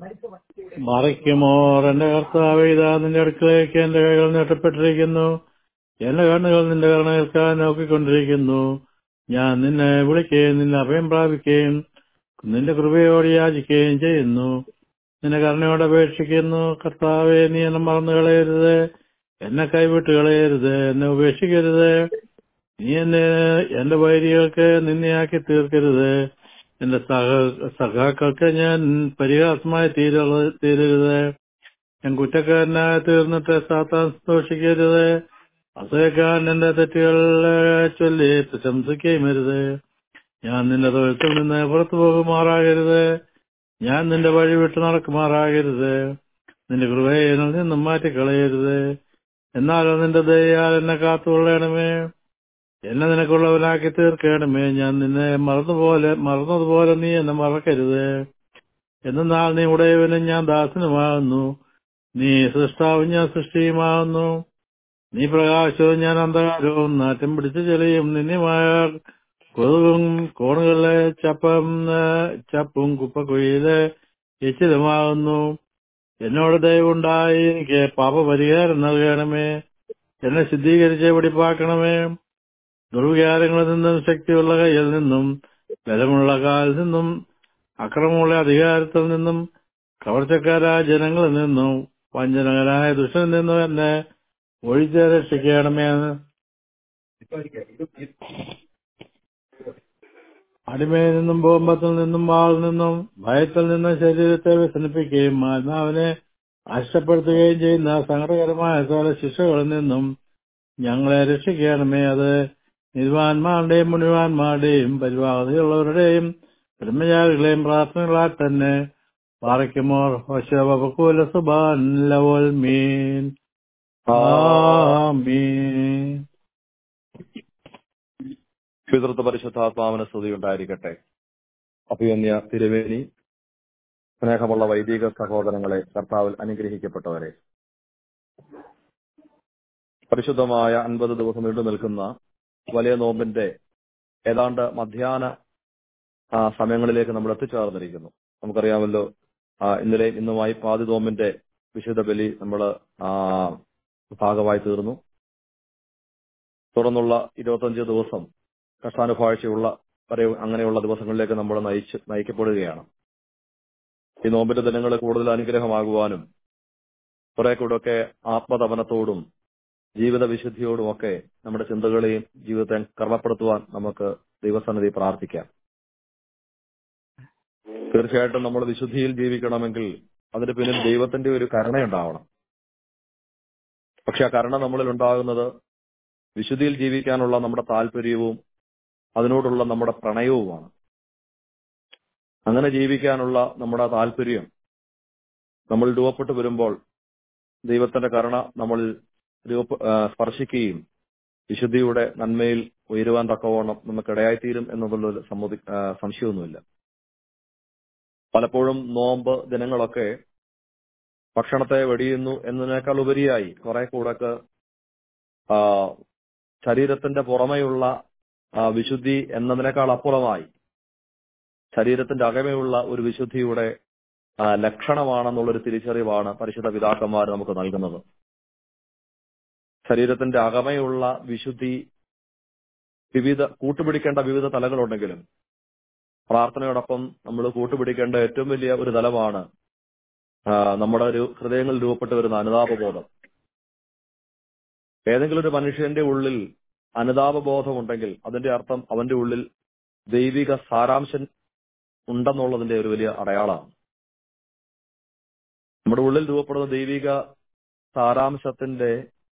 മറയ്ക്കുമോർ എന്റെ കർത്താവ് ഇതാ നിന്റെ അടുക്കളയ്ക്ക് എന്റെ കൈകൾ നീട്ടപ്പെട്ടിരിക്കുന്നു എന്റെ കണ്ണുകൾ നിന്റെ കരുണ കേൾക്കാൻ നോക്കിക്കൊണ്ടിരിക്കുന്നു ഞാൻ നിന്നെ വിളിക്കുകയും നിന്നെ അഭയം പ്രാപിക്കുകയും നിന്റെ കൃപയോട് യാചിക്കുകയും ചെയ്യുന്നു നിന്നെ കരുണയോട് അപേക്ഷിക്കുന്നു കർത്താവെ നീ എന്നെ മറന്നു കളയരുത് എന്നെ കൈവിട്ട് കളയരുത് എന്നെ ഉപേക്ഷിക്കരുത് നീ എന്നെ എന്റെ വൈരികൾക്ക് നിന്നെയാക്കി തീർക്കരുത് എന്റെ സഹ സഖാക്കൾക്ക് ഞാൻ പരിഹാസമായി തീര തീരരുത് ഞാൻ കുറ്റക്കാരനായി തീർന്നിട്ട് സാത്താൻ സന്തോഷിക്കരുത് അസഹക്കാരൻ എന്റെ തെറ്റുകളെ ചൊല്ലി പ്രശംസിക്കുകയും അരുത് ഞാൻ നിന്റെ തൊഴുത്തിൽ നിന്ന് പുറത്തു പോകുമാറാകരുത് ഞാൻ നിന്റെ വഴി വിട്ടു നടക്കുമാറാകരുത് നിന്റെ കൃപയെ എന്നിൽ നിന്നും മാറ്റിക്കളയരുത് എന്നാലും നിന്റെ ദയാൽ എന്നെ കാത്തുകൊള്ളണമേ എന്നെ നിനക്കുള്ളവനാക്കി തീർക്കണമേ ഞാൻ നിന്നെ മറന്നുപോലെ മറന്നതുപോലെ നീ എന്നെ മറക്കരുത് എന്നാൽ നീ ഉടയവനും ഞാൻ ദാസനുമാകുന്നു നീ സൃഷ്ടാവും ഞാൻ സൃഷ്ടിയുമാകുന്നു നീ പ്രകാശവും ഞാൻ അന്ധകാരവും നാറ്റം പിടിച്ച ചെളിയും നിന്നുമായ കൊതുകും കോണുകളിലെ ചപ്പം ആ, ചപ്പും കുപ്പക്കുഴിയിലെ നിശ്ചിതമാകുന്നു എന്നോട് ദയവുണ്ടായി എനിക്ക് പാപപരിഹാരം നൽകണമേ എന്നെ ശുദ്ധീകരിച്ച് വെടിപ്പാക്കണമേ ദുർവികാരങ്ങളിൽ നിന്നും ശക്തിയുള്ള കയ്യിൽ നിന്നും ബലമുള്ള കാലിൽ നിന്നും അക്രമമുള്ള അധികാരത്തിൽ നിന്നും കവർച്ചക്കാരായ ജനങ്ങളിൽ നിന്നും വഞ്ചനകരായ ദുഷ്ടനിൽ നിന്നും എന്നെ ഒഴിച്ച് രക്ഷിക്കണമേ അടിമയിൽ നിന്നും ബോംബത്തിൽ നിന്നും വാളിൽ നിന്നും ഭയത്തിൽ നിന്നും ശരീരത്തെ വ്യസനിപ്പിക്കുകയും ആത്മാവിനെ അഷ്ടപ്പെടുത്തുകയും ചെയ്യുന്ന സങ്കടകരമായ സകല ശിക്ഷകളിൽ നിന്നും ഞങ്ങളെ രക്ഷിക്കണമേ അത് നിരുവാന്മാരുടെയും മുനിവാന്മാരുടെയും പരിവാഹതയുള്ളവരുടെയും ബ്രഹ്മചാരികളെയും പ്രാർത്ഥനകളാൽ തന്നെ പാറയ്ക്കുമോർ വശവകൂല സുബാൻ ലവൽ മീൻ ആമീൻ പിതൃത്വ പരിശുദ്ധാത്മാവിന് സ്തുതി ഉണ്ടായിരിക്കട്ടെ അഭിയന്യ തിരുവേനി സ്നേഹമുള്ള വൈദിക സഹോദരങ്ങളെ കർത്താവിൽ അനുഗ്രഹിക്കപ്പെട്ടവരെ പരിശുദ്ധമായ അൻപത് ദിവസം നീണ്ടു നിൽക്കുന്ന വലിയ നോമ്പിന്റെ ഏതാണ്ട് മധ്യാഹ്ന ആ, സമയങ്ങളിലേക്ക് നമ്മൾ എത്തിച്ചേർന്നിരിക്കുന്നു നമുക്കറിയാമല്ലോ ആ, ഇന്നലെയും ഇന്നുമായി പാതി നോമ്പിന്റെ വിശുദ്ധ ബലി നമ്മൾ ഭാഗമായി തീർന്നു തുടർന്നുള്ള ഇരുപത്തഞ്ച് ദിവസം കഷ്ടാനുഭാഴ്ചയുള്ള വരെ അങ്ങനെയുള്ള ദിവസങ്ങളിലേക്ക് നമ്മൾ നയിച്ച് നയിക്കപ്പെടുകയാണ് ഈ നോമ്പിന്റെ ദിനങ്ങൾ കൂടുതൽ അനുഗ്രഹമാകുവാനും കുറെ കൂടെയൊക്കെ ആത്മതപനത്തോടും ജീവിത വിശുദ്ധിയോടും ഒക്കെ നമ്മുടെ ചിന്തകളെയും ജീവിതത്തെ ക്രമപ്പെടുത്തുവാൻ നമുക്ക് ദൈവസന്നിധി പ്രാർത്ഥിക്കാം തീർച്ചയായിട്ടും നമ്മൾ വിശുദ്ധിയിൽ ജീവിക്കണമെങ്കിൽ അതിന് പിന്നിൽ ദൈവത്തിന്റെ ഒരു കരുണയുണ്ടാവണം പക്ഷെ ആ കരുണ നമ്മളിൽ ഉണ്ടാകുന്നത് വിശുദ്ധിയിൽ ജീവിക്കാനുള്ള നമ്മുടെ താല്പര്യവും അതിനോടുള്ള നമ്മുടെ പ്രണയവുമാണ് അങ്ങനെ ജീവിക്കാനുള്ള നമ്മുടെ താല്പര്യം നമ്മൾ രൂപപ്പെട്ടു വരുമ്പോൾ ദൈവത്തിന്റെ കരുണ നമ്മളിൽ രൂപ ആ, സ്പർശിക്കുകയും വിശുദ്ധിയുടെ നന്മയിൽ ഉയരുവാൻ തക്കവണ്ണം നമുക്ക് ഇടയായിത്തീരും എന്നുള്ളൊരു സമ്മതി ആ, സംശയമൊന്നുമില്ല പലപ്പോഴും നോമ്പ് ദിനങ്ങളൊക്കെ ഭക്ഷണത്തെ വെടിയുന്നു എന്നതിനേക്കാൾ ഉപരിയായി കുറെ കൂടൊക്കെ ആ, ശരീരത്തിന്റെ പുറമെയുള്ള ആ, വിശുദ്ധി എന്നതിനേക്കാൾ അപ്പുറമായി ശരീരത്തിന്റെ അകമയുള്ള ഒരു വിശുദ്ധിയുടെ ആ, ലക്ഷണമാണെന്നുള്ളൊരു തിരിച്ചറിവാണ് പരിശുദ്ധ പിതാക്കന്മാർ നമുക്ക് നൽകുന്നത് ശരീരത്തിന്റെ അകമയുള്ള വിശുദ്ധി വിവിധ കൂട്ടുപിടിക്കേണ്ട വിവിധ തലങ്ങളുണ്ടെങ്കിലും പ്രാർത്ഥനയോടൊപ്പം നമ്മൾ കൂട്ടുപിടിക്കേണ്ട ഏറ്റവും വലിയ ഒരു തലമാണ് ആ, നമ്മുടെ ഒരു ഹൃദയങ്ങളിൽ രൂപപ്പെട്ടു വരുന്ന അനുതാപബോധം ഏതെങ്കിലും ഒരു മനുഷ്യന്റെ ഉള്ളിൽ അനുതാപബോധം ഉണ്ടെങ്കിൽ അതിന്റെ അർത്ഥം അവന്റെ ഉള്ളിൽ ദൈവിക സാരാംശം ഉണ്ടെന്നുള്ളതിന്റെ ഒരു വലിയ അടയാളമാണ് നമ്മുടെ ഉള്ളിൽ രൂപപ്പെടുന്ന ദൈവിക സാരാംശത്തിന്റെ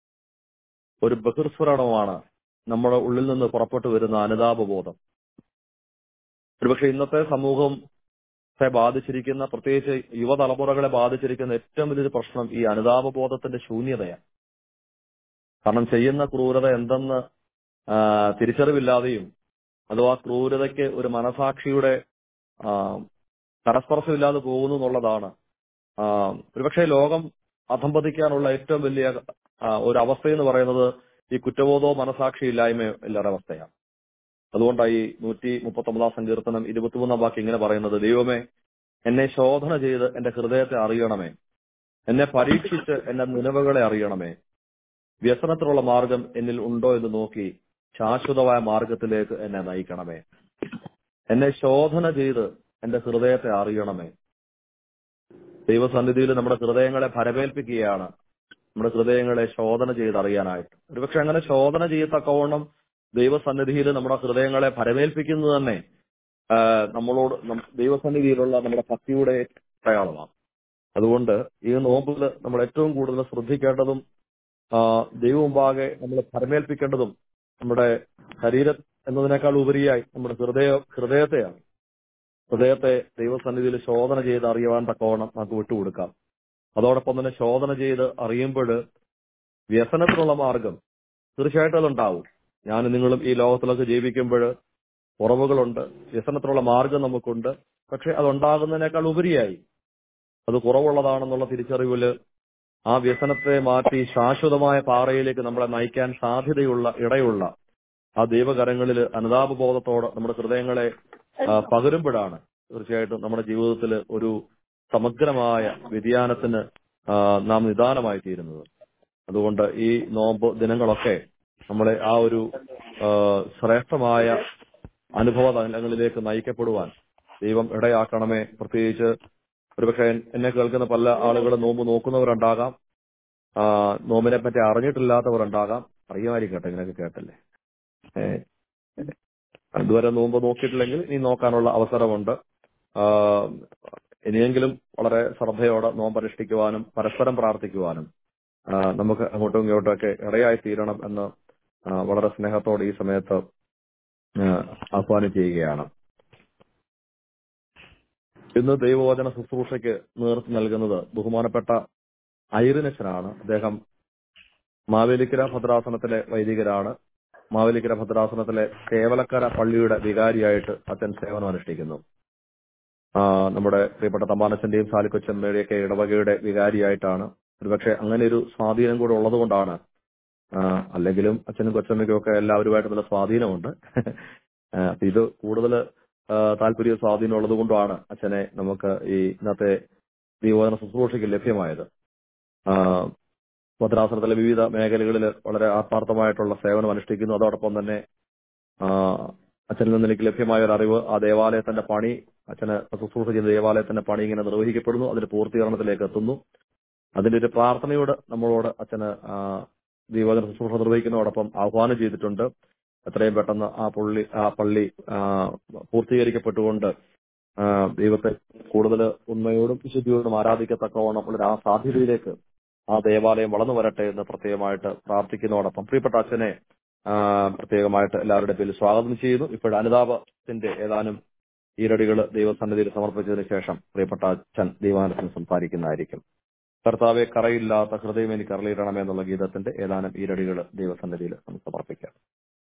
ഒരു ബഹിർസ്ഫുരണമാണ് നമ്മുടെ ഉള്ളിൽ നിന്ന് പുറപ്പെട്ടു വരുന്ന അനുതാപബോധം ഒരുപക്ഷെ ഇന്നത്തെ സമൂഹത്തെ ബാധിച്ചിരിക്കുന്ന പ്രത്യേകിച്ച് യുവതലമുറകളെ ബാധിച്ചിരിക്കുന്ന ഏറ്റവും വലിയൊരു പ്രശ്നം ഈ അനുതാപബോധത്തിന്റെ ശൂന്യതയാണ് കാരണം ചെയ്യുന്ന ക്രൂരത എന്തെന്ന് ആ, തിരിച്ചറിവില്ലാതെയും അഥവാ ക്രൂരതയ്ക്ക് ഒരു മനസാക്ഷിയുടെ ആ, കരസ്പർശമില്ലാതെ പോകുന്നു എന്നുള്ളതാണ് ആ, ഒരുപക്ഷെ ലോകം അധംപതിക്കാനുള്ള ഏറ്റവും വലിയ ആ, ഒരു അവസ്ഥയെന്ന് പറയുന്നത് ഈ കുറ്റബോധവും മനസാക്ഷിയില്ലായ്മയോ എല്ലാവരുടെ അവസ്ഥയാണ് അതുകൊണ്ടാണ് ഈ നൂറ്റി മുപ്പത്തൊമ്പതാം സങ്കീർത്തനം ഇരുപത്തിമൂന്നാം വാക്യം ഇങ്ങനെ പറയുന്നത് ദൈവമേ എന്നെ ശോധന ചെയ്ത് എന്റെ ഹൃദയത്തെ അറിയണമേ എന്നെ പരീക്ഷിച്ച് എന്റെ നിലവുകളെ അറിയണമേ വ്യസനത്തിലുള്ള മാർഗം എന്നിൽ ഉണ്ടോ എന്ന് നോക്കി ശാശ്വതമായ മാർഗത്തിലേക്ക് എന്നെ നയിക്കണമേ എന്നെ ശോധന ചെയ്ത് എന്റെ ഹൃദയത്തെ അറിയണമേ ദൈവസന്നിധിയിൽ നമ്മുടെ ഹൃദയങ്ങളെ ഭരമേൽപ്പിക്കുകയാണ് നമ്മുടെ ഹൃദയങ്ങളെ ശോധന ചെയ്ത് അറിയാനായിട്ട് ഒരുപക്ഷെ അങ്ങനെ ശോധന ചെയ്യത്തക്കവണ്ണം ദൈവസന്നിധിയിൽ നമ്മുടെ ഹൃദയങ്ങളെ ഭരമേൽപ്പിക്കുന്നത് തന്നെ ആ, നമ്മളോട് നം- ദൈവസന്നിധിയിലുള്ള നമ്മുടെ ഭക്തിയുടെ അടയാളമാണ് അതുകൊണ്ട് ഈ നോമ്പിൽ നമ്മൾ ഏറ്റവും കൂടുതൽ ശ്രദ്ധിക്കേണ്ടതും ആ, ദൈവമുമ്പാകെ നമ്മൾ ഭരമേൽപ്പിക്കേണ്ടതും നമ്മുടെ ശരീരം എന്നതിനേക്കാൾ ഉപരിയായി നമ്മുടെ ഹൃദയ ഹൃദയത്തെയാണ് ഹൃദയത്തെ ദൈവസന്നിധിയിൽ ശോധന ചെയ്ത് അറിയുവാൻ തക്കവണ്ണം നമുക്ക് വിട്ടുകൊടുക്കാം അതോടൊപ്പം തന്നെ ശോധന ചെയ്ത് അറിയുമ്പോൾ വ്യസനത്തിനുള്ള മാർഗം തീർച്ചയായിട്ടും അതുണ്ടാവും ഞാൻ നിങ്ങളും ഈ ലോകത്തിലൊക്കെ ജീവിക്കുമ്പോൾ കുറവുകളുണ്ട് വ്യസനത്തിനുള്ള മാർഗം നമുക്കുണ്ട് പക്ഷെ അതുണ്ടാകുന്നതിനേക്കാൾ ഉപരിയായി അത് കുറവുള്ളതാണെന്നുള്ള തിരിച്ചറിവില് ആ വ്യസനത്തെ മാറ്റി ശാശ്വതമായ പാറയിലേക്ക് നമ്മളെ നയിക്കാൻ സാധ്യതയുള്ള ഇടയുള്ള ആ ദൈവകരങ്ങളിൽ അനുതാപബോധത്തോടെ നമ്മുടെ ഹൃദയങ്ങളെ ആ, പകരുമ്പോഴാണ് തീർച്ചയായിട്ടും നമ്മുടെ ജീവിതത്തിൽ ഒരു സമഗ്രമായ വ്യതിയാനത്തിന് ആ, നാം നിദാനമായി തീരുന്നത് അതുകൊണ്ട് ഈ നോമ്പ് ദിനങ്ങളൊക്കെ നമ്മളെ ആ ഒരു ആ, ശ്രേഷ്ഠമായ അനുഭവ തലങ്ങളിലേക്ക് നയിക്കപ്പെടുവാൻ ദൈവം ഇടയാക്കണമേ പ്രത്യേകിച്ച് ഒരുപക്ഷെ എന്നെ കേൾക്കുന്ന പല ആളുകളും നോമ്പ് നോക്കുന്നവരുണ്ടാകാം ആ, നോമ്പിനെ പറ്റി അറിഞ്ഞിട്ടില്ലാത്തവരുണ്ടാകാം അറിയുമായിരിക്കും കേട്ടോ ഇങ്ങനെയൊക്കെ കേട്ടല്ലേ ഏ, ഇതുവരെ നോമ്പ് നോക്കിയിട്ടില്ലെങ്കിൽ ഇനി നോക്കാനുള്ള അവസരമുണ്ട് ആ, ഇനിയെങ്കിലും വളരെ ശ്രദ്ധയോടെ നോമ്പ് അനുഷ്ഠിക്കുവാനും പരസ്പരം പ്രാർത്ഥിക്കുവാനും ആ, നമുക്ക് അങ്ങോട്ടും ഇങ്ങോട്ടും ഒക്കെ ഇടയായി തീരണം എന്ന് ആ, വളരെ സ്നേഹത്തോടെ ഈ സമയത്ത് ആ, ആഹ്വാനം ചെയ്യുകയാണ് ഇന്ന് ദൈവവചന ശുശ്രൂഷയ്ക്ക് നേതൃത്വം നൽകുന്നത് ബഹുമാനപ്പെട്ട ഐറിനച്ചനാണ് അദ്ദേഹം മാവേലിക്കര ഭദ്രാസനത്തിലെ വൈദികരാണ് മാവേലിക്കര ഭദ്രാസനത്തിലെ കേവലക്കര പള്ളിയുടെ വികാരിയായിട്ട് അച്ഛൻ സേവനം അനുഷ്ഠിക്കുന്നു ആ, നമ്മുടെ പ്രിയപ്പെട്ട തമ്പാനച്ചന്റെയും സാലിക്കൊച്ചമ്മയുടെയൊക്കെ ഇടവകയുടെ വികാരിയായിട്ടാണ് ഒരുപക്ഷെ അങ്ങനെ ഒരു സ്വാധീനം കൂടെ ഉള്ളതുകൊണ്ടാണ് ആ, അല്ലെങ്കിലും അച്ഛനും കൊച്ചമ്മയ്ക്കും ഒക്കെ എല്ലാവരുമായിട്ട് നല്ല സ്വാധീനമുണ്ട് ആ, അപ്പൊ ഇത് കൂടുതൽ താല്പര്യ സ്വാധീനം ഉള്ളത് കൊണ്ടാണ് അച്ഛനെ നമുക്ക് ഈ ഇന്നത്തെ ദൈവോധന ശുശ്രൂഷയ്ക്ക് ലഭ്യമായത് ആ, ഭദ്രാസനത്തിലെ വിവിധ മേഖലകളിൽ വളരെ ആത്മാർത്ഥമായിട്ടുള്ള സേവനം അനുഷ്ഠിക്കുന്നു അതോടൊപ്പം തന്നെ ആ, അച്ഛനിൽ നിന്ന് എനിക്ക് ലഭ്യമായ ഒരു അറിവ് ആ ദേവാലയത്തിന്റെ പണി അച്ഛന് ശുശ്രൂഷ ചെയ്ത ദേവാലയത്തിന്റെ പണി ഇങ്ങനെ നിർവഹിക്കപ്പെടുന്നു അതിന്റെ പൂർത്തീകരണത്തിലേക്ക് എത്തുന്നു അതിന്റെ ഒരു പ്രാർത്ഥനയോട് നമ്മളോട് അച്ഛന് ആ, ദൈവോധന ശുശ്രൂഷ നിർവഹിക്കുന്നതോടൊപ്പം ആഹ്വാനം ചെയ്തിട്ടുണ്ട് എത്രയും പെട്ടെന്ന് ആ പള്ളി ആ പള്ളി ആ, പൂർത്തീകരിക്കപ്പെട്ടുകൊണ്ട് ആ, ദൈവത്തെ കൂടുതൽ ഉണ്മയോടും വിശുദ്ധിയോടും ആരാധിക്കത്തക്കവണ്ണം ഉള്ള ആ സാധ്യതയിലേക്ക് ആ ദേവാലയം വളർന്നു വരട്ടെ എന്ന് പ്രത്യേകമായിട്ട് പ്രാർത്ഥിക്കുന്നതോടൊപ്പം പ്രിയപ്പെട്ട അച്ഛനെ ആ, പ്രത്യേകമായിട്ട് എല്ലാവരുടെ പേരിൽ സ്വാഗതം ചെയ്യുന്നു ഇപ്പോൾ അനുതാപത്തിന്റെ ഏതാനും ഈരടികൾ ദൈവസന്നിധിയിൽ സമർപ്പിച്ചതിന് ശേഷം പ്രിയപ്പെട്ട അച്ഛൻ ദൈവാനത്തിന് സംസാരിക്കുന്നതായിരിക്കും കർത്താവെ കറയില്ലാത്ത ഹൃദയം എനിക്ക് അറിയിടണമേ എന്നുള്ള ഗീതത്തിന്റെ ഏതാനും ഈരടികൾ ദൈവസന്നിധിയിൽ നമുക്ക് സമർപ്പിക്കാം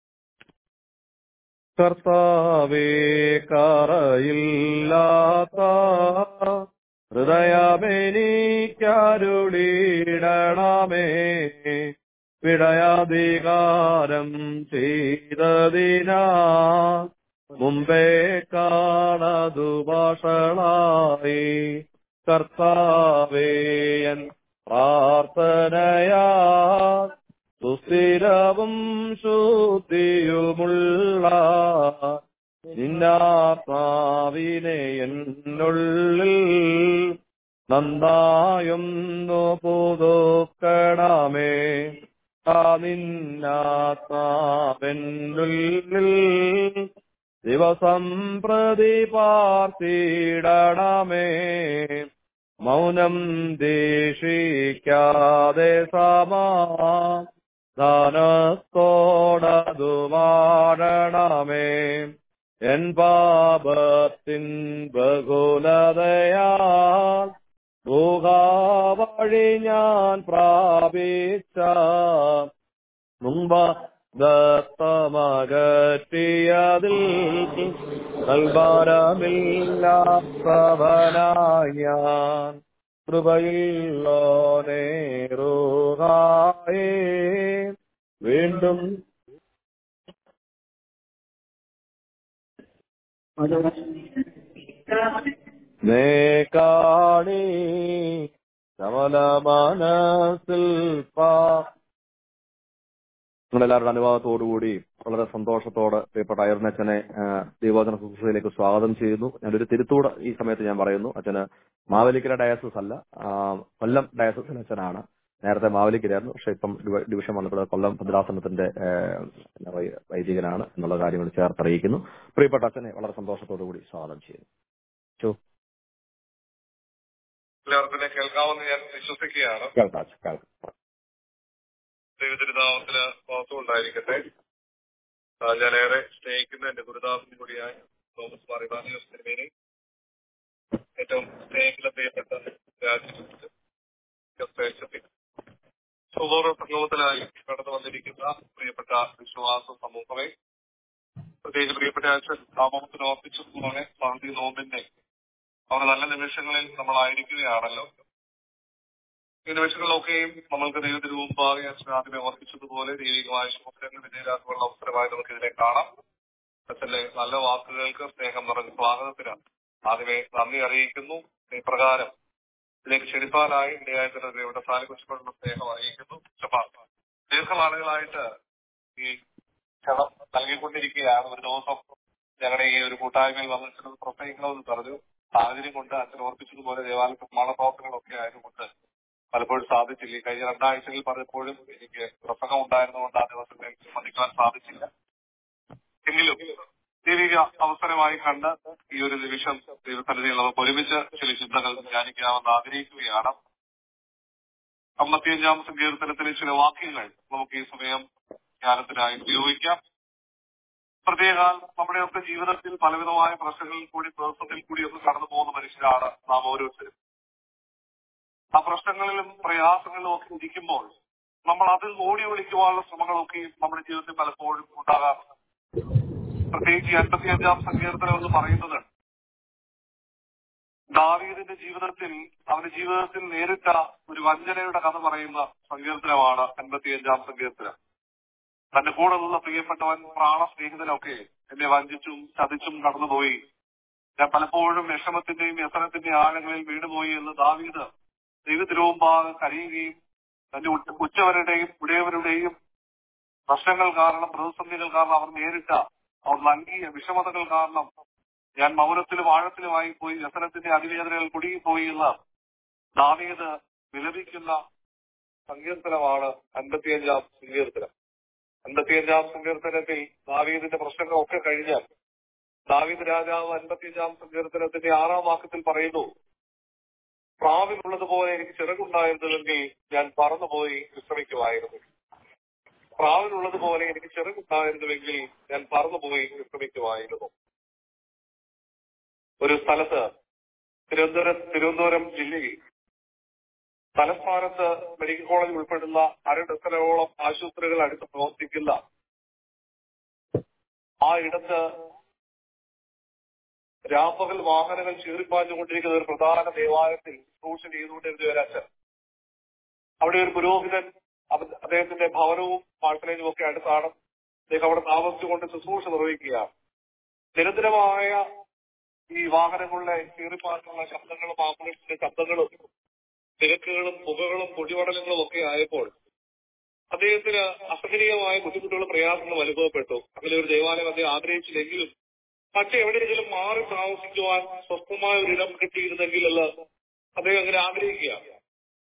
കർത്താവേ കറയില്ലാത്ത ഹൃദയമെനിക്കരുളിടണമേ വിടയാധികാരം ചെയ്തതിനാ മുമ്പേ കാണതു ഭാഷളായി കർത്താവേയൻ പ്രാർത്ഥനയാ സുസ്ഥിരവും ശുദ്ധിയുമുള്ള നിന്നാത്മാവിനെ എന്നുള്ളിൽ നന്നായൊന്നു പുതുക്കണമേ ആ നിന്നാത്മാവെന്നുള്ളിൽ ദിവസം പ്രതി പാർത്തിടണമേ മൗനം ദേഷിക്കാതെ സമാ ധനത്തോടതു മാടണമേ എൻ പാപത്തിൻ ബഹുലതയാൽ ഭൂകാവഴി ഞാൻ പ്രാപിച്ച മുമ്പ ദത്തമകറ്റിയതിൽ നൽഭാരമില്ലാത്തവനായി ഞാൻ കൃപയില്ലോനേ റൂഹായേ വീണ്ടും നേ കാണി കമല മനസ്സിൽ പാ നിങ്ങളെല്ലാവരുടെ അനുഭവത്തോടുകൂടി വളരെ സന്തോഷത്തോടെ പ്രിയപ്പെട്ട അയർനച്ചനെ ദൈവോചന ശുശ്രൂഷയിലേക്ക് സ്വാഗതം ചെയ്യുന്നു ഞാനൊരു തിരുത്തൂട് ഈ സമയത്ത് ഞാൻ പറയുന്നു അച്ഛന് മാവലിക്കര ഡയസസ് അല്ല ആ, കൊല്ലം ഡയസസിന് അച്ഛനാണ് നേരത്തെ മാവലിക്കരായിരുന്നു പക്ഷെ ഇപ്പം ഡിവ- ഡിവിഷൻ വന്നപ്പോൾ കൊല്ലം ഭദ്രാസനത്തിന്റെ ആ, പിന്നെ വൈ- വൈദികനാണ് എന്നുള്ള കാര്യങ്ങൾ ചേർത്തറിയിക്കുന്നു പ്രിയപ്പെട്ട അച്ഛനെ വളരെ സന്തോഷത്തോടു കൂടി സ്വാഗതം ചെയ്യുന്നു ചോ, എല്ലാവർക്കും എന്നെ കേൾക്കാമെന്ന് ഞാൻ വിശ്വസിക്കുകയാണ് കേൾക്കാം അച്ഛൻ, കേൾക്കാം ദൈവതിരുനാമത്തിന് മഹത്വം ഉണ്ടായിരിക്കട്ടെ ആ, ഞാനേറെ സ്നേഹിക്കുന്ന എന്റെ ഗുരുദാസനും കൂടിയായ തോമസ് മാറിബാനിയോസ് തിരുമേനി ഏറ്റവും സ്നേഹിക്കുന്ന പ്രിയപ്പെട്ട രാജ്യത്തെ സുബോധ സംഗമത്തിലായി കടന്നു വന്നിരിക്കുന്ന പ്രിയപ്പെട്ട വിശ്വാസ സമൂഹമേ പ്രത്യേകിച്ച് പ്രിയപ്പെട്ട അച്ഛൻ നാമത്തിന് ഓർപ്പിച്ചതുപോലെ പകുതി നോമ്പിന്റെ അവരുടെ നല്ല നിമിഷങ്ങളിൽ നമ്മളായിരിക്കുകയാണല്ലോ ഈ നിമിഷങ്ങളിലൊക്കെയും നമ്മൾക്ക് ദൈവത്തിന് മുമ്പാകെ അച്ഛൻ ആദ്യമേ ഓർപ്പിച്ചതുപോലെ ദൈവികമായ ശുഭകരങ്ങൾ വിജയരാക്കുള്ള അവസരമായി നമുക്ക് ഇതിനെ കാണാം അച്ഛന്റെ നല്ല വാക്കുകൾക്ക് സ്നേഹം നിറഞ്ഞ സ്വാഗതത്തിനാണ് ആദ്യമേ നന്ദി അറിയിക്കുന്നു ഇപ്രകാരം ഇതിലേക്ക് ക്ഷണിപ്പാനായി ഇടയായിട്ടുള്ള ദൈവയുടെ സാലിക്കുറിച്ചുകൊണ്ടുള്ള സ്നേഹം അറിയിക്കുന്നു ചപ്പാ ദീർഘനാളുകളായിട്ട് ഈ ക്ഷണം നൽകിക്കൊണ്ടിരിക്കുകയാണ് ഒരു ദിവസം ഞങ്ങളുടെ ഈ ഒരു കൂട്ടായ്മയിൽ വന്നിട്ട് പ്രസംഗിക്കണമെന്ന് പറഞ്ഞു സാഹചര്യം കൊണ്ട് അച്ഛൻ ഓർപ്പിച്ചതുപോലെ ദേവാലയ നിർമ്മാണ പ്രവർത്തനങ്ങളൊക്കെ ആയതുകൊണ്ട് പലപ്പോഴും സാധിച്ചില്ല ഈ കഴിഞ്ഞ രണ്ടാഴ്ചകളിൽ പലപ്പോഴും എനിക്ക് പ്രസംഗം ഉണ്ടായിരുന്നുകൊണ്ട് ആ ദിവസങ്ങളിൽ സംബന്ധിക്കാൻ സാധിച്ചില്ല എങ്കിലും ദൈവിക അവസരമായി കണ്ട് ഈ ഒരു നിമിഷം ദൈവസന്നിധിയിൽ നമുക്ക് ഒരുമിച്ച് ചില ചിന്തകൾ ധ്യാനിക്കാമെന്ന് ആഗ്രഹിക്കുകയാണ് അമ്പത്തിയഞ്ചാം സങ്കീർത്തനത്തിലെ ചില വാക്യങ്ങൾ നമുക്ക് ഈ സമയം ധ്യാനത്തിനായി ഉപയോഗിക്കാം പ്രത്യേക നമ്മുടെയൊക്കെ ജീവിതത്തിൽ പലവിധമായ പ്രശ്നങ്ങളിൽ കൂടി പ്രതിസന്ധിയിൽ കൂടിയൊക്കെ കടന്നു പോകുന്ന മനുഷ്യരാണ് നാം ഓരോരുത്തരും ആ പ്രശ്നങ്ങളിലും പ്രയാസങ്ങളിലും ഒക്കെ ഇരിക്കുമ്പോൾ നമ്മൾ അതിൽ ഓടി ഒളിക്കുവാനുള്ള ശ്രമങ്ങളൊക്കെ നമ്മുടെ ജീവിതത്തിൽ പലപ്പോഴും ഉണ്ടാകാറുണ്ട് പ്രത്യേകിച്ച് ഈ അൻപത്തിയഞ്ചാം സങ്കീർത്തനം എന്ന് പറയുന്നത് ദാവീദിന്റെ ജീവിതത്തിൽ അവന്റെ ജീവിതത്തിൽ നേരിട്ട ഒരു വഞ്ചനയുടെ കഥ പറയുന്ന സങ്കീർത്തനമാണ് അൻപത്തിയഞ്ചാം സങ്കീർത്തനം തന്റെ കൂടെ നിന്ന പ്രിയപ്പെട്ടവൻ പ്രാണസ്നേഹിതനൊക്കെ എന്നെ വഞ്ചിച്ചും ചതിച്ചും കടന്നുപോയി ഞാൻ പലപ്പോഴും വിഷമത്തിന്റെയും വ്യസനത്തിന്റെയും ആഴങ്ങളിൽ വീണുപോയി എന്ന് ദാവീദ് ദൈവത്തിനു മുമ്പാകെ കരയുകയും തന്റെ ഉറ്റ- ഉച്ചവരുടെയും ഉടയവരുടെയും പ്രശ്നങ്ങൾ കാരണം പ്രതിസന്ധികൾ കാരണം അവർ നേരിട്ട അവർ നൽകിയ വിഷമതകൾ കാരണം ഞാൻ മൗനത്തിലും ആഴത്തിലുമായി പോയി വ്യസനത്തിന്റെ അതിവേദനകൾ കുടുങ്ങിപ്പോയി എന്ന് ദാവീദ് വിലപിക്കുന്ന സങ്കീർത്തനമാണ് അൻപത്തിയഞ്ചാം സങ്കീർത്തനം അൻപത്തിയഞ്ചാം സങ്കീർത്തനത്തിൽ ദാവീദിന്റെ പ്രശ്നങ്ങളൊക്കെ കഴിഞ്ഞാൽ ദാവീദ് രാജാവ് അൻപത്തിയഞ്ചാം സങ്കീർത്തനത്തിന്റെ ആറാം വാക്യത്തിൽ പറയുന്നു പ്രാവിനുള്ളതുപോലെ എനിക്ക് ചിറകുണ്ടായിരുന്നുവെങ്കിൽ ഞാൻ പറന്നുപോയി വിശ്രമിക്കുമായിരുന്നു പ്രാവിനുള്ളതുപോലെ എനിക്ക് ചിറകുണ്ടായിരുന്നുവെങ്കിൽ ഞാൻ പറന്നുപോയി വിശ്രമിക്കുമായിരുന്നു ഒരു സ്ഥലത്ത് തിരുവനന്തപുരം തിരുവനന്തപുരം ജില്ലയിൽ തലസ്ഥാനത്ത് മെഡിക്കൽ കോളേജ് ഉൾപ്പെടുന്ന അര ഡസനോളം ആശുപത്രികൾ അടുത്ത് പ്രവർത്തിക്കുന്ന ആ ഇടത്ത് രാപ്പകൽ വാഹനങ്ങൾ ചീറിപ്പാഞ്ഞുകൊണ്ടിരിക്കുന്ന ഒരു പ്രധാന ദേവാലയത്തിൽ ശുശ്രൂഷ ചെയ്തുകൊണ്ടിരുന്ന ഒരു അച്ഛൻ അവിടെ ഒരു പുരോഹിതൻ അവ- അദ്ദേഹത്തിന്റെ ഭവനവും പാഴ്സലേജും ഒക്കെ അടുത്താണ് അദ്ദേഹം അവിടെ താമസിച്ചുകൊണ്ട് ശുശ്രൂഷ നിർവഹിക്കുകയാണ് നിരന്തരമായ ഈ വാഹനങ്ങളുടെ ചീറിപ്പാഞ്ഞുള്ള ശബ്ദങ്ങളും ആംബുലൻസിന്റെ ശബ്ദങ്ങളും തിരക്കുകളും പുകകളും പൊടിപടലങ്ങളും ഒക്കെ ആയപ്പോൾ അദ്ദേഹത്തിന് അസഹനീയമായ ബുദ്ധിമുട്ടുകളും പ്രയാസങ്ങളും അനുഭവപ്പെട്ടു അങ്ങനെ ഒരു ദേവാലയം അദ്ദേഹം ആഗ്രഹിച്ചില്ലെങ്കിലും പക്ഷെ എവിടെയെങ്കിലും മാറി താമസിക്കുവാൻ സ്വസ്ഥമായ ഒരു ഇടം കിട്ടിയിരുന്നെങ്കിൽ എന്ന് അദ്ദേഹം അങ്ങനെ ആഗ്രഹിക്കുകയാണ്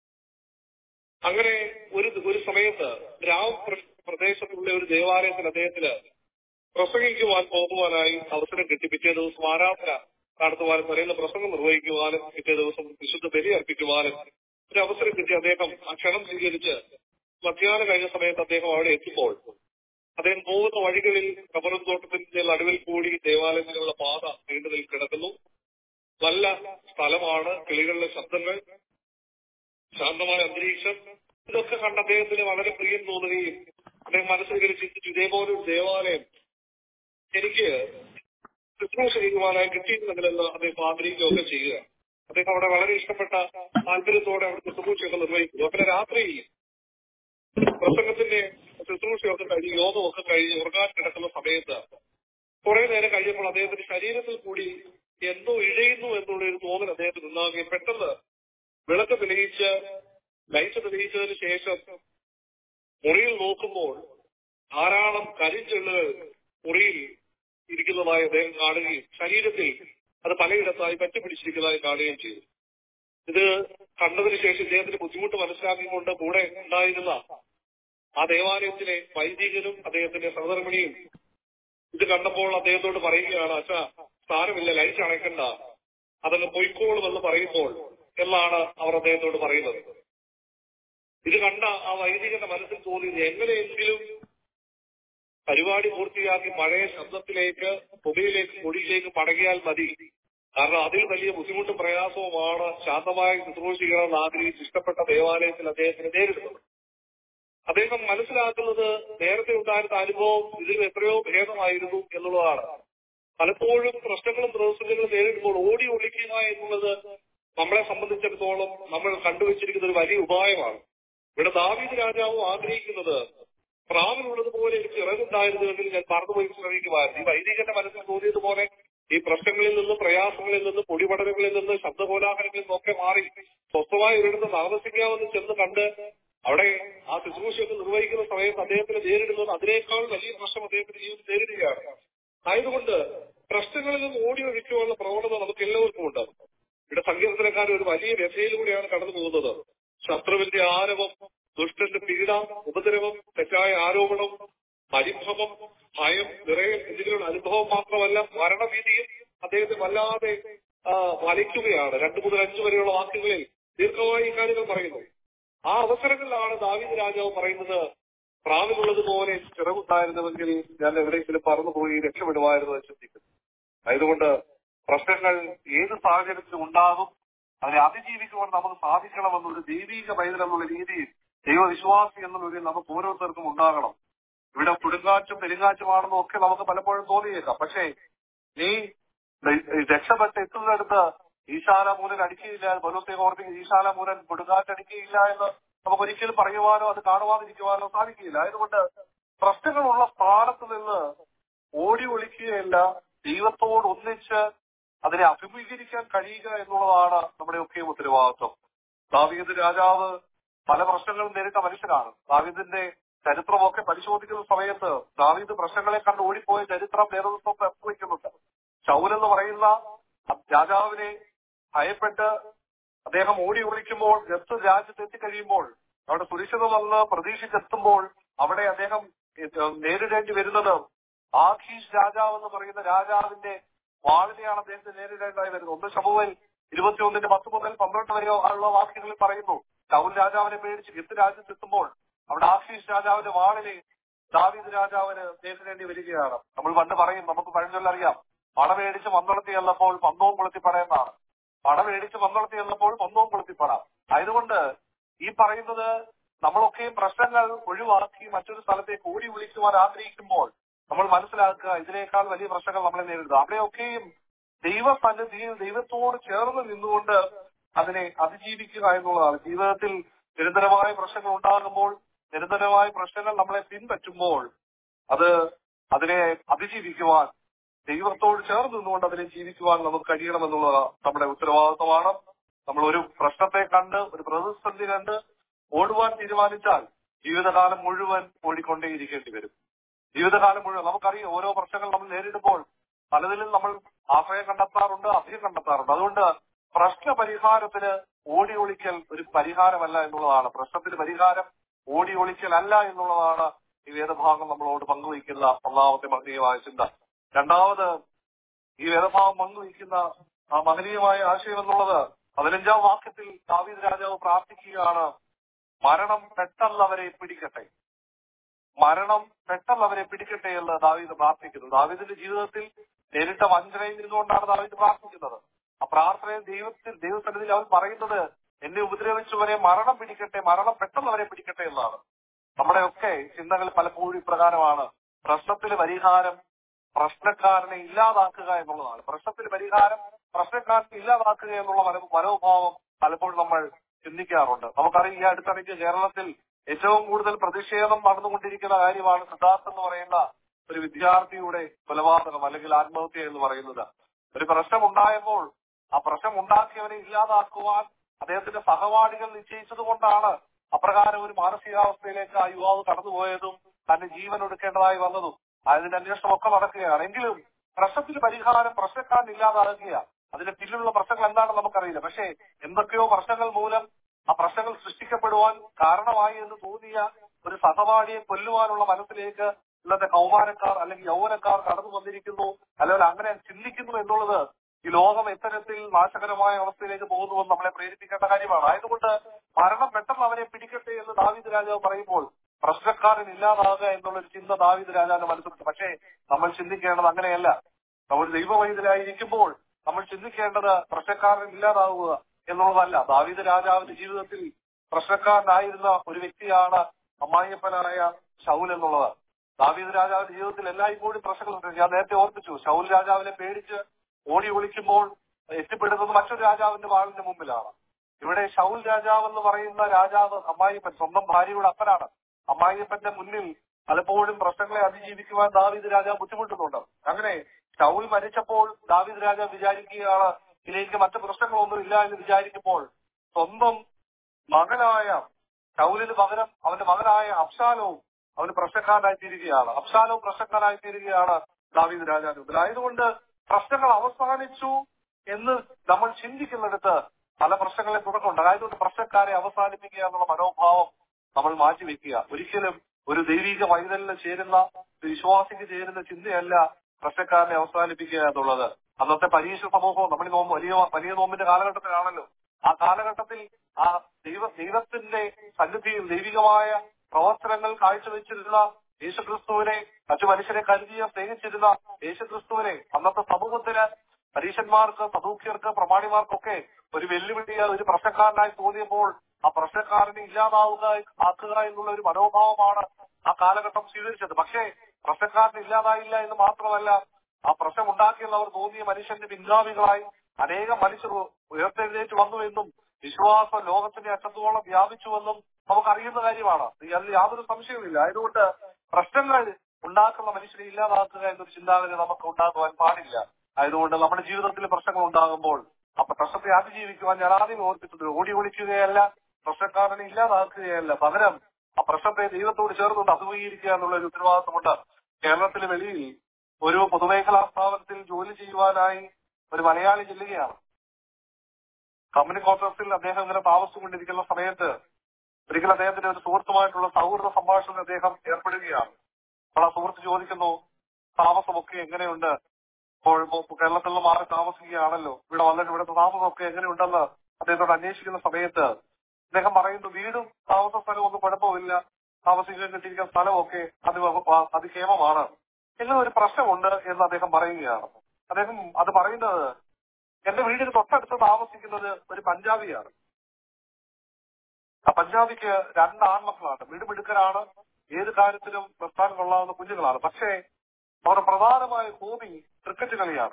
അങ്ങനെ ഒരു ഒരു സമയത്ത് ഗ്രാമ പ്ര- പ്രദേശത്തുള്ള ഒരു ദേവാലയത്തിൽ അദ്ദേഹത്തിന് പ്രസംഗിക്കുവാൻ പോകുവാനായി അവസരം കിട്ടി പിറ്റേ ദിവസം ആരാധന നടത്തുവാനും പറയുന്ന പ്രസംഗം നിർവഹിക്കുവാനും പിറ്റേ ദിവസം വിശുദ്ധ ബലി അർപ്പിക്കുവാനും ഒരു അവസരം കിട്ടി അദ്ദേഹം ആ ക്ഷണം സ്വീകരിച്ച് മധ്യാഹ്നം കഴിഞ്ഞ സമയത്ത് അദ്ദേഹം അവിടെ എത്തുമ്പോൾ അദ്ദേഹം പോകുന്ന വഴികളിൽ റബ്ബറും തോട്ടത്തിന്റെ നടുവിൽ കൂടി ദേവാലയത്തിലുള്ള പാത നീണ്ടു നിൽ കിടക്കുന്നു നല്ല സ്ഥലമാണ് കിളികളുടെ ശബ്ദങ്ങൾ ശാന്തമായ അന്തരീക്ഷം ഇതൊക്കെ കണ്ട് അദ്ദേഹത്തിന് വളരെ പ്രിയം തോന്നുകയും അദ്ദേഹം മനസ്സിൽ ചിന്തിച്ചു ഇതേപോലെ ഒരു ദേവാലയം എനിക്ക് ശുശ്രൂഷ ചെയ്യുവാനായി കിട്ടിയിരുന്നെങ്കിലെന്ന് അദ്ദേഹം ആഗ്രഹിക്കുകയൊക്കെ ചെയ്യുക അദ്ദേഹം അവിടെ വളരെ ഇഷ്ടപ്പെട്ട താല്പര്യത്തോടെ അവിടുത്തെ ശുശ്രൂഷയൊക്കെ നിർവഹിക്കുന്നു അങ്ങനെ രാത്രി പ്രസംഗത്തിന്റെ ശുശ്രൂഷയൊക്കെ കഴിഞ്ഞ് യോഗമൊക്കെ കഴിഞ്ഞ് ഉറങ്ങാൻ കിടക്കുന്ന സമയത്ത് കുറെ നേരം കഴിയുമ്പോൾ അദ്ദേഹത്തിന്റെ ശരീരത്തിൽ കൂടി എന്തോ ഇഴയുന്നു എന്നുള്ള ഒരു തോന്നൽ അദ്ദേഹത്തിന് ഉണ്ടാകുകയും പെട്ടെന്ന് വിളക്ക് തെളിയിച്ച് ലൈറ്റ് തെളിയിച്ചതിന് ശേഷം മുറിയിൽ നോക്കുമ്പോൾ ധാരാളം കരിഞ്ചെള്ളുകൾ മുറിയിൽ ഇരിക്കുന്നതായി അദ്ദേഹം കാണുകയും ശരീരത്തിൽ അത് പലയിടത്തായി പറ്റിപ്പിടിച്ചിരിക്കുന്നതായി കാണുകയും ചെയ്തു ഇത് കണ്ടതിന് ശേഷം ഇദ്ദേഹത്തിന് ബുദ്ധിമുട്ട് മനസ്സിലാക്കിക്കൊണ്ട് കൂടെ ഉണ്ടായിരുന്ന ആ ദേവാലയത്തിലെ വൈദികനും അദ്ദേഹത്തിന്റെ സഹധർമ്മിണിയും ഇത് കണ്ടപ്പോൾ അദ്ദേഹത്തോട് പറയുകയാണ് അച്ഛാ സ്ഥാനമില്ല ലൈറ്റ് അണയ്ക്കണ്ട അതങ്ങ് പൊയ്ക്കോളുമെന്ന് പറയുമ്പോൾ എന്നാണ് അവർ അദ്ദേഹത്തോട് പറയുന്നത് ഇത് കണ്ട ആ വൈദികന്റെ മനസ്സിൽ തോന്നിയത് എങ്ങനെയെങ്കിലും പരിപാടി പൂർത്തിയാക്കി പഴയ ശബ്ദത്തിലേക്ക് പുകയിലേക്ക് പൊടിയിലേക്ക് മടങ്ങിയാൽ മതി കാരണം അതിൽ വലിയ ബുദ്ധിമുട്ടും പ്രയാസവുമാണ് ശാന്തമായി ശുശ്രൂഷിക്കണമെന്ന് ആഗ്രഹിച്ച് ഇഷ്ടപ്പെട്ട ദേവാലയത്തിൽ അദ്ദേഹത്തിന് നേരിടുന്നത് അദ്ദേഹം മനസ്സിലാക്കുന്നത് നേരത്തെ ഉണ്ടായിരുന്ന അനുഭവം ഇതിൽ എത്രയോ ഭേദമായിരുന്നു എന്നുള്ളതാണ് പലപ്പോഴും പ്രശ്നങ്ങളും പ്രതിസന്ധികളും നേരിടുമ്പോൾ ഓടി ഒളിക്കുക എന്നുള്ളത് നമ്മളെ സംബന്ധിച്ചിടത്തോളം നമ്മൾ കണ്ടുവച്ചിരിക്കുന്ന ഒരു വലിയ ഉപായമാണ് ഇവിടെ ദാവീദ് രാജാവ് ആഗ്രഹിക്കുന്നത് പ്രാവിനുള്ളതുപോലെ എനിക്ക് ഇറങ്ങുണ്ടായിരുന്നുവെങ്കിൽ ഞാൻ പറന്നുപോയി ശ്രമിക്കുമായിരുന്നു ഈ വൈദികന്റെ മനസ്സിൽ തോന്നിയതുപോലെ ഈ പ്രശ്നങ്ങളിൽ നിന്ന് പ്രയാസങ്ങളിൽ നിന്ന് പൊടിപടലങ്ങളിൽ നിന്ന് ശബ്ദകോലാഹലങ്ങളിൽ നിന്നൊക്കെ മാറി സ്വസ്ഥമായി ഒരിടത്ത് താമസിക്കാമെന്ന് ചെന്ന് കണ്ട് അവിടെ ആ ശുശ്രൂഷയൊക്കെ നിർവഹിക്കുന്ന സമയത്ത് അദ്ദേഹത്തിന് നേരിടുന്നത് അതിനേക്കാൾ വലിയ പ്രശ്നം അദ്ദേഹത്തിന്റെ ജീവിതത്തിൽ നേരിടുകയാണ് ആയതുകൊണ്ട് പ്രശ്നങ്ങളിൽ നിന്ന് ഓടി ഒഴിക്കുവാനുള്ള പ്രവണത നമുക്ക് എല്ലാവർക്കും ഉണ്ട് ഇവിടെ സങ്കീർത്തനക്കാരൻ ഒരു വലിയ വ്യഥയിലൂടെയാണ് കടന്നു പോകുന്നത് ശത്രുവിന്റെ ആരവം ദുഷ്ടന്റെ പീഡ ഉപദ്രവം തെറ്റായ ആരോപണം പരിഭവം ഭയം നിറയൽ എന്നിവരുടെ അനുഭവം മാത്രമല്ല മരണഭീതിയും അദ്ദേഹത്തെ വല്ലാതെ ആ, വലയ്ക്കുകയാണ് രണ്ടു മുതൽ അഞ്ചു വരെയുള്ള വാക്യങ്ങളിൽ ദീർഘമായി ഈ കാര്യങ്ങൾ പറയുന്നു ആ അവസരങ്ങളിലാണ് ദാവീദ് രാജാവ് പറയുന്നത് പ്രാവിനുള്ളതുപോലെ ചിറകുണ്ടായിരുന്നുവെങ്കിൽ ഞാൻ എവിടെയെങ്കിലും പറന്നുപോയി രക്ഷപ്പെടുമായിരുന്നു എന്ന് ചിന്തിക്കുന്നു ആയതുകൊണ്ട് പ്രശ്നങ്ങൾ ഏത് സാഹചര്യത്തിലും ഉണ്ടാകും അതിനെ അതിജീവിക്കുവാൻ നമുക്ക് സാധിക്കണമെന്നൊരു ദൈവീക പൈതൽ എന്നുള്ള രീതിയിൽ ദൈവവിശ്വാസി എന്നുള്ള ഒരു നമുക്ക് ഓരോരുത്തർക്കും ഉണ്ടാകണം ഇവിടെ കൊടുങ്കാറ്റും പെരുങ്കാറ്റുമാണെന്നും ഒക്കെ നമുക്ക് പലപ്പോഴും തോന്നിയേക്കാം പക്ഷേ നീ രക്ഷപ്പെട്ട് എത്തുന്നിടത്ത് ഈശാലമൂലൻ അടിക്കുകയില്ല പൗലോസ്തേ കോടതി ഈശാലമൂലൻ കൊടുങ്കാറ്റടിക്കുകയില്ല എന്ന് നമുക്ക് ഒരിക്കലും പറയുവാനോ അത് കാണുവാതിരിക്കുവാനോ സാധിക്കുകയില്ല ആയതുകൊണ്ട് പ്രശ്നങ്ങളുള്ള സ്ഥാനത്ത് നിന്ന് ഓടി ഒളിക്കുകയല്ല ദൈവത്തോട് ഒന്നിച്ച് അതിനെ അഭിമുഖീകരിക്കാൻ കഴിയുക എന്നുള്ളതാണ് നമ്മുടെ ഒക്കെ ഉത്തരവാദിത്വം ദാവീദ് രാജാവ് പല പ്രശ്നങ്ങളും നേരിട്ട മനുഷ്യനാണ് ദാവീദിന്റെ ചരിത്രമൊക്കെ പരിശോധിക്കുന്ന സമയത്ത് ദാവീദ് പ്രശ്നങ്ങളെ കണ്ട് ഓടിപ്പോയ ചരിത്രം നേതൃത്വം വയ്ക്കുന്നുണ്ട് ശൗൽ എന്ന് പറയുന്ന രാജാവിനെ ഭയപ്പെട്ട് അദ്ദേഹം ഓടി ഒളിക്കുമ്പോൾ ഗത്ത് രാജ്യത്ത് എത്തിക്കഴിയുമ്പോൾ അവിടെ സുരക്ഷിത വന്ന് പ്രതീക്ഷിച്ചെത്തുമ്പോൾ അവിടെ അദ്ദേഹം ഏഹ്, നേരിടേണ്ടി വരുന്നത് ആഖീഷ് രാജാവ് എന്ന് പറയുന്ന രാജാവിന്റെ വാളിനെയാണ് അദ്ദേഹത്തെ നേരിടേണ്ടതായി വരുന്നത് ഒന്ന് ശമുവൽ ഇരുപത്തിയൊന്നിന്റെ പത്ത് മുതൽ പന്ത്രണ്ട് വരെ ഉള്ള വാക്യങ്ങളിൽ പറയുന്നു ശൗൽ രാജാവിനെ പേടിച്ച് ഗത്ത് രാജ്യത്ത് എത്തുമ്പോൾ അവിടെ ആഖീഷ് രാജാവിന്റെ വാളിനെ ദാവീദ് രാജാവിന് നേരിടേണ്ടി വരികയാണ് നമ്മൾ പണ്ട് പറയും നമുക്ക് പഴഞ്ചൊല്ലറിയാം പട മേടിച്ച് മന്ദളത്തി ചെന്നപ്പോൾ പന്തവും കൊളുത്തി പടയെന്നാണ് പട മേടിച്ച് മന്ദളത്തി ചെന്നപ്പോൾ പന്തവും കൊളുത്തി പട ആയതുകൊണ്ട് ഈ പറയുന്നത് നമ്മളൊക്കെയും പ്രശ്നങ്ങൾ ഒഴിവാക്കി മറ്റൊരു സ്ഥലത്തേക്ക് ഓടി വിളിക്കുവാൻ ആഗ്രഹിക്കുമ്പോൾ നമ്മൾ മനസ്സിലാക്കുക ഇതിനേക്കാൾ വലിയ പ്രശ്നങ്ങൾ നമ്മളെ നേരിടുക അവിടെയൊക്കെയും ദൈവസന്നിധിയിൽ ദൈവത്തോട് ചേർന്ന് നിന്നുകൊണ്ട് അതിനെ അതിജീവിക്കുക എന്നുള്ളതാണ് ജീവിതത്തിൽ നിരന്തരമായ പ്രശ്നങ്ങൾ ഉണ്ടാകുമ്പോൾ നിരന്തരമായ പ്രശ്നങ്ങൾ നമ്മളെ പിൻപറ്റുമ്പോൾ അത് അതിനെ അതിജീവിക്കുവാൻ ദൈവത്തോട് ചേർന്ന് നിന്നുകൊണ്ട് അതിനെ ജീവിക്കുവാൻ നമുക്ക് കഴിയണമെന്നുള്ളത് നമ്മുടെ ഉത്തരവാദിത്വമാണ് നമ്മൾ ഒരു പ്രശ്നത്തെ കണ്ട് ഒരു പ്രതിസന്ധി കണ്ട് ഓടുവാൻ തീരുമാനിച്ചാൽ ജീവിതകാലം മുഴുവൻ ഓടിക്കൊണ്ടേയിരിക്കേണ്ടി വരും ജീവിതകാലം മുഴുവൻ നമുക്കറിയാം ഓരോ പ്രശ്നങ്ങൾ നമ്മൾ നേരിടുമ്പോൾ പലതിലും നമ്മൾ ആശ്രയം കണ്ടെത്താറുണ്ട് അഭയം കണ്ടെത്താറുണ്ട് അതുകൊണ്ട് പ്രശ്ന പരിഹാരത്തിന് ഓടി ഒളിക്കൽ ഒരു പരിഹാരമല്ല എന്നുള്ളതാണ് പ്രശ്നത്തിന് പരിഹാരം ഓടി ഒളിക്കൽ അല്ല എന്നുള്ളതാണ് ഈ വേദഭാഗം നമ്മളോട് പങ്കുവയ്ക്കുന്ന ഒന്നാമത്തെ മഹനീയമായ ചിന്ത രണ്ടാമത് ഈ വേദഭാഗം പങ്കുവയ്ക്കുന്ന ആ മഹനീയമായ ആശയം എന്നുള്ളത് പതിനഞ്ചാം വാക്യത്തിൽ ദാവീദ് രാജാവ് പ്രാർത്ഥിക്കുകയാണ് മരണം പെട്ടെന്ന് അവരെ പിടിക്കട്ടെ മരണം പെട്ടെന്ന് അവരെ പിടിക്കട്ടെ എന്ന് ദാവീദ് പ്രാർത്ഥിക്കുന്നു ദാവീദിന്റെ ജീവിതത്തിൽ നേരിട്ട വഞ്ചനയിൽ നിന്നുകൊണ്ടാണ് ദാവീദ് പ്രാർത്ഥിക്കുന്നത് ആ പ്രാർത്ഥനയിൽ ദൈവത്തിൽ ദൈവസന്നിധിയിൽ അവൻ പറയുന്നത് എന്നെ ഉപദ്രവിച്ചവരെ മരണം പിടിക്കട്ടെ മരണം പെട്ടെന്ന് അവരെ പിടിക്കട്ടെ എന്നാണ് നമ്മുടെയൊക്കെ ചിന്തകൾ പലപ്പോഴും ഇപ്രകാരമാണ് പ്രശ്നത്തിന് പരിഹാരം പ്രശ്നക്കാരനെ ഇല്ലാതാക്കുക എന്നുള്ളതാണ് പ്രശ്നത്തിന് പരിഹാരം പ്രശ്നക്കാരനെ ഇല്ലാതാക്കുക എന്നുള്ള മനോ- മനോഭാവം പലപ്പോഴും നമ്മൾ ചിന്തിക്കാറുണ്ട് നമുക്കറിയാം ഈ അടുത്തിടയ്ക്ക് കേരളത്തിൽ ഏറ്റവും കൂടുതൽ പ്രതിഷേധം നടന്നുകൊണ്ടിരിക്കുന്ന കാര്യമാണ് സിദ്ധാർത്ഥ് എന്ന് പറയുന്ന ഒരു വിദ്യാർത്ഥിയുടെ കൊലപാതകം അല്ലെങ്കിൽ ആത്മഹത്യ എന്ന് പറയുന്നത് ഒരു പ്രശ്നം ഉണ്ടായപ്പോൾ ആ പ്രശ്നം ഉണ്ടാക്കിയവനെ ഇല്ലാതാക്കുവാൻ അദ്ദേഹത്തിന്റെ സഹപാഠികൾ നിശ്ചയിച്ചത് കൊണ്ടാണ് അപ്രകാരം ഒരു മാനസികാവസ്ഥയിലേക്ക് ആ യുവാവ് കടന്നുപോയതും തന്റെ ജീവൻ ഒടുക്കേണ്ടതായി വന്നതും അതിന്റെ അന്വേഷണമൊക്കെ നടക്കുകയാണ് എങ്കിലും പ്രശ്നത്തിന് പരിഹാരം പ്രശ്നക്കാരൻ ഇല്ലാതാകുക അതിന്റെ പിന്നിലുള്ള പ്രശ്നങ്ങൾ എന്താണെന്ന് നമുക്കറിയില്ല പക്ഷേ എന്തൊക്കെയോ പ്രശ്നങ്ങൾ മൂലം ആ പ്രശ്നങ്ങൾ സൃഷ്ടിക്കപ്പെടുവാൻ കാരണമായി എന്ന് തോന്നിയ ഒരു സഹപാഠിയെ കൊല്ലുവാനുള്ള മനസ്സിലേക്ക് ഇന്നത്തെ കൗമാരക്കാർ അല്ലെങ്കിൽ യൗവനക്കാർ കടന്നു വന്നിരിക്കുന്നു അല്ലെങ്കിൽ അങ്ങനെ ചിന്തിക്കുന്നു എന്നുള്ളത് ഈ ലോകം എത്തരത്തിൽ നാശകരമായ അവസ്ഥയിലേക്ക് പോകുന്നുവെന്ന് നമ്മളെ പ്രേരിപ്പിക്കേണ്ട കാര്യമാണ് ആയതുകൊണ്ട് മരണം പെട്ടെന്ന് അവരെ പിടിക്കട്ടെ എന്ന് ദാവീദ് രാജാവ് പറയുമ്പോൾ പ്രശ്നക്കാരൻ ഇല്ലാതാകുക എന്നുള്ള ഒരു ചിന്ത ദാവീദ് രാജാവിന്റെ മനസ്സിലുണ്ട് പക്ഷേ നമ്മൾ ചിന്തിക്കേണ്ടത് അങ്ങനെയല്ല നമ്മൾ ദൈവവൈദ്യരായിരിക്കുമ്പോൾ നമ്മൾ ചിന്തിക്കേണ്ടത് പ്രശ്നക്കാരൻ ഇല്ലാതാവുക എന്നുള്ളതല്ല ദാവീദ് രാജാവിന്റെ ജീവിതത്തിൽ പ്രശ്നക്കാരനായിരുന്ന ഒരു വ്യക്തിയാണ് അമ്മായിയപ്പനായ ഷൗൽ എന്നുള്ളത് ദാവീദ് രാജാവിന്റെ ജീവിതത്തിൽ എല്ലായ്പ്പോഴും പ്രശ്നങ്ങളുണ്ട് ഞാൻ നേരത്തെ ഓർപ്പിച്ചു ഷൗൽ രാജാവിനെ പേടിച്ച് ഓടി ഒളിക്കുമ്പോൾ എത്തിപ്പെടുന്നത് മറ്റൊരു രാജാവിന്റെ വാളിന്റെ മുമ്പിലാണ് ഇവിടെ ഷൗൽ രാജാവ് എന്ന് പറയുന്ന രാജാവ് അമ്മായിപ്പൻ സ്വന്തം ഭാര്യയുടെ അപ്പനാണ് അമ്മായിയപ്പന്റെ മുന്നിൽ പലപ്പോഴും പ്രശ്നങ്ങളെ അതിജീവിക്കുവാൻ ദാവീദ് രാജാവ് ബുദ്ധിമുട്ടുന്നുണ്ട് അങ്ങനെ ഷൗൽ മരിച്ചപ്പോൾ ദാവീദ് രാജാവ് വിചാരിക്കുകയാണ് ഇനി എനിക്ക് മറ്റു പ്രശ്നങ്ങളൊന്നും ഇല്ല എന്ന് വിചാരിക്കുമ്പോൾ സ്വന്തം മകനായ ഷൗലിന് പകരം അവന്റെ മകനായ അബ്ഷാലവും അവന് പ്രശ്നക്കാരനായി തീരുകയാണ് അബ്ഷാലവും പ്രശ്നക്കാരായി തീരുകയാണ് ദാവീദ് രാജാവിന് മുമ്പിൽ ആയതുകൊണ്ട് പ്രശ്നങ്ങൾ അവസാനിച്ചു എന്ന് നമ്മൾ ചിന്തിക്കുന്നിടത്ത് പല പ്രശ്നങ്ങളെ തുടക്കമുണ്ട് ആയതുകൊണ്ട് പ്രശ്നക്കാരെ അവസാനിപ്പിക്കുക എന്നുള്ള മനോഭാവം നമ്മൾ മാറ്റിവെക്കുക ഒരിക്കലും ഒരു ദൈവിക വൈതലിന് ചേരുന്ന ഒരു വിശ്വാസിക്ക് ചേരുന്ന ചിന്തയല്ല പ്രശ്നക്കാരനെ അവസാനിപ്പിക്കുക എന്നുള്ളത് അന്നത്തെ പരീക്ഷ സമൂഹവും നമ്മൾ ഈ നോമ്പ് വലിയ വലിയ നോമ്പിന്റെ കാലഘട്ടത്തിലാണല്ലോ ആ കാലഘട്ടത്തിൽ ആ ദൈവ ദൈവത്തിന്റെ സന്നിധിയിൽ ദൈവികമായ പ്രവർത്തനങ്ങൾ കാഴ്ചവെച്ചിരുന്ന യേശുക്രിസ്തുവിനെ മറ്റു മനുഷ്യരെ കരുതിയ സ്നേഹിച്ചിരുന്ന യേശുക്രിസ്തുവിനെ അന്നത്തെ സമൂഹത്തിന് പരീക്ഷന്മാർക്ക് സദൂക്യർക്ക് പ്രമാണിമാർക്കൊക്കെ ഒരു വെല്ലുവിളിയ ഒരു പ്രശ്നക്കാരനായി തോന്നിയപ്പോൾ ആ പ്രശ്നക്കാരനെ ഇല്ലാതാവുക ആക്കുക എന്നുള്ള ഒരു മനോഭാവമാണ് ആ കാലഘട്ടം സ്വീകരിച്ചത് പക്ഷേ പ്രശ്നക്കാരന് ഇല്ലാതായില്ല എന്ന് മാത്രമല്ല ആ പ്രശ്നം ഉണ്ടാക്കിയുള്ളവർ തോന്നിയ മനുഷ്യന്റെ പിൻഗാമികളായി അനേകം മനുഷ്യർ ഉയർത്തെഴുന്നേറ്റ് വന്നു എന്നും വിശ്വാസം ലോകത്തിന്റെ അറ്റത്തോളം വ്യാപിച്ചുവെന്നും നമുക്കറിയുന്ന കാര്യമാണ് അതിൽ യാതൊരു സംശയവുമില്ല ആയതുകൊണ്ട് പ്രശ്നങ്ങൾ ഉണ്ടാക്കുന്ന മനുഷ്യരെ ഇല്ലാതാക്കുക എന്നൊരു ചിന്താഗതി നമുക്ക് ഉണ്ടാക്കുവാൻ പാടില്ല ആയതുകൊണ്ട് നമ്മുടെ ജീവിതത്തിൽ പ്രശ്നങ്ങൾ ഉണ്ടാകുമ്പോൾ അപ്പൊ പ്രശ്നത്തെ അതിജീവിക്കുവാൻ ഞാൻ ആദ്യം ഓർപ്പിച്ചത് ഓടി ഒളിക്കുകയല്ല പ്രശ്നക്കാരനെ ഇല്ലാതാക്കുകയല്ല പകരം ആ പ്രശ്നത്തെ ദൈവത്തോട് ചേർന്നുകൊണ്ട് അഭിമുഖീകരിക്കുക എന്നുള്ള ഒരു ഉത്തരവാദിത്വമുണ്ട് കേരളത്തിന് വെളിയിൽ ഒരു പൊതുമേഖലാ സ്ഥാപനത്തിൽ ജോലി ചെയ്യുവാനായി ഒരു മലയാളി ചെല്ലുകയാണ് കമ്പനി ക്വാർട്ടേഴ്സിൽ അദ്ദേഹം ഇങ്ങനെ താമസിച്ചുകൊണ്ടിരിക്കുന്ന സമയത്ത് ഒരിക്കൽ അദ്ദേഹത്തിന്റെ ഒരു സുഹൃത്തുമായിട്ടുള്ള സൗഹൃദ സംഭാഷണത്തിൽ അദ്ദേഹം ഏർപ്പെടുകയാണ് അപ്പോൾ ആ സുഹൃത്ത് ചോദിക്കുന്നു താമസമൊക്കെ എങ്ങനെയുണ്ട് ഇപ്പോൾ ഇപ്പോ കേരളത്തിൽ നിന്ന് മാറി താമസിക്കുകയാണല്ലോ ഇവിടെ വന്നിട്ട് ഇവിടുത്തെ താമസമൊക്കെ എങ്ങനെയുണ്ടെന്ന് അദ്ദേഹത്തോട് അന്വേഷിക്കുന്ന സമയത്ത് അദ്ദേഹം പറയുന്നു വീടും താമസ സ്ഥലവും ഒന്നും കുഴപ്പമില്ല താമസിക്കാൻ കിട്ടിയിരിക്കുന്ന സ്ഥലമൊക്കെ അത് വ- അതിക്ഷേമമാണ് എങ്ങനെ ഒരു പ്രശ്നമുണ്ട് എന്ന് അദ്ദേഹം പറയുകയാണ് അദ്ദേഹം അത് പറയുന്നത് എന്റെ വീടിന് തൊട്ടടുത്ത് താമസിക്കുന്നത് ഒരു പഞ്ചാബിയാണ് ആ പഞ്ചാബിക്ക് രണ്ട് ആൺമക്കളാണ് മിടുമിടുക്കരാണ് ഏത് കാര്യത്തിലും പ്രസ്ഥാനം കൊള്ളാവുന്ന കുഞ്ഞുങ്ങളാണ് പക്ഷേ അവരുടെ പ്രധാനമായ ഹോബി ക്രിക്കറ്റ് കളിയാണ്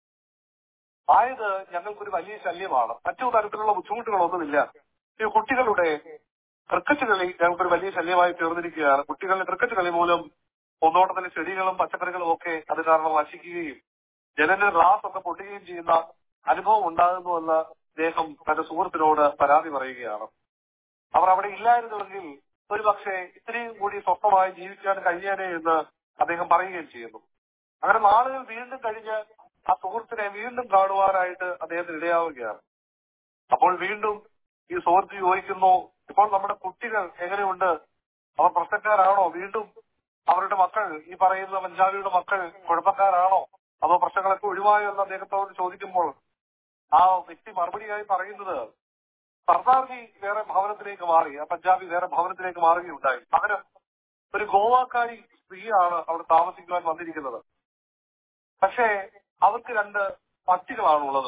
ആയത് ഞങ്ങൾക്കൊരു വലിയ ശല്യമാണ് മറ്റു തരത്തിലുള്ള ബുദ്ധിമുട്ടുകളൊന്നുമില്ല ഈ കുട്ടികളുടെ ക്രിക്കറ്റ് കളി ഞങ്ങൾക്കൊരു വലിയ ശല്യമായി തീർന്നിരിക്കുകയാണ് കുട്ടികളുടെ ക്രിക്കറ്റ് കളി മൂലം ഒന്നോട്ടത്തിലെ ചെടികളും പച്ചക്കറികളും ഒക്കെ അത് കാരണം നശിക്കുകയും ജനന്റെ ഗ്ലാസ് ഒക്കെ പൊട്ടുകയും ചെയ്യുന്ന അനുഭവം ഉണ്ടാകുന്നുവെന്ന് അദ്ദേഹം തന്റെ സുഹൃത്തിനോട് പരാതി പറയുകയാണ് അവർ അവിടെ ഇല്ലായിരുന്നുവെങ്കിൽ ഒരു പക്ഷേ ഇത്രയും കൂടി സ്വസ്ഥമായി ജീവിക്കാൻ കഴിയാനേ എന്ന് അദ്ദേഹം പറയുകയും ചെയ്യുന്നു അങ്ങനെ നാളുകൾ വീണ്ടും കഴിഞ്ഞ് ആ സുഹൃത്തിനെ വീണ്ടും കാണുവാനായിട്ട് അദ്ദേഹത്തിന് ഇടയാവുകയാണ് അപ്പോൾ വീണ്ടും ഈ സുഹൃത്ത് ചോദിക്കുന്നു ഇപ്പോൾ നമ്മുടെ കുട്ടികൾ എങ്ങനെയുണ്ട് അവർ പ്രശ്നക്കാരാണോ വീണ്ടും അവരുടെ മക്കൾ ഈ പറയുന്ന പഞ്ചാബിയുടെ മക്കൾ കുഴപ്പക്കാരാണോ അതോ പ്രശ്നങ്ങളൊക്കെ ഒഴിവായോ എന്ന് അദ്ദേഹത്തോട് ചോദിക്കുമ്പോൾ ആ വ്യക്തി മറുപടിയായി പറയുന്നത് സർദാർജി വേറെ ഭവനത്തിലേക്ക് മാറി ആ പഞ്ചാബി വേറെ ഭവനത്തിലേക്ക് മാറുകയുണ്ടായി പകരം ഒരു ഗോവാക്കാരി സ്ത്രീയാണ് അവിടെ താമസിക്കുവാൻ വന്നിരിക്കുന്നത് പക്ഷേ അവർക്ക് രണ്ട് പട്ടികളാണുള്ളത്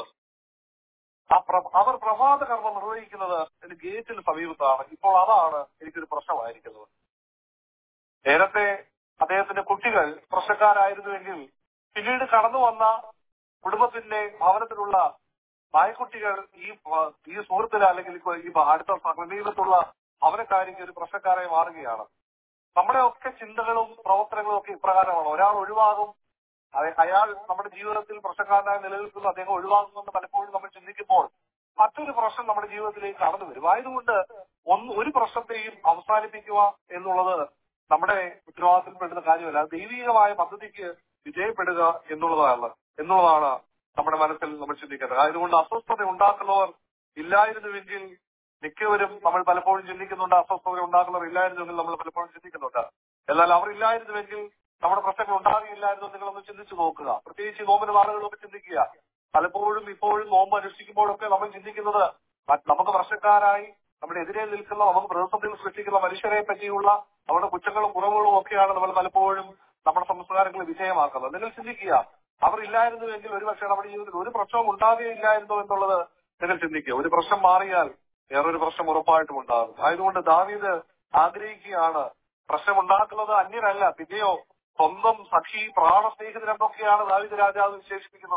ആ പ്ര- അവർ പ്രഭാത കർമ്മം നിർവഹിക്കുന്നത് എന്റെ ഗേറ്റിന് സമീപത്താണ് ഇപ്പോൾ അതാണ് എനിക്കൊരു പ്രശ്നമായിരിക്കുന്നത് നേരത്തെ അദ്ദേഹത്തിന്റെ കുട്ടികൾ പ്രശ്നക്കാരായിരുന്നുവെങ്കിൽ പിന്നീട് കടന്നു വന്ന കുടുംബത്തിന്റെ ഭവനത്തിലുള്ള നായ്ക്കുട്ടികൾ ഈ ഭ- ഈ സുഹൃത്തിന് അല്ലെങ്കിൽ ഇപ്പൊ ഈ അടുത്ത സമീപത്തുള്ള ഭവനക്കാരിക്ക് ഒരു പ്രശ്നക്കാരായി മാറുകയാണ് നമ്മുടെ ഒക്കെ ചിന്തകളും പ്രവർത്തനങ്ങളും ഒക്കെ ഇപ്രകാരമാണ് ഒരാൾ ഒഴിവാകും അയ- അയാൾ നമ്മുടെ ജീവിതത്തിൽ പ്രശ്നക്കാരനായി നിലനിൽക്കുന്നു അദ്ദേഹം ഒഴിവാകുമെന്ന് പലപ്പോഴും നമ്മൾ ചിന്തിക്കുമ്പോൾ മറ്റൊരു പ്രശ്നം നമ്മുടെ ജീവിതത്തിലേക്ക് കടന്നു വരും ആയതുകൊണ്ട് ഒന്ന് ഒരു പ്രശ്നത്തെയും അവസാനിപ്പിക്കുക എന്നുള്ളത് നമ്മുടെ ഉത്തരവാദിത്തപ്പെടുന്ന കാര്യമല്ല അത് ദൈവികമായ പദ്ധതിക്ക് വിജയപ്പെടുക എന്നുള്ളതാണ് എന്നുള്ളതാണ് നമ്മുടെ മനസ്സിൽ നമ്മൾ ചിന്തിക്കേണ്ടത് ആയതുകൊണ്ട് അസ്വസ്ഥത ഉണ്ടാക്കുന്നവർ ഇല്ലായിരുന്നുവെങ്കിൽ മിക്കവരും നമ്മൾ പലപ്പോഴും ചിന്തിക്കുന്നുണ്ട് അസ്വസ്ഥത ഉണ്ടാക്കുന്നവർ ഇല്ലായിരുന്നുവെങ്കിൽ നമ്മൾ പലപ്പോഴും ചിന്തിക്കുന്നുണ്ട് എന്നാൽ അവർ ഇല്ലായിരുന്നുവെങ്കിൽ നമ്മുടെ പ്രശ്നങ്ങൾ ഉണ്ടാകുകയില്ലായിരുന്നു നിങ്ങളൊന്ന് ചിന്തിച്ചു നോക്കുക പ്രത്യേകിച്ച് ഈ നോമ്പിന് നാളുകളൊക്കെ ചിന്തിക്കുക പലപ്പോഴും ഇപ്പോഴും നോമ്പ് അനുഷ്ഠിക്കുമ്പോഴൊക്കെ നമ്മൾ ചിന്തിക്കുന്നത് മറ്റ് നമുക്ക് പ്രശ്നക്കാരായി നമ്മുടെ എതിരെ നിൽക്കുന്ന നമുക്ക് പ്രതിസന്ധികൾ സൃഷ്ടിക്കുന്ന മനുഷ്യരെ പറ്റിയുള്ള അവരുടെ കുറ്റങ്ങളും കുറവുകളും ഒക്കെയാണ് നമ്മൾ പലപ്പോഴും നമ്മുടെ സംസ്കാരങ്ങൾ വിജയമാക്കുന്നത് നിങ്ങൾ ചിന്തിക്കുക അവർ ഇല്ലായിരുന്നുവെങ്കിൽ ഒരുപക്ഷെ നമ്മുടെ ജീവിതത്തിൽ ഒരു പ്രശ്നവും ഉണ്ടാകുകയില്ലായിരുന്നു എന്നുള്ളത് നിങ്ങൾ ചിന്തിക്കുക ഒരു പ്രശ്നം മാറിയാൽ വേറൊരു പ്രശ്നം ഉറപ്പായിട്ടും ഉണ്ടാകും ആയതുകൊണ്ട് ദാവീദ് ആഗ്രഹിക്കുകയാണ് പ്രശ്നമുണ്ടാക്കുന്നത് അന്യരല്ല പിന്നെയോ സ്വന്തം സഖി പ്രാണസ്നേഹിതരെന്നൊക്കെയാണ് ദാവീദ് രാജാവ് വിശേഷിപ്പിക്കുന്നത്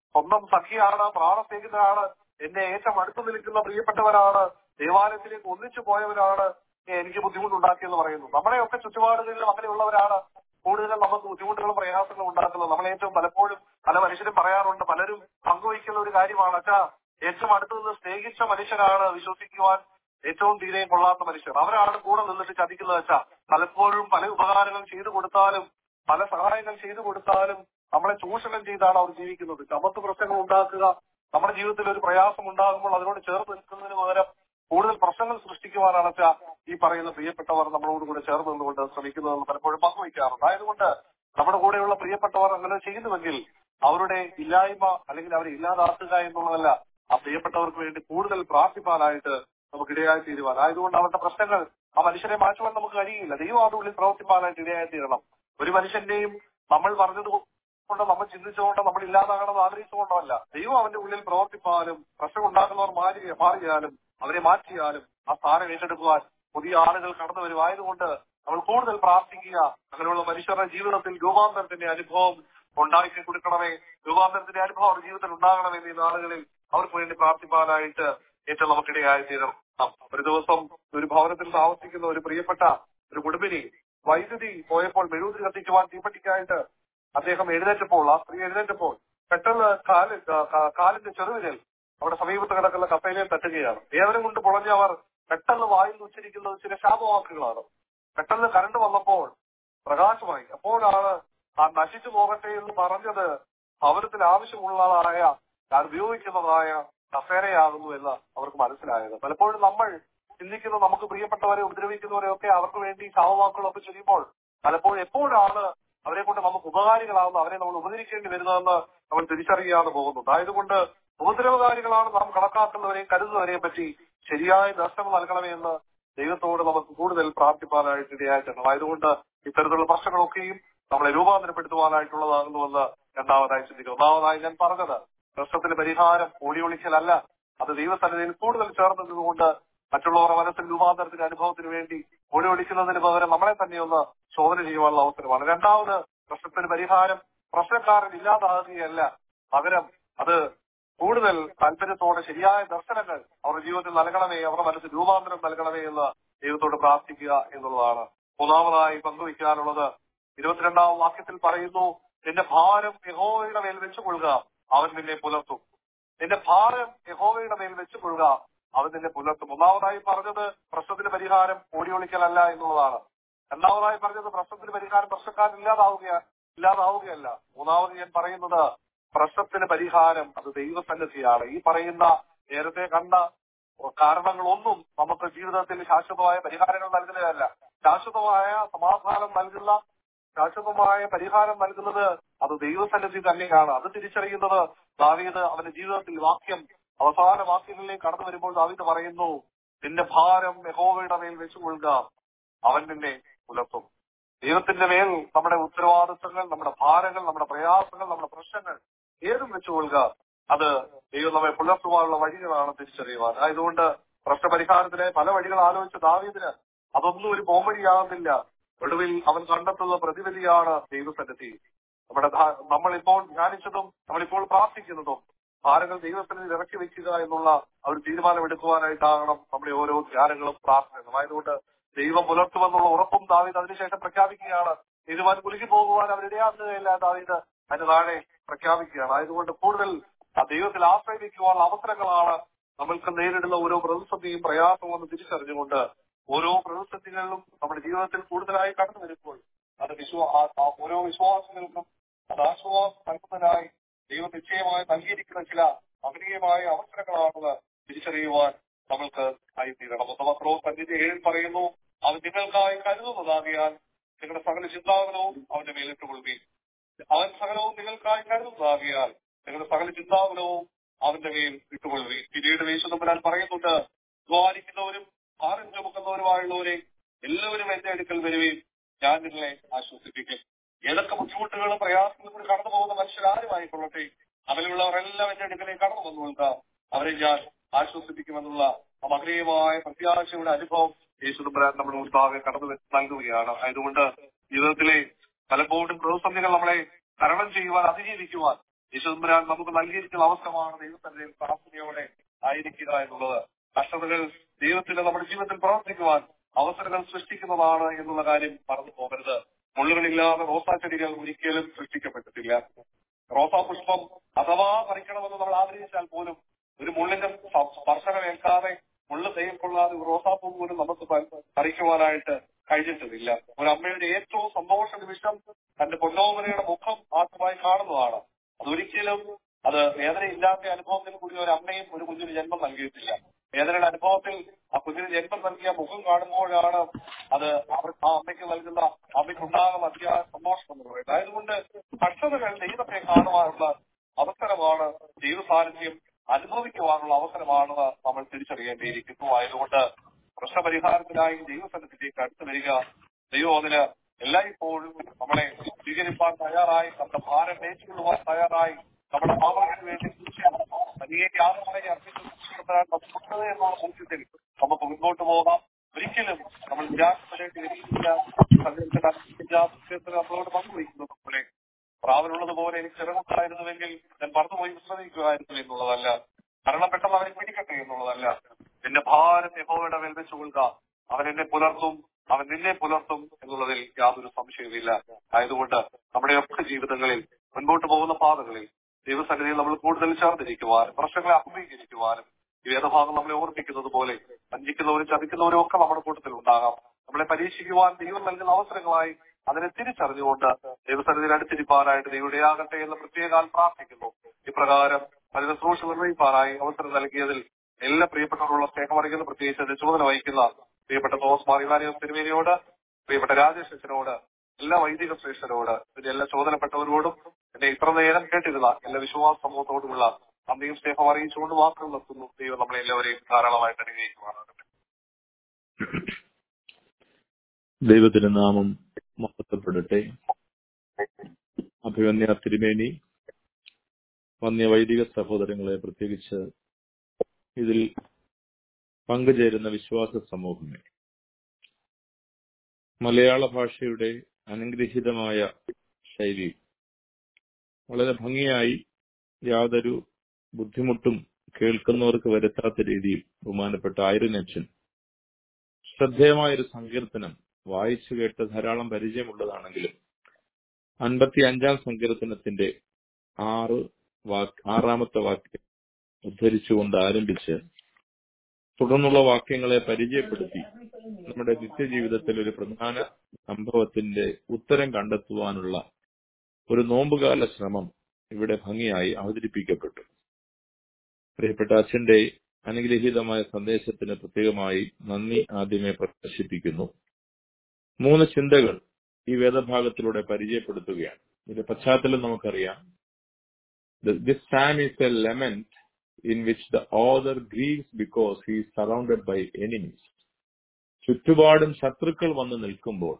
സ്വന്തം സഖിയാണ് പ്രാണസ്നേഹിതരാണ് എന്നെ ഏറ്റവും അടുത്ത് നിൽക്കുന്ന പ്രിയപ്പെട്ടവരാണ് ദേവാലയത്തിലേക്ക് ഒന്നിച്ചു പോയവരാണ് എനിക്ക് ബുദ്ധിമുട്ടുണ്ടാക്കിയെന്ന് പറയുന്നു നമ്മുടെയൊക്കെ ചുറ്റുപാടുകളിലും അങ്ങനെയുള്ളവരാണ് കൂടുതലും നമുക്ക് ബുദ്ധിമുട്ടുകളും പ്രയാസങ്ങളും ഉണ്ടാക്കുന്നത് നമ്മൾ ഏറ്റവും പലപ്പോഴും പല മനുഷ്യരും പറയാറുണ്ട് പലരും പങ്കുവയ്ക്കുന്ന ഒരു കാര്യമാണ് അച്ഛാ ഏറ്റവും അടുത്ത് നിന്ന് സ്നേഹിച്ച മനുഷ്യരാണ് വിശ്വസിക്കുവാൻ ഏറ്റവും തീരെ കൊള്ളാത്ത മനുഷ്യർ അവരാണ് കൂടെ നിന്നിട്ട് ചതിക്കുന്നത് വെച്ചാ പലപ്പോഴും പല ഉപകാരങ്ങൾ ചെയ്തു കൊടുത്താലും പല സഹായങ്ങൾ ചെയ്തു കൊടുത്താലും നമ്മളെ ചൂഷണം ചെയ്താണ് അവർ ജീവിക്കുന്നത് ചമത്ത് പ്രശ്നങ്ങൾ ഉണ്ടാക്കുക നമ്മുടെ ജീവിതത്തിൽ ഒരു പ്രയാസം ഉണ്ടാകുമ്പോൾ അതിനോട് ചേർന്ന് നിൽക്കുന്നതിന് പകരം കൂടുതൽ പ്രശ്നങ്ങൾ സൃഷ്ടിക്കുവാനാണ് വെച്ചാൽ ഈ പറയുന്ന പ്രിയപ്പെട്ടവർ നമ്മളോട് കൂടെ ചേർന്ന് നിന്നുകൊണ്ട് ശ്രമിക്കുന്നതെന്ന് പലപ്പോഴും പങ്കുവയ്ക്കാറുണ്ട് ആയതുകൊണ്ട് നമ്മുടെ കൂടെയുള്ള പ്രിയപ്പെട്ടവർ അങ്ങനെ ചെയ്യുന്നുവെങ്കിൽ അവരുടെ ഇല്ലായ്മ അല്ലെങ്കിൽ അവരെ ഇല്ലാതാക്കുക എന്നുള്ളതല്ല ആ പ്രിയപ്പെട്ടവർക്ക് വേണ്ടി കൂടുതൽ പ്രാർത്ഥിപ്പാനായിട്ട് നമുക്ക് ഇടയായി തീരുവാൻ ആയതുകൊണ്ട് അവരുടെ പ്രശ്നങ്ങൾ ആ മനുഷ്യരെ മാറ്റുവാൻ നമുക്ക് കഴിയില്ല ദൈവം അതിന്റെ ഉള്ളിൽ പ്രവർത്തിപ്പാനായിട്ട് ഇടയായി തീരണം ഒരു മനുഷ്യന്റെയും നമ്മൾ പറഞ്ഞത് കൊണ്ട് നമ്മൾ ചിന്തിച്ചുകൊണ്ട് നമ്മൾ ഇല്ലാതാകണമെന്ന് ആഗ്രഹിച്ചുകൊണ്ടോ അല്ല ദൈവം അവന്റെ ഉള്ളിൽ പ്രവർത്തിപ്പാനും പ്രശ്നം ഉണ്ടാക്കുന്നവർ മാറി മാറിയാലും അവരെ മാറ്റിയാലും ആ സ്ഥാനം ഏറ്റെടുക്കുവാൻ പുതിയ ആളുകൾ കടന്നു വരും ആയതുകൊണ്ട് നമ്മൾ കൂടുതൽ പ്രാർത്ഥിക്കുക അങ്ങനെയുള്ള മനുഷ്യരുടെ ജീവിതത്തിൽ രൂപാന്തരത്തിന്റെ അനുഭവം ഉണ്ടാക്കി കൊടുക്കണമേ രൂപാന്തരത്തിന്റെ അനുഭവം അവരുടെ ജീവിതത്തിൽ ഉണ്ടാകണമേ എന്നീ നാളുകളിൽ അവർക്ക് വേണ്ടി പ്രാർത്ഥിപ്പാനായിട്ട് ഏറ്റവും നമുക്കിടയായി തീരണം ഒരു ദിവസം ഒരു ഭവനത്തിൽ താമസിക്കുന്ന ഒരു പ്രിയപ്പെട്ട ഒരു കുടുംബിനി വൈദ്യുതി പോയപ്പോൾ മെഴുകുതിരി കത്തിക്കുവാൻ തീപ്പെട്ടിക്കായിട്ട് അദ്ദേഹം എഴുന്നേറ്റപ്പോൾ ആ സ്ത്രീ എഴുന്നേറ്റപ്പോൾ പെട്ടെന്ന് കാല് കാ- കാലിന്റെ ചെറുവിരൽ അവിടെ സമീപത്ത് കിടക്കുന്ന കപ്പയിലേക്ക് തട്ടുകയാണ് വേദന കൊണ്ട് പൊളഞ്ഞ അവർ പെട്ടെന്ന് വായിൽ ഉച്ചരിക്കുന്നത് ചില ശാപവാക്കുകളാണ് പെട്ടെന്ന് കരണ്ട് വന്നപ്പോൾ പ്രകാശമായി അപ്പോഴാണ് ആ നശിച്ചു പോകട്ടെ എന്ന് പറഞ്ഞത് ഭവനത്തിൽ ആവശ്യമുള്ളതായ ഞാൻ ഉപയോഗിക്കുന്നതായ കസേരയാകുന്നു എന്ന് അവർക്ക് മനസ്സിലായത് പലപ്പോഴും നമ്മൾ ചിന്തിക്കുന്ന നമുക്ക് പ്രിയപ്പെട്ടവരെ ഉപദ്രവിക്കുന്നവരെ ഒക്കെ അവർക്ക് വേണ്ടി ശാപവാക്കുകളൊക്കെ ചെയ്യുമ്പോൾ പലപ്പോഴും എപ്പോഴാണ് അവരെ കൊണ്ട് നമുക്ക് ഉപകാരികളാകുന്നത് അവരെ നമ്മൾ ഉപകരിക്കേണ്ടി വരുന്നതെന്ന് നമ്മൾ തിരിച്ചറിയാതെ പോകുന്നുണ്ട് ആയതുകൊണ്ട് ഉപദ്രവകാരികളാണ് നാം കണക്കാക്കുന്നവരെയും കരുതുന്നവരെയും പറ്റി ശരിയായ ദർശനം നൽകണമേ എന്ന് ദൈവത്തോട് നമുക്ക് കൂടുതൽ പ്രാർത്ഥിപ്പാനായിട്ട് ഇടയായിട്ടുണ്ട് ആയതുകൊണ്ട് ഇത്തരത്തിലുള്ള പ്രശ്നങ്ങളൊക്കെയും നമ്മളെ രൂപാന്തരപ്പെടുത്തുവാനായിട്ടുള്ളതാകുന്നുവെന്ന് രണ്ടാമതായി ചിന്തിക്കുക ഒന്നാമതായി ഞാൻ പറഞ്ഞത് പ്രശ്നത്തിന് പരിഹാരം ഓടി ഒളിക്കലല്ല അത് ദൈവസന്നിധിയിൽ കൂടുതൽ ചേർന്ന് നിന്നുകൊണ്ട് മറ്റുള്ളവരുടെ മനസ്സിൽ രൂപാന്തരത്തിന്റെ അനുഭവത്തിന് വേണ്ടി ഓടി ഒളിക്കുന്നതിന് പകരം നമ്മളെ തന്നെ ഒന്ന് ശോധന ചെയ്യുവാനുള്ള അവസരമാണ് രണ്ടാമത് പ്രശ്നത്തിന് പരിഹാരം പ്രശ്നക്കാരൻ ഇല്ലാതാകുകയല്ല പകരം അത് കൂടുതൽ താല്പര്യത്തോടെ ശരിയായ ദർശനങ്ങൾ അവരുടെ ജീവിതത്തിൽ നൽകണമേ അവരുടെ മനസ്സിൽ രൂപാന്തരം നൽകണമേ എന്ന് ദൈവത്തോട് പ്രാർത്ഥിക്കുക എന്നുള്ളതാണ് മൂന്നാമതായി പങ്കുവയ്ക്കാനുള്ളത് ഇരുപത്തിരണ്ടാം വാക്യത്തിൽ പറയുന്നു നിന്റെ ഭാരം യഹോവയുടെ മേൽ വെച്ചുകൊള്ളുക അവൻ നിന്നെ പുലർത്തും നിന്റെ ഭാരം യഹോവയുടെ മേൽ വെച്ചുകൊള്ളുക അവൻ നിന്നെ പുലർത്തും ഒന്നാമതായി പറഞ്ഞത് പ്രശ്നത്തിന് പരിഹാരം ഓടിയൊളിക്കലല്ല എന്നുള്ളതാണ് രണ്ടാമതായി പറഞ്ഞത് പ്രശ്നത്തിന് പരിഹാരം പ്രശ്നക്കാരൻ ഇല്ലാതാവുക ഇല്ലാതാവുകയല്ല മൂന്നാമത് ഞാൻ പറയുന്നത് പ്രശ്നത്തിന് പരിഹാരം അത് ദൈവസന്നിധിയാണ് ഈ പറയുന്ന നേരത്തെ കണ്ട കാരണങ്ങളൊന്നും നമുക്ക് ജീവിതത്തിൽ ശാശ്വതമായ പരിഹാരങ്ങൾ നൽകുന്നതല്ല ശാശ്വതമായ സമാധാനം നൽകുന്ന ശാശ്വതമായ പരിഹാരം നൽകുന്നത് അത് ദൈവസന്നിധി തന്നെയാണ് അത് തിരിച്ചറിയുന്നത് ദാവീദ് അവന്റെ ജീവിതത്തിൽ വാക്യം അവസാന വാക്യങ്ങളിലേക്ക് കടന്നു വരുമ്പോൾ ദാവീദ് പറയുന്നു നിന്റെ ഭാരം യഹോവയുടെ മേൽ വെച്ചുകൊള്ളുക അവൻ നിന്നെ പുലർത്തും ദൈവത്തിന്റെ മേൽ നമ്മുടെ ഉത്തരവാദിത്വങ്ങൾ നമ്മുടെ ഭാരങ്ങൾ നമ്മുടെ പ്രയാസങ്ങൾ നമ്മുടെ പ്രശ്നങ്ങൾ ഏതും വെച്ചുകൊള്ളുക അത് ദൈവം നമ്മെ പുലർത്തുവാനുള്ള വഴികളാണ് തിരിച്ചറിയുവാൻ ആയതുകൊണ്ട് പ്രശ്നപരിഹാരത്തിന് പല വഴികൾ ആലോചിച്ച ദാവീദിന് അതൊന്നും ഒരു പോംവഴിയാകുന്നില്ല ഒടുവിൽ അവൻ കണ്ടെത്തുന്ന പ്രതിവിധിയാണ് ദൈവസന്നിധി നമ്മുടെ ധാ- നമ്മളിപ്പോൾ ധ്യാനിച്ചതും നമ്മളിപ്പോൾ പ്രാർത്ഥിക്കുന്നതും ഭാരങ്ങൾ ദൈവത്തിന് ഇറക്കി വെക്കുക എന്നുള്ള ആ ഒരു തീരുമാനമെടുക്കുവാനായിട്ടാകണം നമ്മുടെ ഓരോ ധ്യാനങ്ങളും പ്രാർത്ഥനകളും ആയതുകൊണ്ട് ദൈവം പുലർത്തുമെന്നുള്ള ഉറപ്പും ദാവീദ് അതിനുശേഷം പ്രഖ്യാപിക്കുകയാണ് തീരുമാനം കുലുക്കി പോകുവാൻ അവരിടയാക്കുകയില്ല ദാവീദ് അതിന് താഴെ പ്രഖ്യാപിക്കുകയാണ് ആയതുകൊണ്ട് കൂടുതൽ ആ ദൈവത്തിൽ ആശ്രയിക്കുവാനുള്ള അവസരങ്ങളാണ് നമ്മൾക്ക് നേരിടുന്ന ഓരോ പ്രതിസന്ധിയും പ്രയാസവും എന്ന് തിരിച്ചറിഞ്ഞുകൊണ്ട് ഓരോ പ്രതിസന്ധികളിലും നമ്മുടെ ജീവിതത്തിൽ കൂടുതലായി കടന്നു വരുമ്പോൾ അത് വിശ്വാ ആ- ആ ഓരോ വിശ്വാസങ്ങൾക്കും അത് ആശ്വാസം നൽകുന്നതിനായി ദൈവം നിശ്ചയമായി നൽകിയിരിക്കുന്ന ചില മഹനീയമായ അവസരങ്ങളാണെന്ന് തിരിച്ചറിയുവാൻ നമ്മൾക്ക് ആയിത്തീരണം പത്രോ പഞ്ചിന്റെ ഏഴിൽ പറയുന്നു അവൻ നിങ്ങൾക്കായി കരുതുന്നതാകിയാൽ നിങ്ങളുടെ സകല ചിന്താവനവും അവന്റെ മേലിട്ട് കൊള്ളുകയും അവൻ സകലവും നിങ്ങൾക്കായി കരുതുന്നതാകിയാൽ നിങ്ങളുടെ സകല ചിന്താവനവും അവന്റെ മേൽ ഇട്ടുകൊള്ളുകയും പിന്നീട് വേശുതമ്പരാൻ പറയുന്നുണ്ട് ദ്വാരിക്കുന്നവരും ഭാരം ചുമക്കുന്നവരുമായുള്ളവരെ എല്ലാവരും എന്റെ അടുക്കൽ വരുകയും ഞാൻ നിങ്ങളെ ആശ്വസിപ്പിക്കും ഏതൊക്കെ ബുദ്ധിമുട്ടുകളും പ്രയാസങ്ങളും കൂടി കടന്നു പോകുന്ന മനുഷ്യരാരുമായിക്കൊള്ളട്ടെ അവരിലുള്ളവരെല്ലാം എന്റെ അടുക്കലേക്ക് കടന്നു വന്നു കൊടുക്കാം അവരെ ഞാൻ ആശ്വസിപ്പിക്കുമെന്നുള്ള ആ മഹനീയമായ പ്രത്യാശയുടെ അനുഭവം യേശുദമ്പരാൻ നമ്മുടെ മുൻപാകെ കടന്നു വെ- നൽകുകയാണ് ആയതുകൊണ്ട് ജീവിതത്തിലെ പലപ്പോഴും പ്രതിസന്ധികൾ നമ്മളെ തരണം ചെയ്യുവാൻ അതിജീവിക്കുവാൻ യേശുദമ്പുരാൻ നമുക്ക് നൽകിയിരിക്കുന്ന അവസരമാണ് ദൈവത്തിന്റെ പ്രാർത്ഥനയോടെ ആയിരിക്കുക എന്നുള്ളത് കഷ്ടതകൾ ദൈവത്തിന്റെ നമ്മുടെ ജീവിതത്തിൽ പ്രവർത്തിക്കുവാൻ അവസരങ്ങൾ സൃഷ്ടിക്കുന്നതാണ് എന്നുള്ള കാര്യം മറന്നു പോകരുത് മുള്ളുകളില്ലാതെ റോസാ ചെടികൾ ഒരിക്കലും സൃഷ്ടിക്കപ്പെട്ടിട്ടില്ല റോസാ പുഷ്പം അഥവാ പറിക്കണമെന്ന് നമ്മൾ ആഗ്രഹിച്ചാൽ പോലും ഒരു മുള്ളിന്റെ സ്പ- സ്പർശനമേൽക്കാതെ മുള്ള് തെയ്യം കൊള്ളാതെ ഒരു റോസാപ്പൂ പോലും നമുക്ക് പ- പറിക്കുവാനായിട്ട് കഴിഞ്ഞിട്ടുമില്ല ഒരു അമ്മയുടെ ഏറ്റവും സന്തോഷ നിമിഷം തന്റെ പൊന്നോമനയുടെ മുഖം ആദ്യമായി കാണുന്നതാണ് അതൊരിക്കലും അത് വേദനയില്ലാത്ത അനുഭവത്തിൽ കൂടി ഒരു അമ്മയും ഒരു കുഞ്ഞിന് ജന്മം നൽകിയിട്ടില്ല വേദനയുടെ അനുഭവത്തിൽ ആ കുഞ്ഞിന് ജന്മം നൽകിയ മുഖം കാണുമ്പോഴാണ് അത് അവർ ആ അമ്മയ്ക്ക് നൽകുന്ന അമ്മയ്ക്ക് ഉണ്ടാകുന്ന അതിയായ സന്തോഷം എന്ന് പറയുന്നത് ആയതുകൊണ്ട് കഷ്ടതകൾ ദൈവത്തെ കാണുവാനുള്ള അവസരമാണ് ദൈവ സാന്നിധ്യം അനുഭവിക്കുവാനുള്ള അവസരമാണെന്ന് നമ്മൾ തിരിച്ചറിയേണ്ടിയിരിക്കുന്നു ആയതുകൊണ്ട് പ്രശ്നപരിഹാരത്തിനായി ദൈവസന്നിധിയിലേക്ക് അടുത്തു വരിക ദൈവം അതിന് എല്ലായ്പ്പോഴും നമ്മളെ സ്വീകരിപ്പാൻ തയ്യാറായി നമ്മുടെ ഭാരം ഏറ്റുകൊള്ളുവാൻ തയ്യാറായി നമ്മുടെ പാപങ്ങൾക്ക് വേണ്ടി വലിയ യാതൊരു അർപ്പിക്കാൻ നമുക്കുള്ളത് എന്നുള്ള ബോധ്യത്തിൽ നമുക്ക് മുന്നോട്ട് പോകാം ഒരിക്കലും നമ്മൾ നിരാശപ്പെടേണ്ടി വരികയില്ല സങ്കല്പത്തിൽ നമ്മളോട് പങ്കുവയ്ക്കുന്നത് പോലെ പ്രാവനുള്ളത് പോലെ എനിക്ക് ചിറകുണ്ടായിരുന്നുവെങ്കിൽ ഞാൻ പറന്നുപോയി വിശ്രമിക്കുമായിരുന്നു എന്നുള്ളതല്ല കാരണം പെട്ടെന്ന് അവനെ പിടിക്കട്ടെ എന്നുള്ളതല്ല എന്റെ ഭാരം യഹോവയുടെ മേൽ വെച്ച് കൊള്ളുക അവൻ എന്നെ പുലർത്തും അവൻ നിന്നെ പുലർത്തും എന്നുള്ളതിൽ യാതൊരു സംശയവുമില്ല ആയതുകൊണ്ട് നമ്മുടെയൊക്കെ ജീവിതങ്ങളിൽ മുൻപോട്ട് പോകുന്ന പാതകളിൽ ദൈവസന്നിധിയിൽ നമ്മൾ കൂടുതൽ ചേർന്നിരിക്കുവാനും പ്രശ്നങ്ങളെ അഭിമുഖീകരിക്കുവാനും ഈ വേദഭാഗം നമ്മളെ ഓർമ്മിക്കുന്നത് പോലെ വഞ്ചിക്കുന്നവരും ചതിക്കുന്നവരും ഒക്കെ നമ്മുടെ കൂട്ടത്തിൽ ഉണ്ടാകാം നമ്മളെ പരീക്ഷിക്കുവാൻ ദൈവം നൽകുന്ന അവസരങ്ങളായി അതിനെ തിരിച്ചറിഞ്ഞുകൊണ്ട് ദൈവസന്നിധിയിൽ അടുത്തിരിപ്പാനായിട്ട് ദൈവയുടെയാകട്ടെ എന്ന് പ്രത്യേകാൽ പ്രാർത്ഥിക്കുന്നു ഇപ്രകാരം അതിന് സൂക്ഷ്മ നിർവഹിപ്പാനായി അവസരം നൽകിയതിൽ എല്ലാ പ്രിയപ്പെട്ടവരുള്ള സ്നേഹമറിയുന്ന പ്രത്യേകിച്ച് അതിന്റെ ചുമതല വഹിക്കുന്ന പ്രിയപ്പെട്ട തോമസ് മാറിവാരിയ തിരുമേനിയോട് പ്രിയപ്പെട്ട രാജേഷ് അച്ഛനോട് എല്ലാ വൈദിക ശ്രേഷ്ഠരോട് ഇതിന്റെ എല്ലാ ചുമതലപ്പെട്ടവരോടും എന്നെ ഇത്ര നേരം കേട്ടിരുന്ന എല്ലാ വിശ്വാസ സമൂഹത്തോടുമുള്ള നന്ദിയും സ്നേഹം അറിയിച്ചുകൊണ്ട് വാക്കുകൾ നിർത്തുന്നു ദൈവം നമ്മളെ എല്ലാവരെയും ധാരാളമായിട്ട് അനുഗ്രഹിക്കുവാനാകട്ടെ ദൈവത്തിന്റെ നാമം മഹത്വപ്പെടട്ടെ അഭിമന്യ തിരുമേനി വന്യ വൈദിക സഹോദരങ്ങളെ പ്രത്യേകിച്ച് ഇതിൽ പങ്കുചേരുന്ന വിശ്വാസ സമൂഹമേ മലയാള ഭാഷയുടെ അനുഗ്രഹീതമായ ശൈലി വളരെ ഭംഗിയായി യാതൊരു ബുദ്ധിമുട്ടും കേൾക്കുന്നവർക്ക് വരുത്താത്ത രീതിയിൽ ബഹുമാനപ്പെട്ട ആയിരനച്ഛൻ ശ്രദ്ധേയമായൊരു സങ്കീർത്തനം വായിച്ചു കേട്ട് ധാരാളം പരിചയമുള്ളതാണെങ്കിലും അൻപത്തി അഞ്ചാം സങ്കീർത്തനത്തിന്റെ ആറ് വാക്ക് ആറാമത്തെ വാക്യം ഉദ്ധരിച്ചുകൊണ്ട് ആരംഭിച്ച് തുടർന്നുള്ള വാക്യങ്ങളെ പരിചയപ്പെടുത്തി നമ്മുടെ നിത്യജീവിതത്തിൽ ഒരു പ്രധാന സംഭവത്തിന്റെ ഉത്തരം കണ്ടെത്തുവാനുള്ള ഒരു നോമ്പുകാല ശ്രമം ഇവിടെ ഭംഗിയായി അവതരിപ്പിക്കപ്പെട്ടു പ്രിയപ്പെട്ട അച്ഛന്റെ അനുഗ്രഹീതമായ സന്ദേശത്തിന് പ്രത്യേകമായി നന്ദി ആദ്യമേ പ്രദർശിപ്പിക്കുന്നു മൂന്ന് ചിന്തകൾ ഈ വേദഭാഗത്തിലൂടെ പരിചയപ്പെടുത്തുകയാണ് ഇതിന്റെ പശ്ചാത്തലം നമുക്കറിയാം this psalm is a lament in which the author grieves because he is surrounded by enemies. ചുറ്റുപാടും ശത്രുക്കൾ വന്ന് നിൽക്കുമ്പോൾ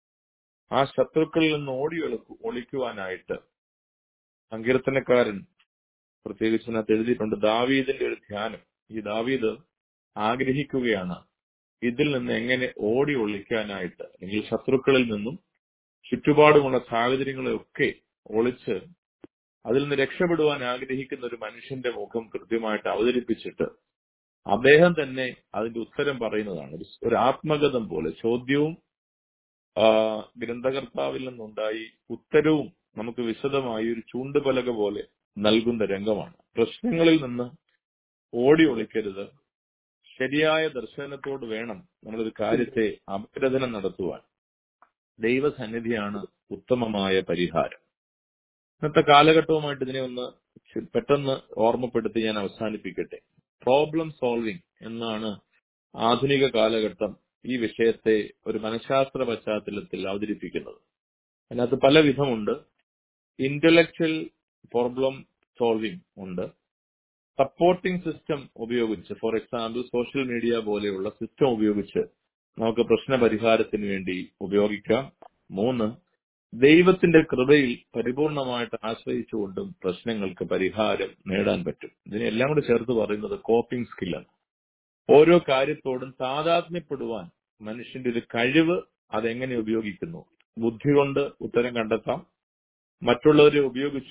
ആ ശത്രുക്കളിൽ നിന്ന് ഓടി ഒളിക്കു- ഒളിക്കുവാനായിട്ട് സങ്കീർത്തനക്കാരൻ പ്രത്യേകിച്ച് അതിനകത്ത് എഴുതിയിട്ടുണ്ട് ദാവീദിന്റെ ഒരു ധ്യാനം ഈ ദാവീദ് ആഗ്രഹിക്കുകയാണ് ഇതിൽ നിന്ന് എങ്ങനെ ഓടി ഒളിക്കാനായിട്ട് അല്ലെങ്കിൽ ശത്രുക്കളിൽ നിന്നും ചുറ്റുപാടുമുള്ള സാഹചര്യങ്ങളെയൊക്കെ ഒളിച്ച് അതിൽ നിന്ന് രക്ഷപ്പെടുവാൻ ആഗ്രഹിക്കുന്ന ഒരു മനുഷ്യന്റെ മുഖം കൃത്യമായിട്ട് അവതരിപ്പിച്ചിട്ട് അദ്ദേഹം തന്നെ അതിന്റെ ഉത്തരം പറയുന്നതാണ് ഒരു- ഒരു ആത്മഗതം പോലെ ചോദ്യവും ആ, ഗ്രന്ഥകർത്താവിൽ നിന്നുണ്ടായി ഉത്തരവും നമുക്ക് വിശദമായി ഒരു ചൂണ്ടുപലക പോലെ നൽകുന്ന രംഗമാണ് പ്രശ്നങ്ങളിൽ നിന്ന് ഓടി ഒളിക്കരുത് ശരിയായ ദർശനത്തോട് വേണം നമ്മളൊരു കാര്യത്തെ അപഗ്രഥനം നടത്തുവാൻ ദൈവസന്നിധിയാണ് ഉത്തമമായ പരിഹാരം ഇന്നത്തെ കാലഘട്ടവുമായിട്ട് ഇതിനെ ഒന്ന് ചി- പെട്ടെന്ന് ഓർമ്മപ്പെടുത്തി ഞാൻ അവസാനിപ്പിക്കട്ടെ പ്രോബ്ലം സോൾവിംഗ് എന്നാണ് ആധുനിക കാലഘട്ടം ഈ വിഷയത്തെ ഒരു മനഃശാസ്ത്ര പശ്ചാത്തലത്തിൽ അവതരിപ്പിക്കുന്നത് അതിനകത്ത് പല വിധമുണ്ട് ഇന്റലക്ച്വൽ പ്രോബ്ലം സോൾവിംഗ് ഉണ്ട് സപ്പോർട്ടിംഗ് സിസ്റ്റം ഉപയോഗിച്ച് ഫോർ എക്സാമ്പിൾ സോഷ്യൽ മീഡിയ പോലെയുള്ള സിസ്റ്റം ഉപയോഗിച്ച് നമുക്ക് പ്രശ്ന പരിഹാരത്തിന് വേണ്ടി ഉപയോഗിക്കാം മൂന്ന് ദൈവത്തിന്റെ കൃപയിൽ പരിപൂർണമായിട്ട് ആശ്രയിച്ചുകൊണ്ടും പ്രശ്നങ്ങൾക്ക് പരിഹാരം നേടാൻ പറ്റും ഇതിനെല്ലാം കൂടി ചേർത്ത് പറയുന്നത് കോപ്പിംഗ് സ്കില്ലാണ് ഓരോ കാര്യത്തോടും താതാത്മ്യപ്പെടുവാൻ മനുഷ്യന്റെ ഒരു കഴിവ് അതെങ്ങനെ ഉപയോഗിക്കുന്നു ബുദ്ധി കൊണ്ട് ഉത്തരം കണ്ടെത്താം മറ്റുള്ളവരെ ഉപയോഗിച്ചും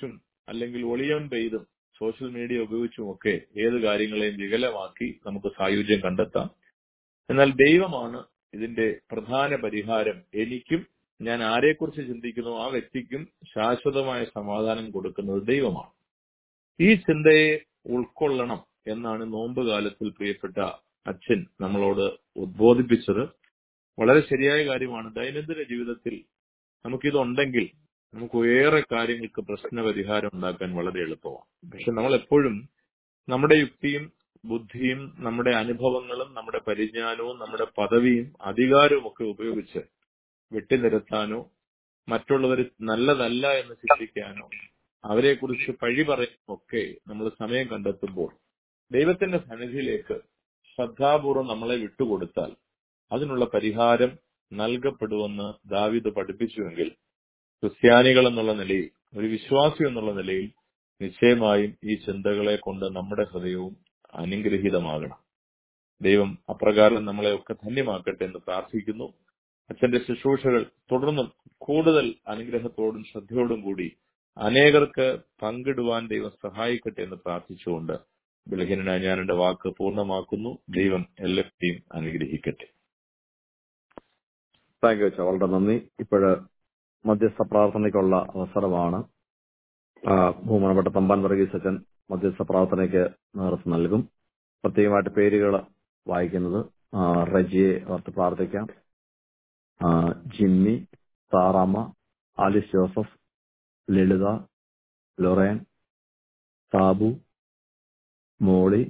അല്ലെങ്കിൽ ഒളിയൻ പെയ്തും സോഷ്യൽ മീഡിയ ഉപയോഗിച്ചും ഒക്കെ ഏത് കാര്യങ്ങളെയും വികലമാക്കി നമുക്ക് സായുജ്യം കണ്ടെത്താം എന്നാൽ ദൈവമാണ് ഇതിന്റെ പ്രധാന പരിഹാരം എനിക്കും ഞാൻ ആരെക്കുറിച്ച് ചിന്തിക്കുന്നു ആ വ്യക്തിക്കും ശാശ്വതമായ സമാധാനം കൊടുക്കുന്നത് ദൈവമാണ് ഈ ചിന്തയെ ഉൾക്കൊള്ളണം എന്നാണ് നോമ്പ് കാലത്തിൽ പ്രിയപ്പെട്ട അച്ഛൻ നമ്മളോട് ഉദ്ബോധിപ്പിച്ചത് വളരെ ശരിയായ കാര്യമാണ് ദൈനംദിന ജീവിതത്തിൽ നമുക്കിതുണ്ടെങ്കിൽ നമുക്ക് ഏറെ കാര്യങ്ങൾക്ക് പ്രശ്ന പരിഹാരം ഉണ്ടാക്കാൻ വളരെ എളുപ്പമാണ് പക്ഷെ നമ്മൾ എപ്പോഴും നമ്മുടെ യുക്തിയും ബുദ്ധിയും നമ്മുടെ അനുഭവങ്ങളും നമ്മുടെ പരിജ്ഞാനവും നമ്മുടെ പദവിയും അധികാരവും ഒക്കെ ഉപയോഗിച്ച് വെട്ടിനിരത്താനോ മറ്റുള്ളവർ നല്ലതല്ല എന്ന് ചിന്തിക്കാനോ അവരെക്കുറിച്ച് പഴി പറയാനോ ഒക്കെ നമ്മൾ സമയം കണ്ടെത്തുമ്പോൾ ദൈവത്തിന്റെ സന്നിധിയിലേക്ക് ശ്രദ്ധാപൂർവം നമ്മളെ വിട്ടുകൊടുത്താൽ അതിനുള്ള പരിഹാരം നൽകപ്പെടുമെന്ന് ദാവിദ് പഠിപ്പിച്ചുവെങ്കിൽ ക്രിസ്ത്യാനികൾ എന്നുള്ള നിലയിൽ ഒരു വിശ്വാസി എന്നുള്ള നിലയിൽ നിശ്ചയമായും ഈ ചിന്തകളെ കൊണ്ട് നമ്മുടെ ഹൃദയവും അനുഗ്രഹീതമാകണം ദൈവം അപ്രകാരം നമ്മളെയൊക്കെ ധന്യമാക്കട്ടെ എന്ന് പ്രാർത്ഥിക്കുന്നു അച്ഛന്റെ ശുശ്രൂഷകൾ തുടർന്നും കൂടുതൽ അനുഗ്രഹത്തോടും ശ്രദ്ധയോടും കൂടി അനേകർക്ക് പങ്കിടുവാൻ ദൈവം സഹായിക്കട്ടെ എന്ന് പ്രാർത്ഥിച്ചുകൊണ്ട് ബലഹീനനായ ഞാൻ എന്റെ വാക്ക് പൂർണ്ണമാക്കുന്നു ദൈവം എല്ലാവരെയും അനുഗ്രഹിക്കട്ടെ താങ്ക് യു അച്ഛാ വളരെ നന്ദി ഇപ്പോഴ് മധ്യസ്ഥ പ്രാർത്ഥനയ്ക്കുള്ള അവസരമാണ് ആ, ബഹുമാനപ്പെട്ട തമ്പാൻ വർഗീസ് അച്ഛൻ മധ്യസ്ഥ പ്രാർത്ഥനയ്ക്ക് നേതൃത്വം നൽകും പ്രത്യേകമായിട്ട് പേരുകൾ വായിക്കുന്നത് ആ, റജിയെ ഓർത്ത് പ്രാർത്ഥിക്കാം ആ, Jimmy Saramma Alice Joseph Lalitha Lorraine Sabu Molly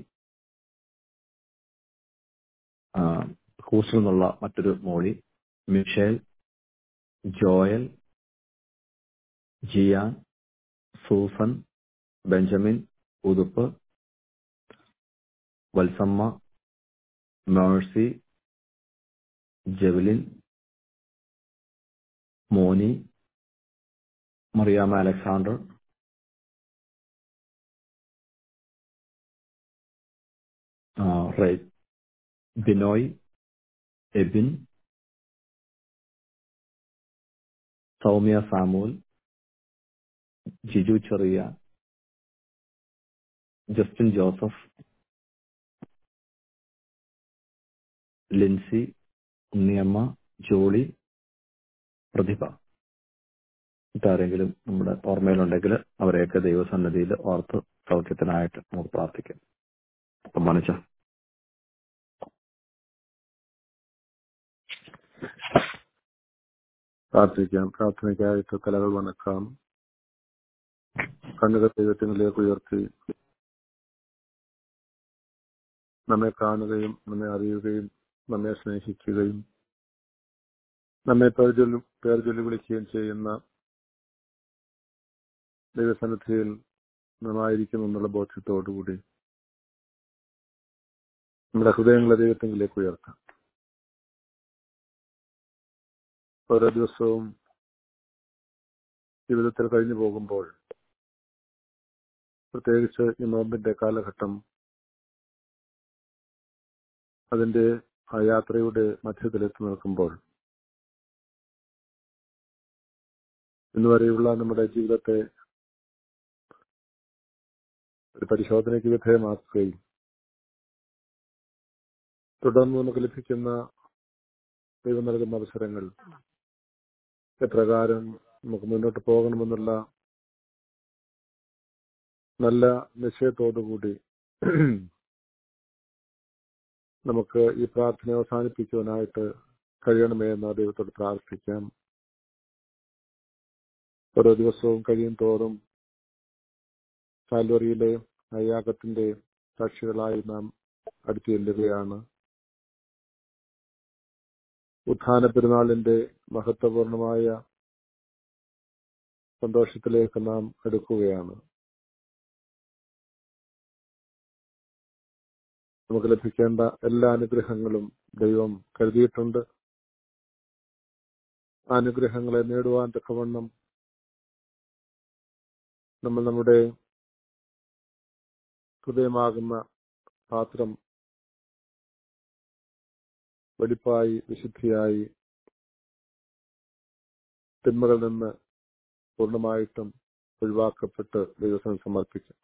ആ, ഹൂസ്റ്ററിൽ നിന്നുള്ള മറ്റൊരു Molly Michelle Joel Jian Susan Benjamin Uthuppu Valsamma Mercy ജെവലിൻ മോനി മറിയാമ്മ അലക്സാണ്ടർ ആ, റേ- ബിനോയ് എബിൻ സൗമ്യ സാമുൽ ജിജു ചെറിയ Justin Joseph Lincy Unniyamma Jolly Prathibha ഇതാരെങ്കിലും നമ്മുടെ ഓർമ്മയിലുണ്ടെങ്കിൽ അവരെയൊക്കെ ദൈവസന്നിധിയിൽ ഓർത്ത് സൗഖ്യത്തിനായിട്ട് നമുക്ക് പ്രാർത്ഥിക്കാം സമ്മാനിച്ച പ്രാർത്ഥിക്കാം പ്രാർത്ഥനയ്ക്കായിട്ട് കലകൾ വണക്കാം കണ്ണുകൾ ദൈവത്തിലേക്ക് ഉയർത്തി നമ്മെ കാണുകയും നമ്മെ അറിയുകയും നമ്മെ സ്നേഹിക്കുകയും നമ്മെ പേർ ചൊല്ലി പേർ ചൊല്ലി വിളിക്കുകയും ചെയ്യുന്ന ദൈവസന്നിധിയിൽ നന്നായിരിക്കും എന്നുള്ള ബോധ്യത്തോടുകൂടി നമ്മുടെ ഹൃദയങ്ങളെ ദൈവത്തിലേക്ക് ഉയർത്താം ഓരോ ദിവസവും ജീവിതത്തിൽ കഴിഞ്ഞു പോകുമ്പോൾ പ്രത്യേകിച്ച് ഈ നോമ്പിന്റെ കാലഘട്ടം അതിന്റെ ആ യാത്രയുടെ മധ്യത്തിലെത്തി നിൽക്കുമ്പോൾ ഇന്ന് വരെയുള്ള നമ്മുടെ ജീവിതത്തെ ഒരു പരിശോധനയ്ക്ക് വിധേയമാക്കുകയും തുടർന്ന് നമുക്ക് ലഭിക്കുന്ന ദൈവം നൽകുന്ന അവസരങ്ങൾ എപ്രകാരം നമുക്ക് മുന്നോട്ട് പോകണമെന്നുള്ള നല്ല നിശ്ചയത്തോടുകൂടി നമുക്ക് ഈ പ്രാർത്ഥന അവസാനിപ്പിക്കുവാനായിട്ട് കഴിയണമേ എന്ന് ദൈവത്തോട് പ്രാർത്ഥിക്കാം ഓരോ ദിവസവും കഴിയും തോറും കാൽവറിയിലെ ആ യാഗത്തിന്റെ സാക്ഷികളായി നാം അടുത്തു ചെല്ലുകയാണ് ഉത്ഥാന പെരുന്നാളിന്റെ മഹത്വപൂർണമായ സന്തോഷത്തിലേക്ക് നാം എടുക്കുകയാണ് നമുക്ക് ലഭിക്കേണ്ട എല്ലാ അനുഗ്രഹങ്ങളും ദൈവം കരുതിയിട്ടുണ്ട് ആ അനുഗ്രഹങ്ങളെ നേടുവാൻ തക്കവണ്ണം നമ്മൾ നമ്മുടെ ഹൃദയമാകുന്ന പാത്രം വെടിപ്പായി വിശുദ്ധിയായി തിന്മകളിൽ നിന്ന് പൂർണ്ണമായിട്ടും ഒഴിവാക്കപ്പെട്ട് ദൈവത്തിന് സമർപ്പിക്കാം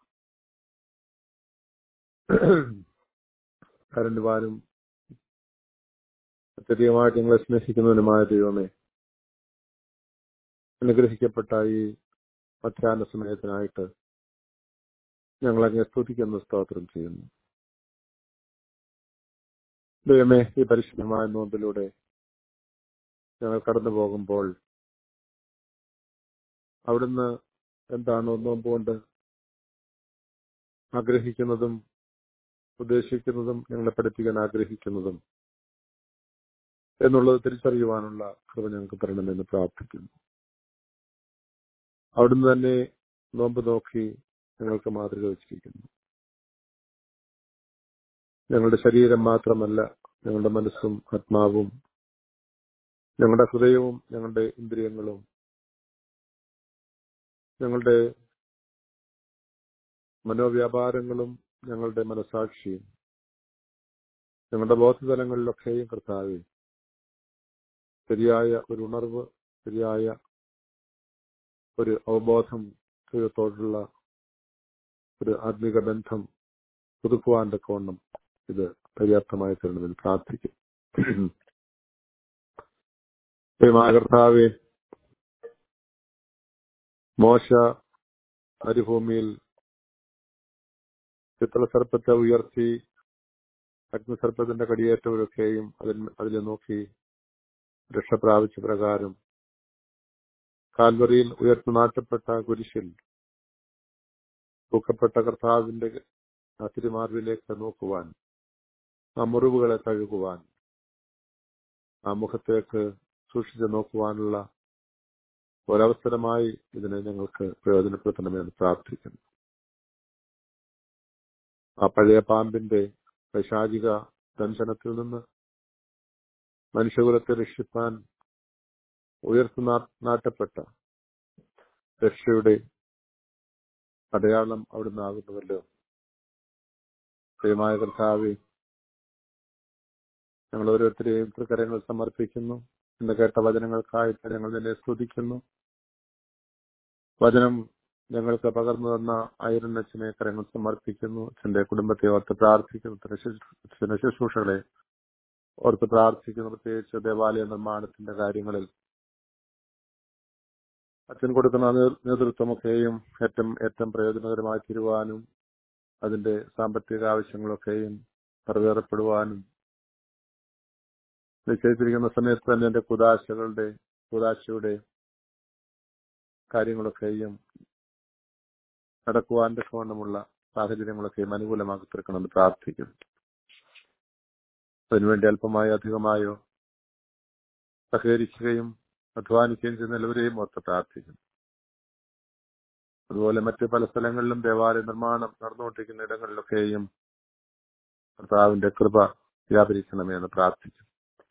കരണ്ടുവാനും അത്യധികമായിട്ട് ഞങ്ങളെ സ്നേഹിക്കുന്നതിനുമായ ദൈവമേ അനുഗ്രഹിക്കപ്പെട്ട ഈ മധ്യാഹ്ന സമയത്തിനായിട്ട് ഞങ്ങളങ്ങനെ സ്തുതിക്കുന്ന സ്തോത്രം ചെയ്യുന്നു ദൈവമേ ഈ പരിശുദ്ധമായ നോമ്പിലൂടെ ഞങ്ങൾ കടന്നു പോകുമ്പോൾ അവിടുന്ന് എന്താണോ നോമ്പ് കൊണ്ട് ആഗ്രഹിക്കുന്നതും ഉദ്ദേശിക്കുന്നതും ഞങ്ങളെ പഠിപ്പിക്കാൻ ആഗ്രഹിക്കുന്നതും എന്നുള്ളത് തിരിച്ചറിയുവാനുള്ള കൃപ ഞങ്ങൾക്ക് തരണമെന്ന് പ്രാർത്ഥിക്കുന്നു അവിടുന്ന് തന്നെ നോമ്പ് നോക്കി ഞങ്ങൾക്ക് മാതൃക വെച്ചിരിക്കുന്നു ഞങ്ങളുടെ ശരീരം മാത്രമല്ല ഞങ്ങളുടെ മനസ്സും ആത്മാവും ഞങ്ങളുടെ ഹൃദയവും ഞങ്ങളുടെ ഇന്ദ്രിയങ്ങളും ഞങ്ങളുടെ മനോവ്യാപാരങ്ങളും ഞങ്ങളുടെ മനസാക്ഷിയും ഞങ്ങളുടെ ബോധതലങ്ങളിലൊക്കെയും കർത്താവെ ശരിയായ ഒരു ഉണർവ് ശരിയായ ഒരു അവബോധം ദൈവത്തോടുള്ള ഒരു ആത്മീക ബന്ധം പുതുക്കുവാൻ തക്കവണ്ണം ഇത് പര്യാപ്തമായി തരണമെന്ന് പ്രാർത്ഥിക്കും പ്രിയമായ കർത്താവെ മോശ മരുഭൂമിയിൽ ചിത്രസർപ്പത്തെ ഉയർത്തി അഗ്നിസർപ്പത്തിന്റെ കടിയേറ്റവരൊക്കെയും അതിൽ അതിൽ നോക്കി രക്ഷ പ്രാപിച്ച പ്രകാരം കാൽവറിയിൽ ഉയർത്തി നാട്ടപ്പെട്ട കുരിശിൽ തൂക്കപ്പെട്ട കർത്താവിന്റെ ആ തിരുമാർവിലേക്ക് നോക്കുവാൻ ആ മുറിവുകളെ കഴുകുവാൻ ആ മുഖത്തേക്ക് സൂക്ഷിച്ചു നോക്കുവാനുള്ള ഒരവസരമായി ഇതിനെ ഞങ്ങൾക്ക് പ്രയോജനപ്പെടുത്തണമെന്ന് പ്രാർത്ഥിക്കുന്നു ആ പഴയ പാമ്പിന്റെ പൈശാചിക ദംശനത്തിൽ നിന്ന് മനുഷ്യകുലത്തെ രക്ഷിപ്പാൻ ഉയർത്തു നാട്ടപ്പെട്ട രക്ഷയുടെ അടയാളം അവിടുന്ന് ആകുന്നുവല്ലോ പ്രിയമായ കർത്താവെ ഞങ്ങൾ ഓരോരുത്തരെയും തൃക്കരങ്ങൾ സമർപ്പിക്കുന്നു ഇന്ന് കേട്ട വചനങ്ങൾക്കായിട്ട് ഞങ്ങൾ നിന്നെ സ്തുതിക്കുന്നു വചനം ഞങ്ങൾക്ക് പകർന്നു തന്ന ഐരൻ അച്ഛനെ കരങ്ങൾ സമർപ്പിക്കുന്നു അച്ഛന്റെ കുടുംബത്തെ ഓർത്ത് പ്രാർത്ഥിക്കുന്നു ശുശ്രൂഷകളെ ഓർത്ത് പ്രാർത്ഥിക്കുന്നു പ്രത്യേകിച്ച് ദേവാലയ നിർമ്മാണത്തിന്റെ കാര്യങ്ങളിൽ അച്ഛൻ കൊടുക്കുന്ന നേതൃത്വമൊക്കെയും ഏറ്റവും ഏറ്റവും പ്രയോജനകരമായി തീരുവാനും അതിന്റെ സാമ്പത്തിക ആവശ്യങ്ങളൊക്കെയും നിറവേറപ്പെടുവാനും നിശ്ചയിച്ചിരിക്കുന്ന സമയത്ത് തന്നെ എന്റെ കുതാശകളുടെ കുതാശയുടെ കാര്യങ്ങളൊക്കെയും നടക്കുവാൻ തക്കവണ്ണമുള്ള സാഹചര്യങ്ങളൊക്കെയും അനുകൂലമാക്കി തീർക്കണമെന്ന് പ്രാർത്ഥിക്കുന്നു അതിനുവേണ്ടി അല്പമായോ അധികമായോ സഹകരിക്കുകയും അധ്വാനിക്കുകയും ചെയ്യുന്ന എല്ലാവരെയും ഓർത്ത് പ്രാർത്ഥിക്കുന്നു അതുപോലെ മറ്റ് പല സ്ഥലങ്ങളിലും ദേവാലയ നിർമ്മാണം നടന്നുകൊണ്ടിരിക്കുന്ന ഇടങ്ങളിലൊക്കെയും കർത്താവിന്റെ കൃപ വ്യാപരിക്കണമേ എന്ന് പ്രാർത്ഥിക്കുന്നു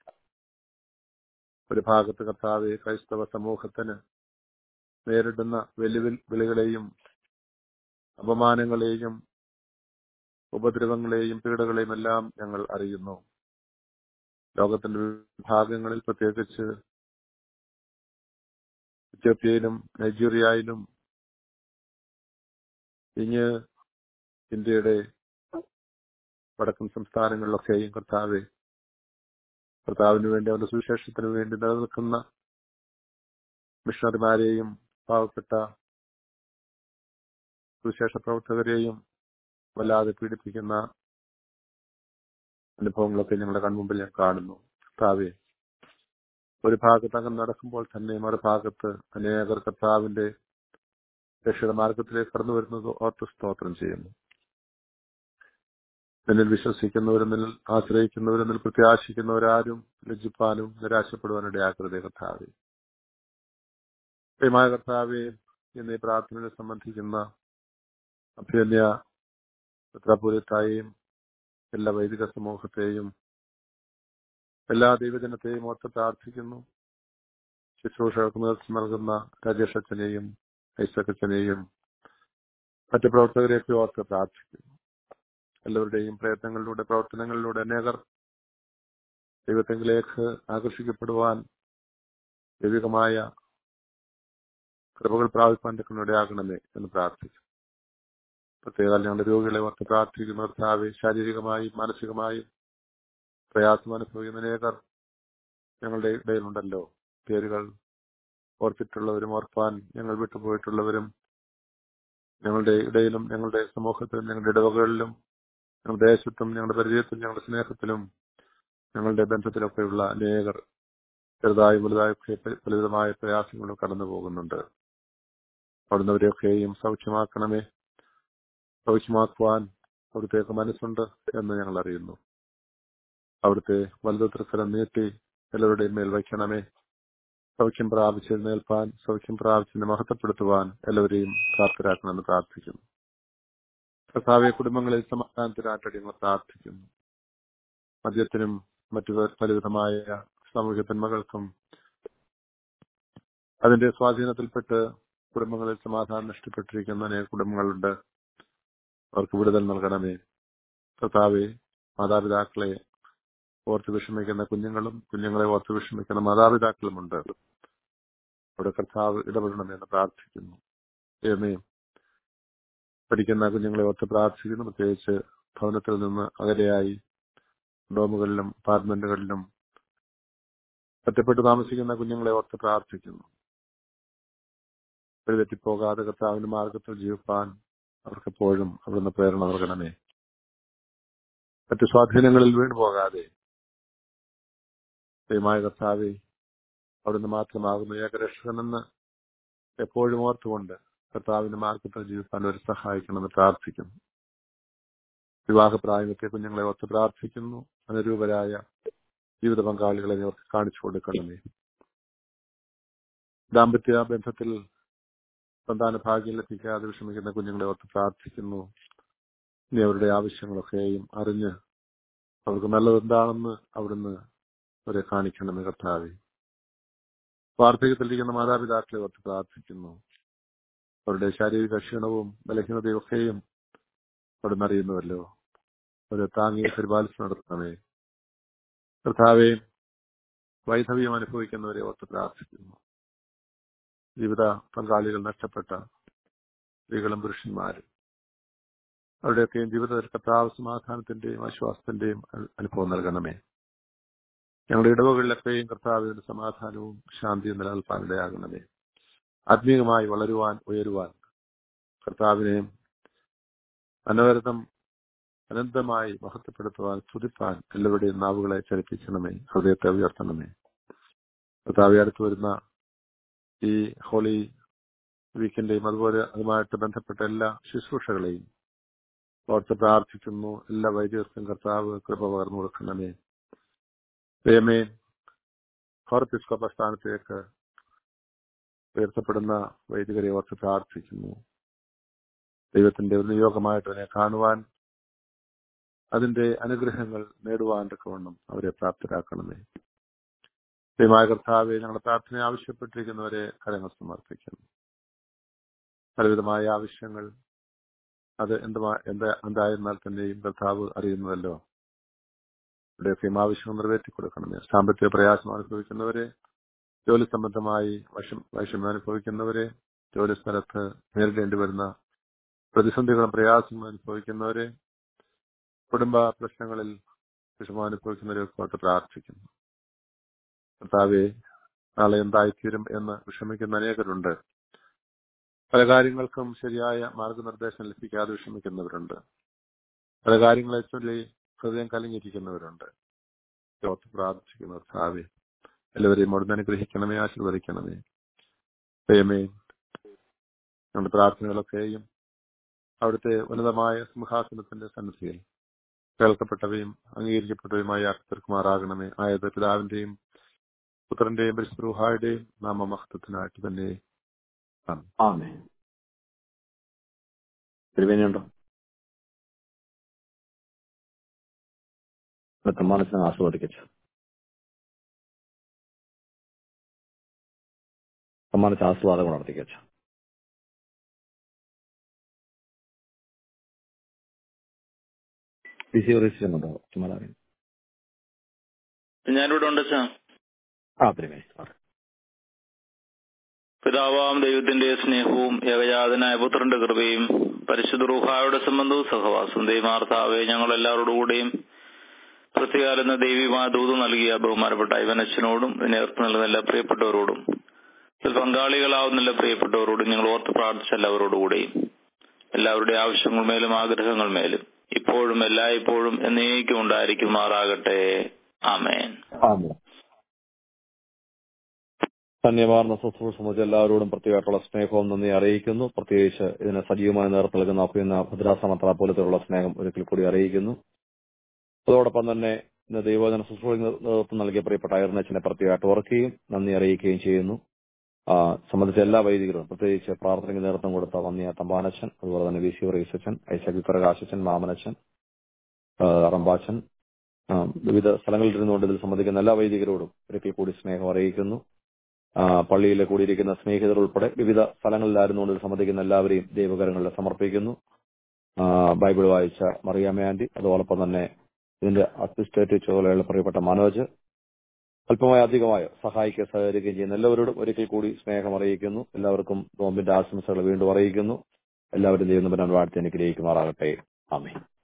ഒരു ഭാഗത്ത് കർത്താവ് ക്രൈസ്തവ സമൂഹത്തിന് നേരിടുന്ന വെല്ലുവിളികളെയും അപമാനങ്ങളെയും ഉപദ്രവങ്ങളെയും പീഡകളെയും എല്ലാം ഞങ്ങൾ അറിയുന്നു ലോകത്തിന്റെ ഭാഗങ്ങളിൽ പ്രത്യേകിച്ച് എത്യോപ്യയിലും നൈജീരിയയിലും ഇങ്ങ് ഇന്ത്യയുടെ വടക്കൻ സംസ്ഥാനങ്ങളിലൊക്കെയും കർത്താവ് കർത്താവിന് വേണ്ടി അവന്റെ സുവിശേഷത്തിന് വേണ്ടി നിലനിൽക്കുന്ന മിഷണറിമാരെയും പാവപ്പെട്ട സുവിശേഷ പ്രവർത്തകരെയും വല്ലാതെ പീഡിപ്പിക്കുന്ന അനുഭവങ്ങളൊക്കെ ഞങ്ങളുടെ കൺമുമ്പിൽ ഞാൻ കാണുന്നു കർത്താവെ ഒരു ഭാഗത്ത് അങ്ങനെ നടക്കുമ്പോൾ തന്നെ മറുഭാഗത്ത് അനേകർ കർത്താവിന്റെ രക്ഷിത മാർഗത്തിലേക്ക് കടന്നു വരുന്നത് ഓർത്ത് സ്തോത്രം ചെയ്യുന്നു എന്നിൽ വിശ്വസിക്കുന്നവരെന്നിൽ ആശ്രയിക്കുന്നവരെന്നിൽ പ്രത്യാശിക്കുന്നവരാരും ലജ്ജിപ്പാനും നിരാശപ്പെടുവാനിടെ ആകൃതി കർത്താവെ പ്രിയമായ കർത്താവെ എന്നീ പ്രാർത്ഥനയെ സംബന്ധിക്കുന്ന അഭ്യന്യ പത്രപൂരത്തായും എല്ലാ വൈദിക സമൂഹത്തെയും എല്ലാ ദൈവജനത്തെയും ഓർത്ത് പ്രാർത്ഥിക്കുന്നു ശുശ്രൂഷകൾക്ക് നേതൃത്വം നൽകുന്ന രാജേഷ് അച്ഛനെയും ഐസക് അച്ഛനെയും മറ്റു പ്രവർത്തകരെയൊക്കെ ഓർത്ത് പ്രാർത്ഥിക്കുന്നു എല്ലാവരുടെയും പ്രയത്നങ്ങളിലൂടെ പ്രവർത്തനങ്ങളിലൂടെ അനേകർ ദൈവത്തെങ്കിലേക്ക് ആകർഷിക്കപ്പെടുവാൻ ദൈവികമായ കൃപകൾ പ്രാപിപ്പാൻ ഇടയാകണമേ എന്ന് പ്രാർത്ഥിച്ചു പ്രത്യേക ഞങ്ങളുടെ രോഗികളെ ഓർത്ത് പ്രാർത്ഥിക്കുന്ന കർത്താവെ ശാരീരികമായും മാനസികമായും പ്രയാസം അനുഭവിക്കുന്ന അനേകർ ഞങ്ങളുടെ ഇടയിലുണ്ടല്ലോ പേരുകൾ ഓർത്തിട്ടുള്ളവരും ഓർപ്പാൻ ഞങ്ങൾ വിട്ടുപോയിട്ടുള്ളവരും ഞങ്ങളുടെ ഇടയിലും ഞങ്ങളുടെ സമൂഹത്തിലും ഞങ്ങളുടെ ഇടവകളിലും ഞങ്ങളുടെ ദേശത്തും ഞങ്ങളുടെ പരിചയത്തിലും ഞങ്ങളുടെ സ്നേഹത്തിലും ഞങ്ങളുടെ ബന്ധത്തിലൊക്കെയുള്ള അനേകർ ചെറുതായും വലുതായൊക്കെ പലവിധമായ പ്രയാസങ്ങളും കടന്നു പോകുന്നുണ്ട് അവിടുന്ന് അവരെയൊക്കെയും സൗഖ്യമാക്കണമേ സൗഖ്യമാക്കുവാൻ അവിടുത്തേക്ക് മനസ്സുണ്ട് എന്ന് ഞങ്ങൾ അറിയുന്നു അവിടുത്തെ വലുത് തൃക്കരം നീട്ടി എല്ലാവരുടെയും മേൽ വയ്ക്കണമേ സൗഖ്യം പ്രാപിച്ച് എഴുന്നേൽപ്പാൻ സൗഖ്യം പ്രാപിച്ച് മഹത്വപ്പെടുത്തുവാൻ എല്ലാവരെയും പ്രാപ്തരാക്കണമെന്ന് പ്രാർത്ഥിക്കുന്നു കർത്താവെ കുടുംബങ്ങളിൽ സമാധാനത്തിനാട്ടടി പ്രാർത്ഥിക്കുന്നു മദ്യത്തിനും മറ്റു പലവിധമായ സാമൂഹ്യ തിന്മകൾക്കും അതിന്റെ സ്വാധീനത്തിൽപ്പെട്ട് കുടുംബങ്ങളിൽ സമാധാനം നഷ്ടപ്പെട്ടിരിക്കുന്ന അനേക കുടുംബങ്ങളുണ്ട് അവർക്ക് വിടുതൽ നൽകണമേ കർത്താവെ മാതാപിതാക്കളെ ഓർത്ത് വിഷമിക്കുന്ന കുഞ്ഞുങ്ങളും കുഞ്ഞുങ്ങളെ ഓർത്ത് വിഷമിക്കുന്ന മാതാപിതാക്കളുമുണ്ട് അവിടെ കർത്താവ് ഇടപെടണമെന്ന് പ്രാർത്ഥിക്കുന്നു ദൈവമേ പഠിക്കുന്ന കുഞ്ഞുങ്ങളെ ഓർത്ത് പ്രാർത്ഥിക്കുന്നു പ്രത്യേകിച്ച് ഭവനത്തിൽ നിന്ന് അകലെയായി ഡോമുകളിലും അപ്പാർട്ട്മെന്റുകളിലും ഒറ്റപ്പെട്ട് താമസിക്കുന്ന കുഞ്ഞുങ്ങളെ ഓർത്ത് പ്രാർത്ഥിക്കുന്നു വഴിതെറ്റിപ്പോകാതെ കർത്താവിന്റെ മാർഗത്തിൽ ജീവിപ്പാൻ അവർക്കെപ്പോഴും അവിടുന്ന് പ്രേരണ നൽകണമേ മറ്റു സ്വാധീനങ്ങളിൽ വീണു പോകാതെ ദൈവമായ കർത്താവെ അവിടുന്ന് മാത്രമാകുന്നു ഏകരക്ഷകനെന്ന് എപ്പോഴും ഓർത്തുകൊണ്ട് കർത്താവിന്റെ മാർഗത്തിൽ ജീവിക്കാൻ ഒരു സഹായിക്കണമെന്ന് പ്രാർത്ഥിക്കുന്നു വിവാഹപ്രായത്തെ കുഞ്ഞുങ്ങളെ ഓർത്ത് പ്രാർത്ഥിക്കുന്നു അനുരൂപരായ ജീവിത പങ്കാളികളെ അവർക്ക് കാണിച്ചു കൊടുക്കണമേ ദാമ്പത്യ ബന്ധത്തിൽ സന്താന ഭാഗ്യം ലഭിക്കാതെ വിഷമിക്കുന്ന കുഞ്ഞുങ്ങളെ ഓർത്ത് പ്രാർത്ഥിക്കുന്നു ഇനി അവരുടെ ആവശ്യങ്ങളൊക്കെയും അറിഞ്ഞ് അവർക്ക് നല്ലത് എന്താണെന്ന് അവിടുന്ന് അവരെ കാണിക്കണമെന്ന് കർത്താവെ വാർദ്ധക്യത്തിലിരിക്കുന്ന മാതാപിതാക്കളെ ഓർത്ത് പ്രാർത്ഥിക്കുന്നു അവരുടെ ശാരീരിക ക്ഷീണവും ബലഹീനതയും ഒക്കെയും അവിടുന്ന് അറിയുന്നുവല്ലോ അവരെ താങ്ങി പരിപാലിച്ച് നടത്തണമേ കർത്താവെ വൈധവ്യം അനുഭവിക്കുന്നവരെ ഓർത്ത് പ്രാർത്ഥിക്കുന്നു ജീവിത പങ്കാളികൾ നഷ്ടപ്പെട്ട സ്ത്രീകളും പുരുഷന്മാരും അവരുടെയൊക്കെയും ജീവിതത്തിൽ കർത്താവ് സമാധാനത്തിന്റെയും ആശ്വാസത്തിന്റെയും അനുഭവം നൽകണമേ ഞങ്ങളുടെ ഇടവകളിലൊക്കെയും കർത്താവിന്റെ സമാധാനവും ശാന്തിയും നിലനിൽപ്പാൻ ഇടയാകണമേ ആത്മീയമായി വളരുവാൻ ഉയരുവാൻ കർത്താവിനെയും അനവരതം അനന്തമായി മഹത്വപ്പെടുത്തുവാൻ സ്തുതിപ്പാൻ എല്ലാവരുടെയും നാവുകളെ ചലിപ്പിക്കണമേ ഹൃദയത്തെ ഉയർത്തണമേ കർത്താവെ അടുത്ത് വരുന്ന ഈ ഹോളി വീക്കിന്റെയും അതുപോലെ അതുമായിട്ട് ബന്ധപ്പെട്ട എല്ലാ ശുശ്രൂഷകളെയും ഓർത്ത് പ്രാർത്ഥിക്കുന്നു എല്ലാ വൈദ്യർക്കും കർത്താവ് കൃപ പകർന്നു കൊടുക്കണമേ ദൈവമേ ഹോർപ്പിസ്കോപ്പ സ്ഥാനത്തേക്ക് ഉയർത്തപ്പെടുന്ന വൈദികരെ ഓർത്ത് പ്രാർത്ഥിക്കുന്നു ദൈവത്തിന്റെ ഒരു നിയോഗമായിട്ട് അതിനെ കാണുവാൻ അതിന്റെ അനുഗ്രഹങ്ങൾ നേടുവാൻ തക്കവണ്ണം അവരെ പ്രാപ്തരാക്കണമേ ദൈവമായ കർത്താവെ ഞങ്ങളുടെ പ്രാർത്ഥന ആവശ്യപ്പെട്ടിരിക്കുന്നവരെ കരങ്ങൾ സമർപ്പിക്കുന്നു പലവിധമായ ആവശ്യങ്ങൾ അത് എന്തുമാ എന്താ എന്തായിരുന്നാൽ തന്നെയും കർത്താവ് അറിയുന്നതല്ലോ ഇവിടെയൊക്കെയും ആവശ്യം നിറവേറ്റി കൊടുക്കണമേ സാമ്പത്തിക പ്രയാസം അനുഭവിക്കുന്നവരെ ജോലി സംബന്ധമായി വശം വൈഷമ്യം അനുഭവിക്കുന്നവരെ ജോലി സ്ഥലത്ത് നേരിടേണ്ടി വരുന്ന പ്രതിസന്ധികളും പ്രയാസങ്ങളും അനുഭവിക്കുന്നവരെ കുടുംബ പ്രശ്നങ്ങളിൽ വിഷമം അനുഭവിക്കുന്നവരെ ഒക്കെ പ്രാർത്ഥിക്കുന്നു കർത്താവെ നാളെ എന്തായിത്തീരും എന്ന് വിഷമിക്കുന്ന അനേകരുണ്ട് പല കാര്യങ്ങൾക്കും ശരിയായ മാർഗനിർദ്ദേശം ലഭിക്കാതെ വിഷമിക്കുന്നവരുണ്ട് പല കാര്യങ്ങളെ ചൊല്ലി ഹൃദയം കലങ്ങിയിരിക്കുന്നവരുണ്ട് ഓർത്ത് പ്രാർത്ഥിക്കുന്നു കർത്താവെ എല്ലാവരെയും അവിടുന്ന് അനുഗ്രഹിക്കണമേ ആശീർവദിക്കണമേ ദയമേ നമ്മുടെ പ്രാർത്ഥനകളൊക്കെയും അവിടുത്തെ ഉന്നതമായ സിംഹാസനത്തിന്റെ സന്നിധിയിൽ കേൾക്കപ്പെട്ടവയും അംഗീകരിക്കപ്പെട്ടവയുമായ തീർക്കുമാറാകണമേ ആയത് പിതാവിന്റെയും പുത്രന്റെയും പരിശുദ്ധായുടെയും നാമമഹത്വത്തിനായിട്ട് തന്നെ ആമേ തിരുവേനിയുണ്ടോ മനസ്സിനെ ആസ്വദിക്കച്ചു സമ്മാനിച്ച ആസ്വാദകം നടത്തിക്കച്ചു പി സി രജിസ്റ്റർ ചുമ്മാ ഞാനിവിടെ ഉണ്ട് അച്ഛാ ആ തിരുമേനി പിതാവാം ദൈവത്തിന്റെ സ്നേഹവും ഏകജാതനായ പുത്രന്റെ കൃപയും പരിശുദ്ധ റൂഹായുടെ സംബന്ധവും സഹവാസം ദൈവമാർത്താവെ ഞങ്ങൾ എല്ലാവരോടുകൂടെയും പ്രത്യേകാലെന്ന ദൈവികമായ ദൂത് നൽകിയ ബഹുമാനപ്പെട്ട ഇവനച്ഛനോടും നേതൃത്വം നൽകുന്ന എല്ലാ പ്രിയപ്പെട്ടവരോടും ഇതിൽ പങ്കാളികളാവുന്ന എല്ലാ പ്രിയപ്പെട്ടവരോടും ഞങ്ങൾ ഓർത്ത് പ്രാർത്ഥിച്ച എല്ലാവരോടുകൂടെയും എല്ലാവരുടെയും ആവശ്യങ്ങൾ മേലും ആഗ്രഹങ്ങൾ മേലും ഇപ്പോഴും എല്ലായ്പ്പോഴും എന്നേക്കും ഉണ്ടായിരിക്കുമാറാകട്ടെ ആമേൻ ആമേൻ ധന്യമാർന്ന ശുശ്രൂഷ സംബന്ധിച്ച് എല്ലാവരോടും പ്രത്യേകമായിട്ടുള്ള സ്നേഹവും നന്ദി അറിയിക്കുന്നു പ്രത്യേകിച്ച് ഇതിന് സജീവമായി നേതൃത്വം നൽകുന്ന അഭിയുന്ന ഭദ്രാസമത്ര പോലത്തെയുള്ള സ്നേഹം ഒരിക്കൽ കൂടി അറിയിക്കുന്നു അതോടൊപ്പം തന്നെ ഇന്ന് ദൈവജന ശുശ്രൂഷ നേതൃത്വം നൽകിയ പ്രിയപ്പെട്ട അയർനച്ചിനെ പ്രത്യേകമായിട്ട് ഓർക്കുകയും നന്ദി അറിയിക്കുകയും ചെയ്യുന്നു ആ, സംബന്ധിച്ച എല്ലാ വൈദികരും പ്രത്യേകിച്ച് പ്രാർത്ഥനയ്ക്ക് നേതൃത്വം കൊടുത്ത വന്നിയ തമ്പാനച്ചൻ അതുപോലെ തന്നെ വി സി റീസച്ചൻ ഐസക് പ്രകാശച്ചൻ മാമനച്ചൻ ആ, റമ്പാച്ചൻ ആ, വിവിധ സ്ഥലങ്ങളിൽ ഇരുന്നുകൊണ്ട് ഇതിൽ സംബന്ധിക്കുന്ന എല്ലാ വൈദികരോടും ഒരിക്കൽ കൂടി സ്നേഹം അറിയിക്കുന്നു ആ, പള്ളിയിൽ കൂടിയിരിക്കുന്ന സ്നേഹിതർ ഉൾപ്പെടെ വിവിധ സ്ഥലങ്ങളിലായിരുന്നുകൊണ്ട് ഇതിൽ സംബന്ധിക്കുന്ന എല്ലാവരെയും ദൈവകരങ്ങളിൽ സമർപ്പിക്കുന്നു ആ, ബൈബിൾ വായിച്ച മറിയാമ്മ ആന്റി അതോടൊപ്പം തന്നെ ഇതിന്റെ അസിസ്റ്റേറ്റീവ് ചുമതലയുള്ള പ്രിയപ്പെട്ട മനോജ് അല്പമായ അധികമായോ സഹായിക്കുക സഹകരിക്കുകയും ചെയ്യുന്ന എല്ലാവരോടും ഒരിക്കൽ കൂടി സ്നേഹം അറിയിക്കുന്നു എല്ലാവർക്കും നോമ്പിന്റെ ആശംസകൾ വീണ്ടും അറിയിക്കുന്നു എല്ലാവരും ദൈവം വാഴ്ത്തി അനുഗ്രഹിക്കുമാറാകട്ടെ ആമേ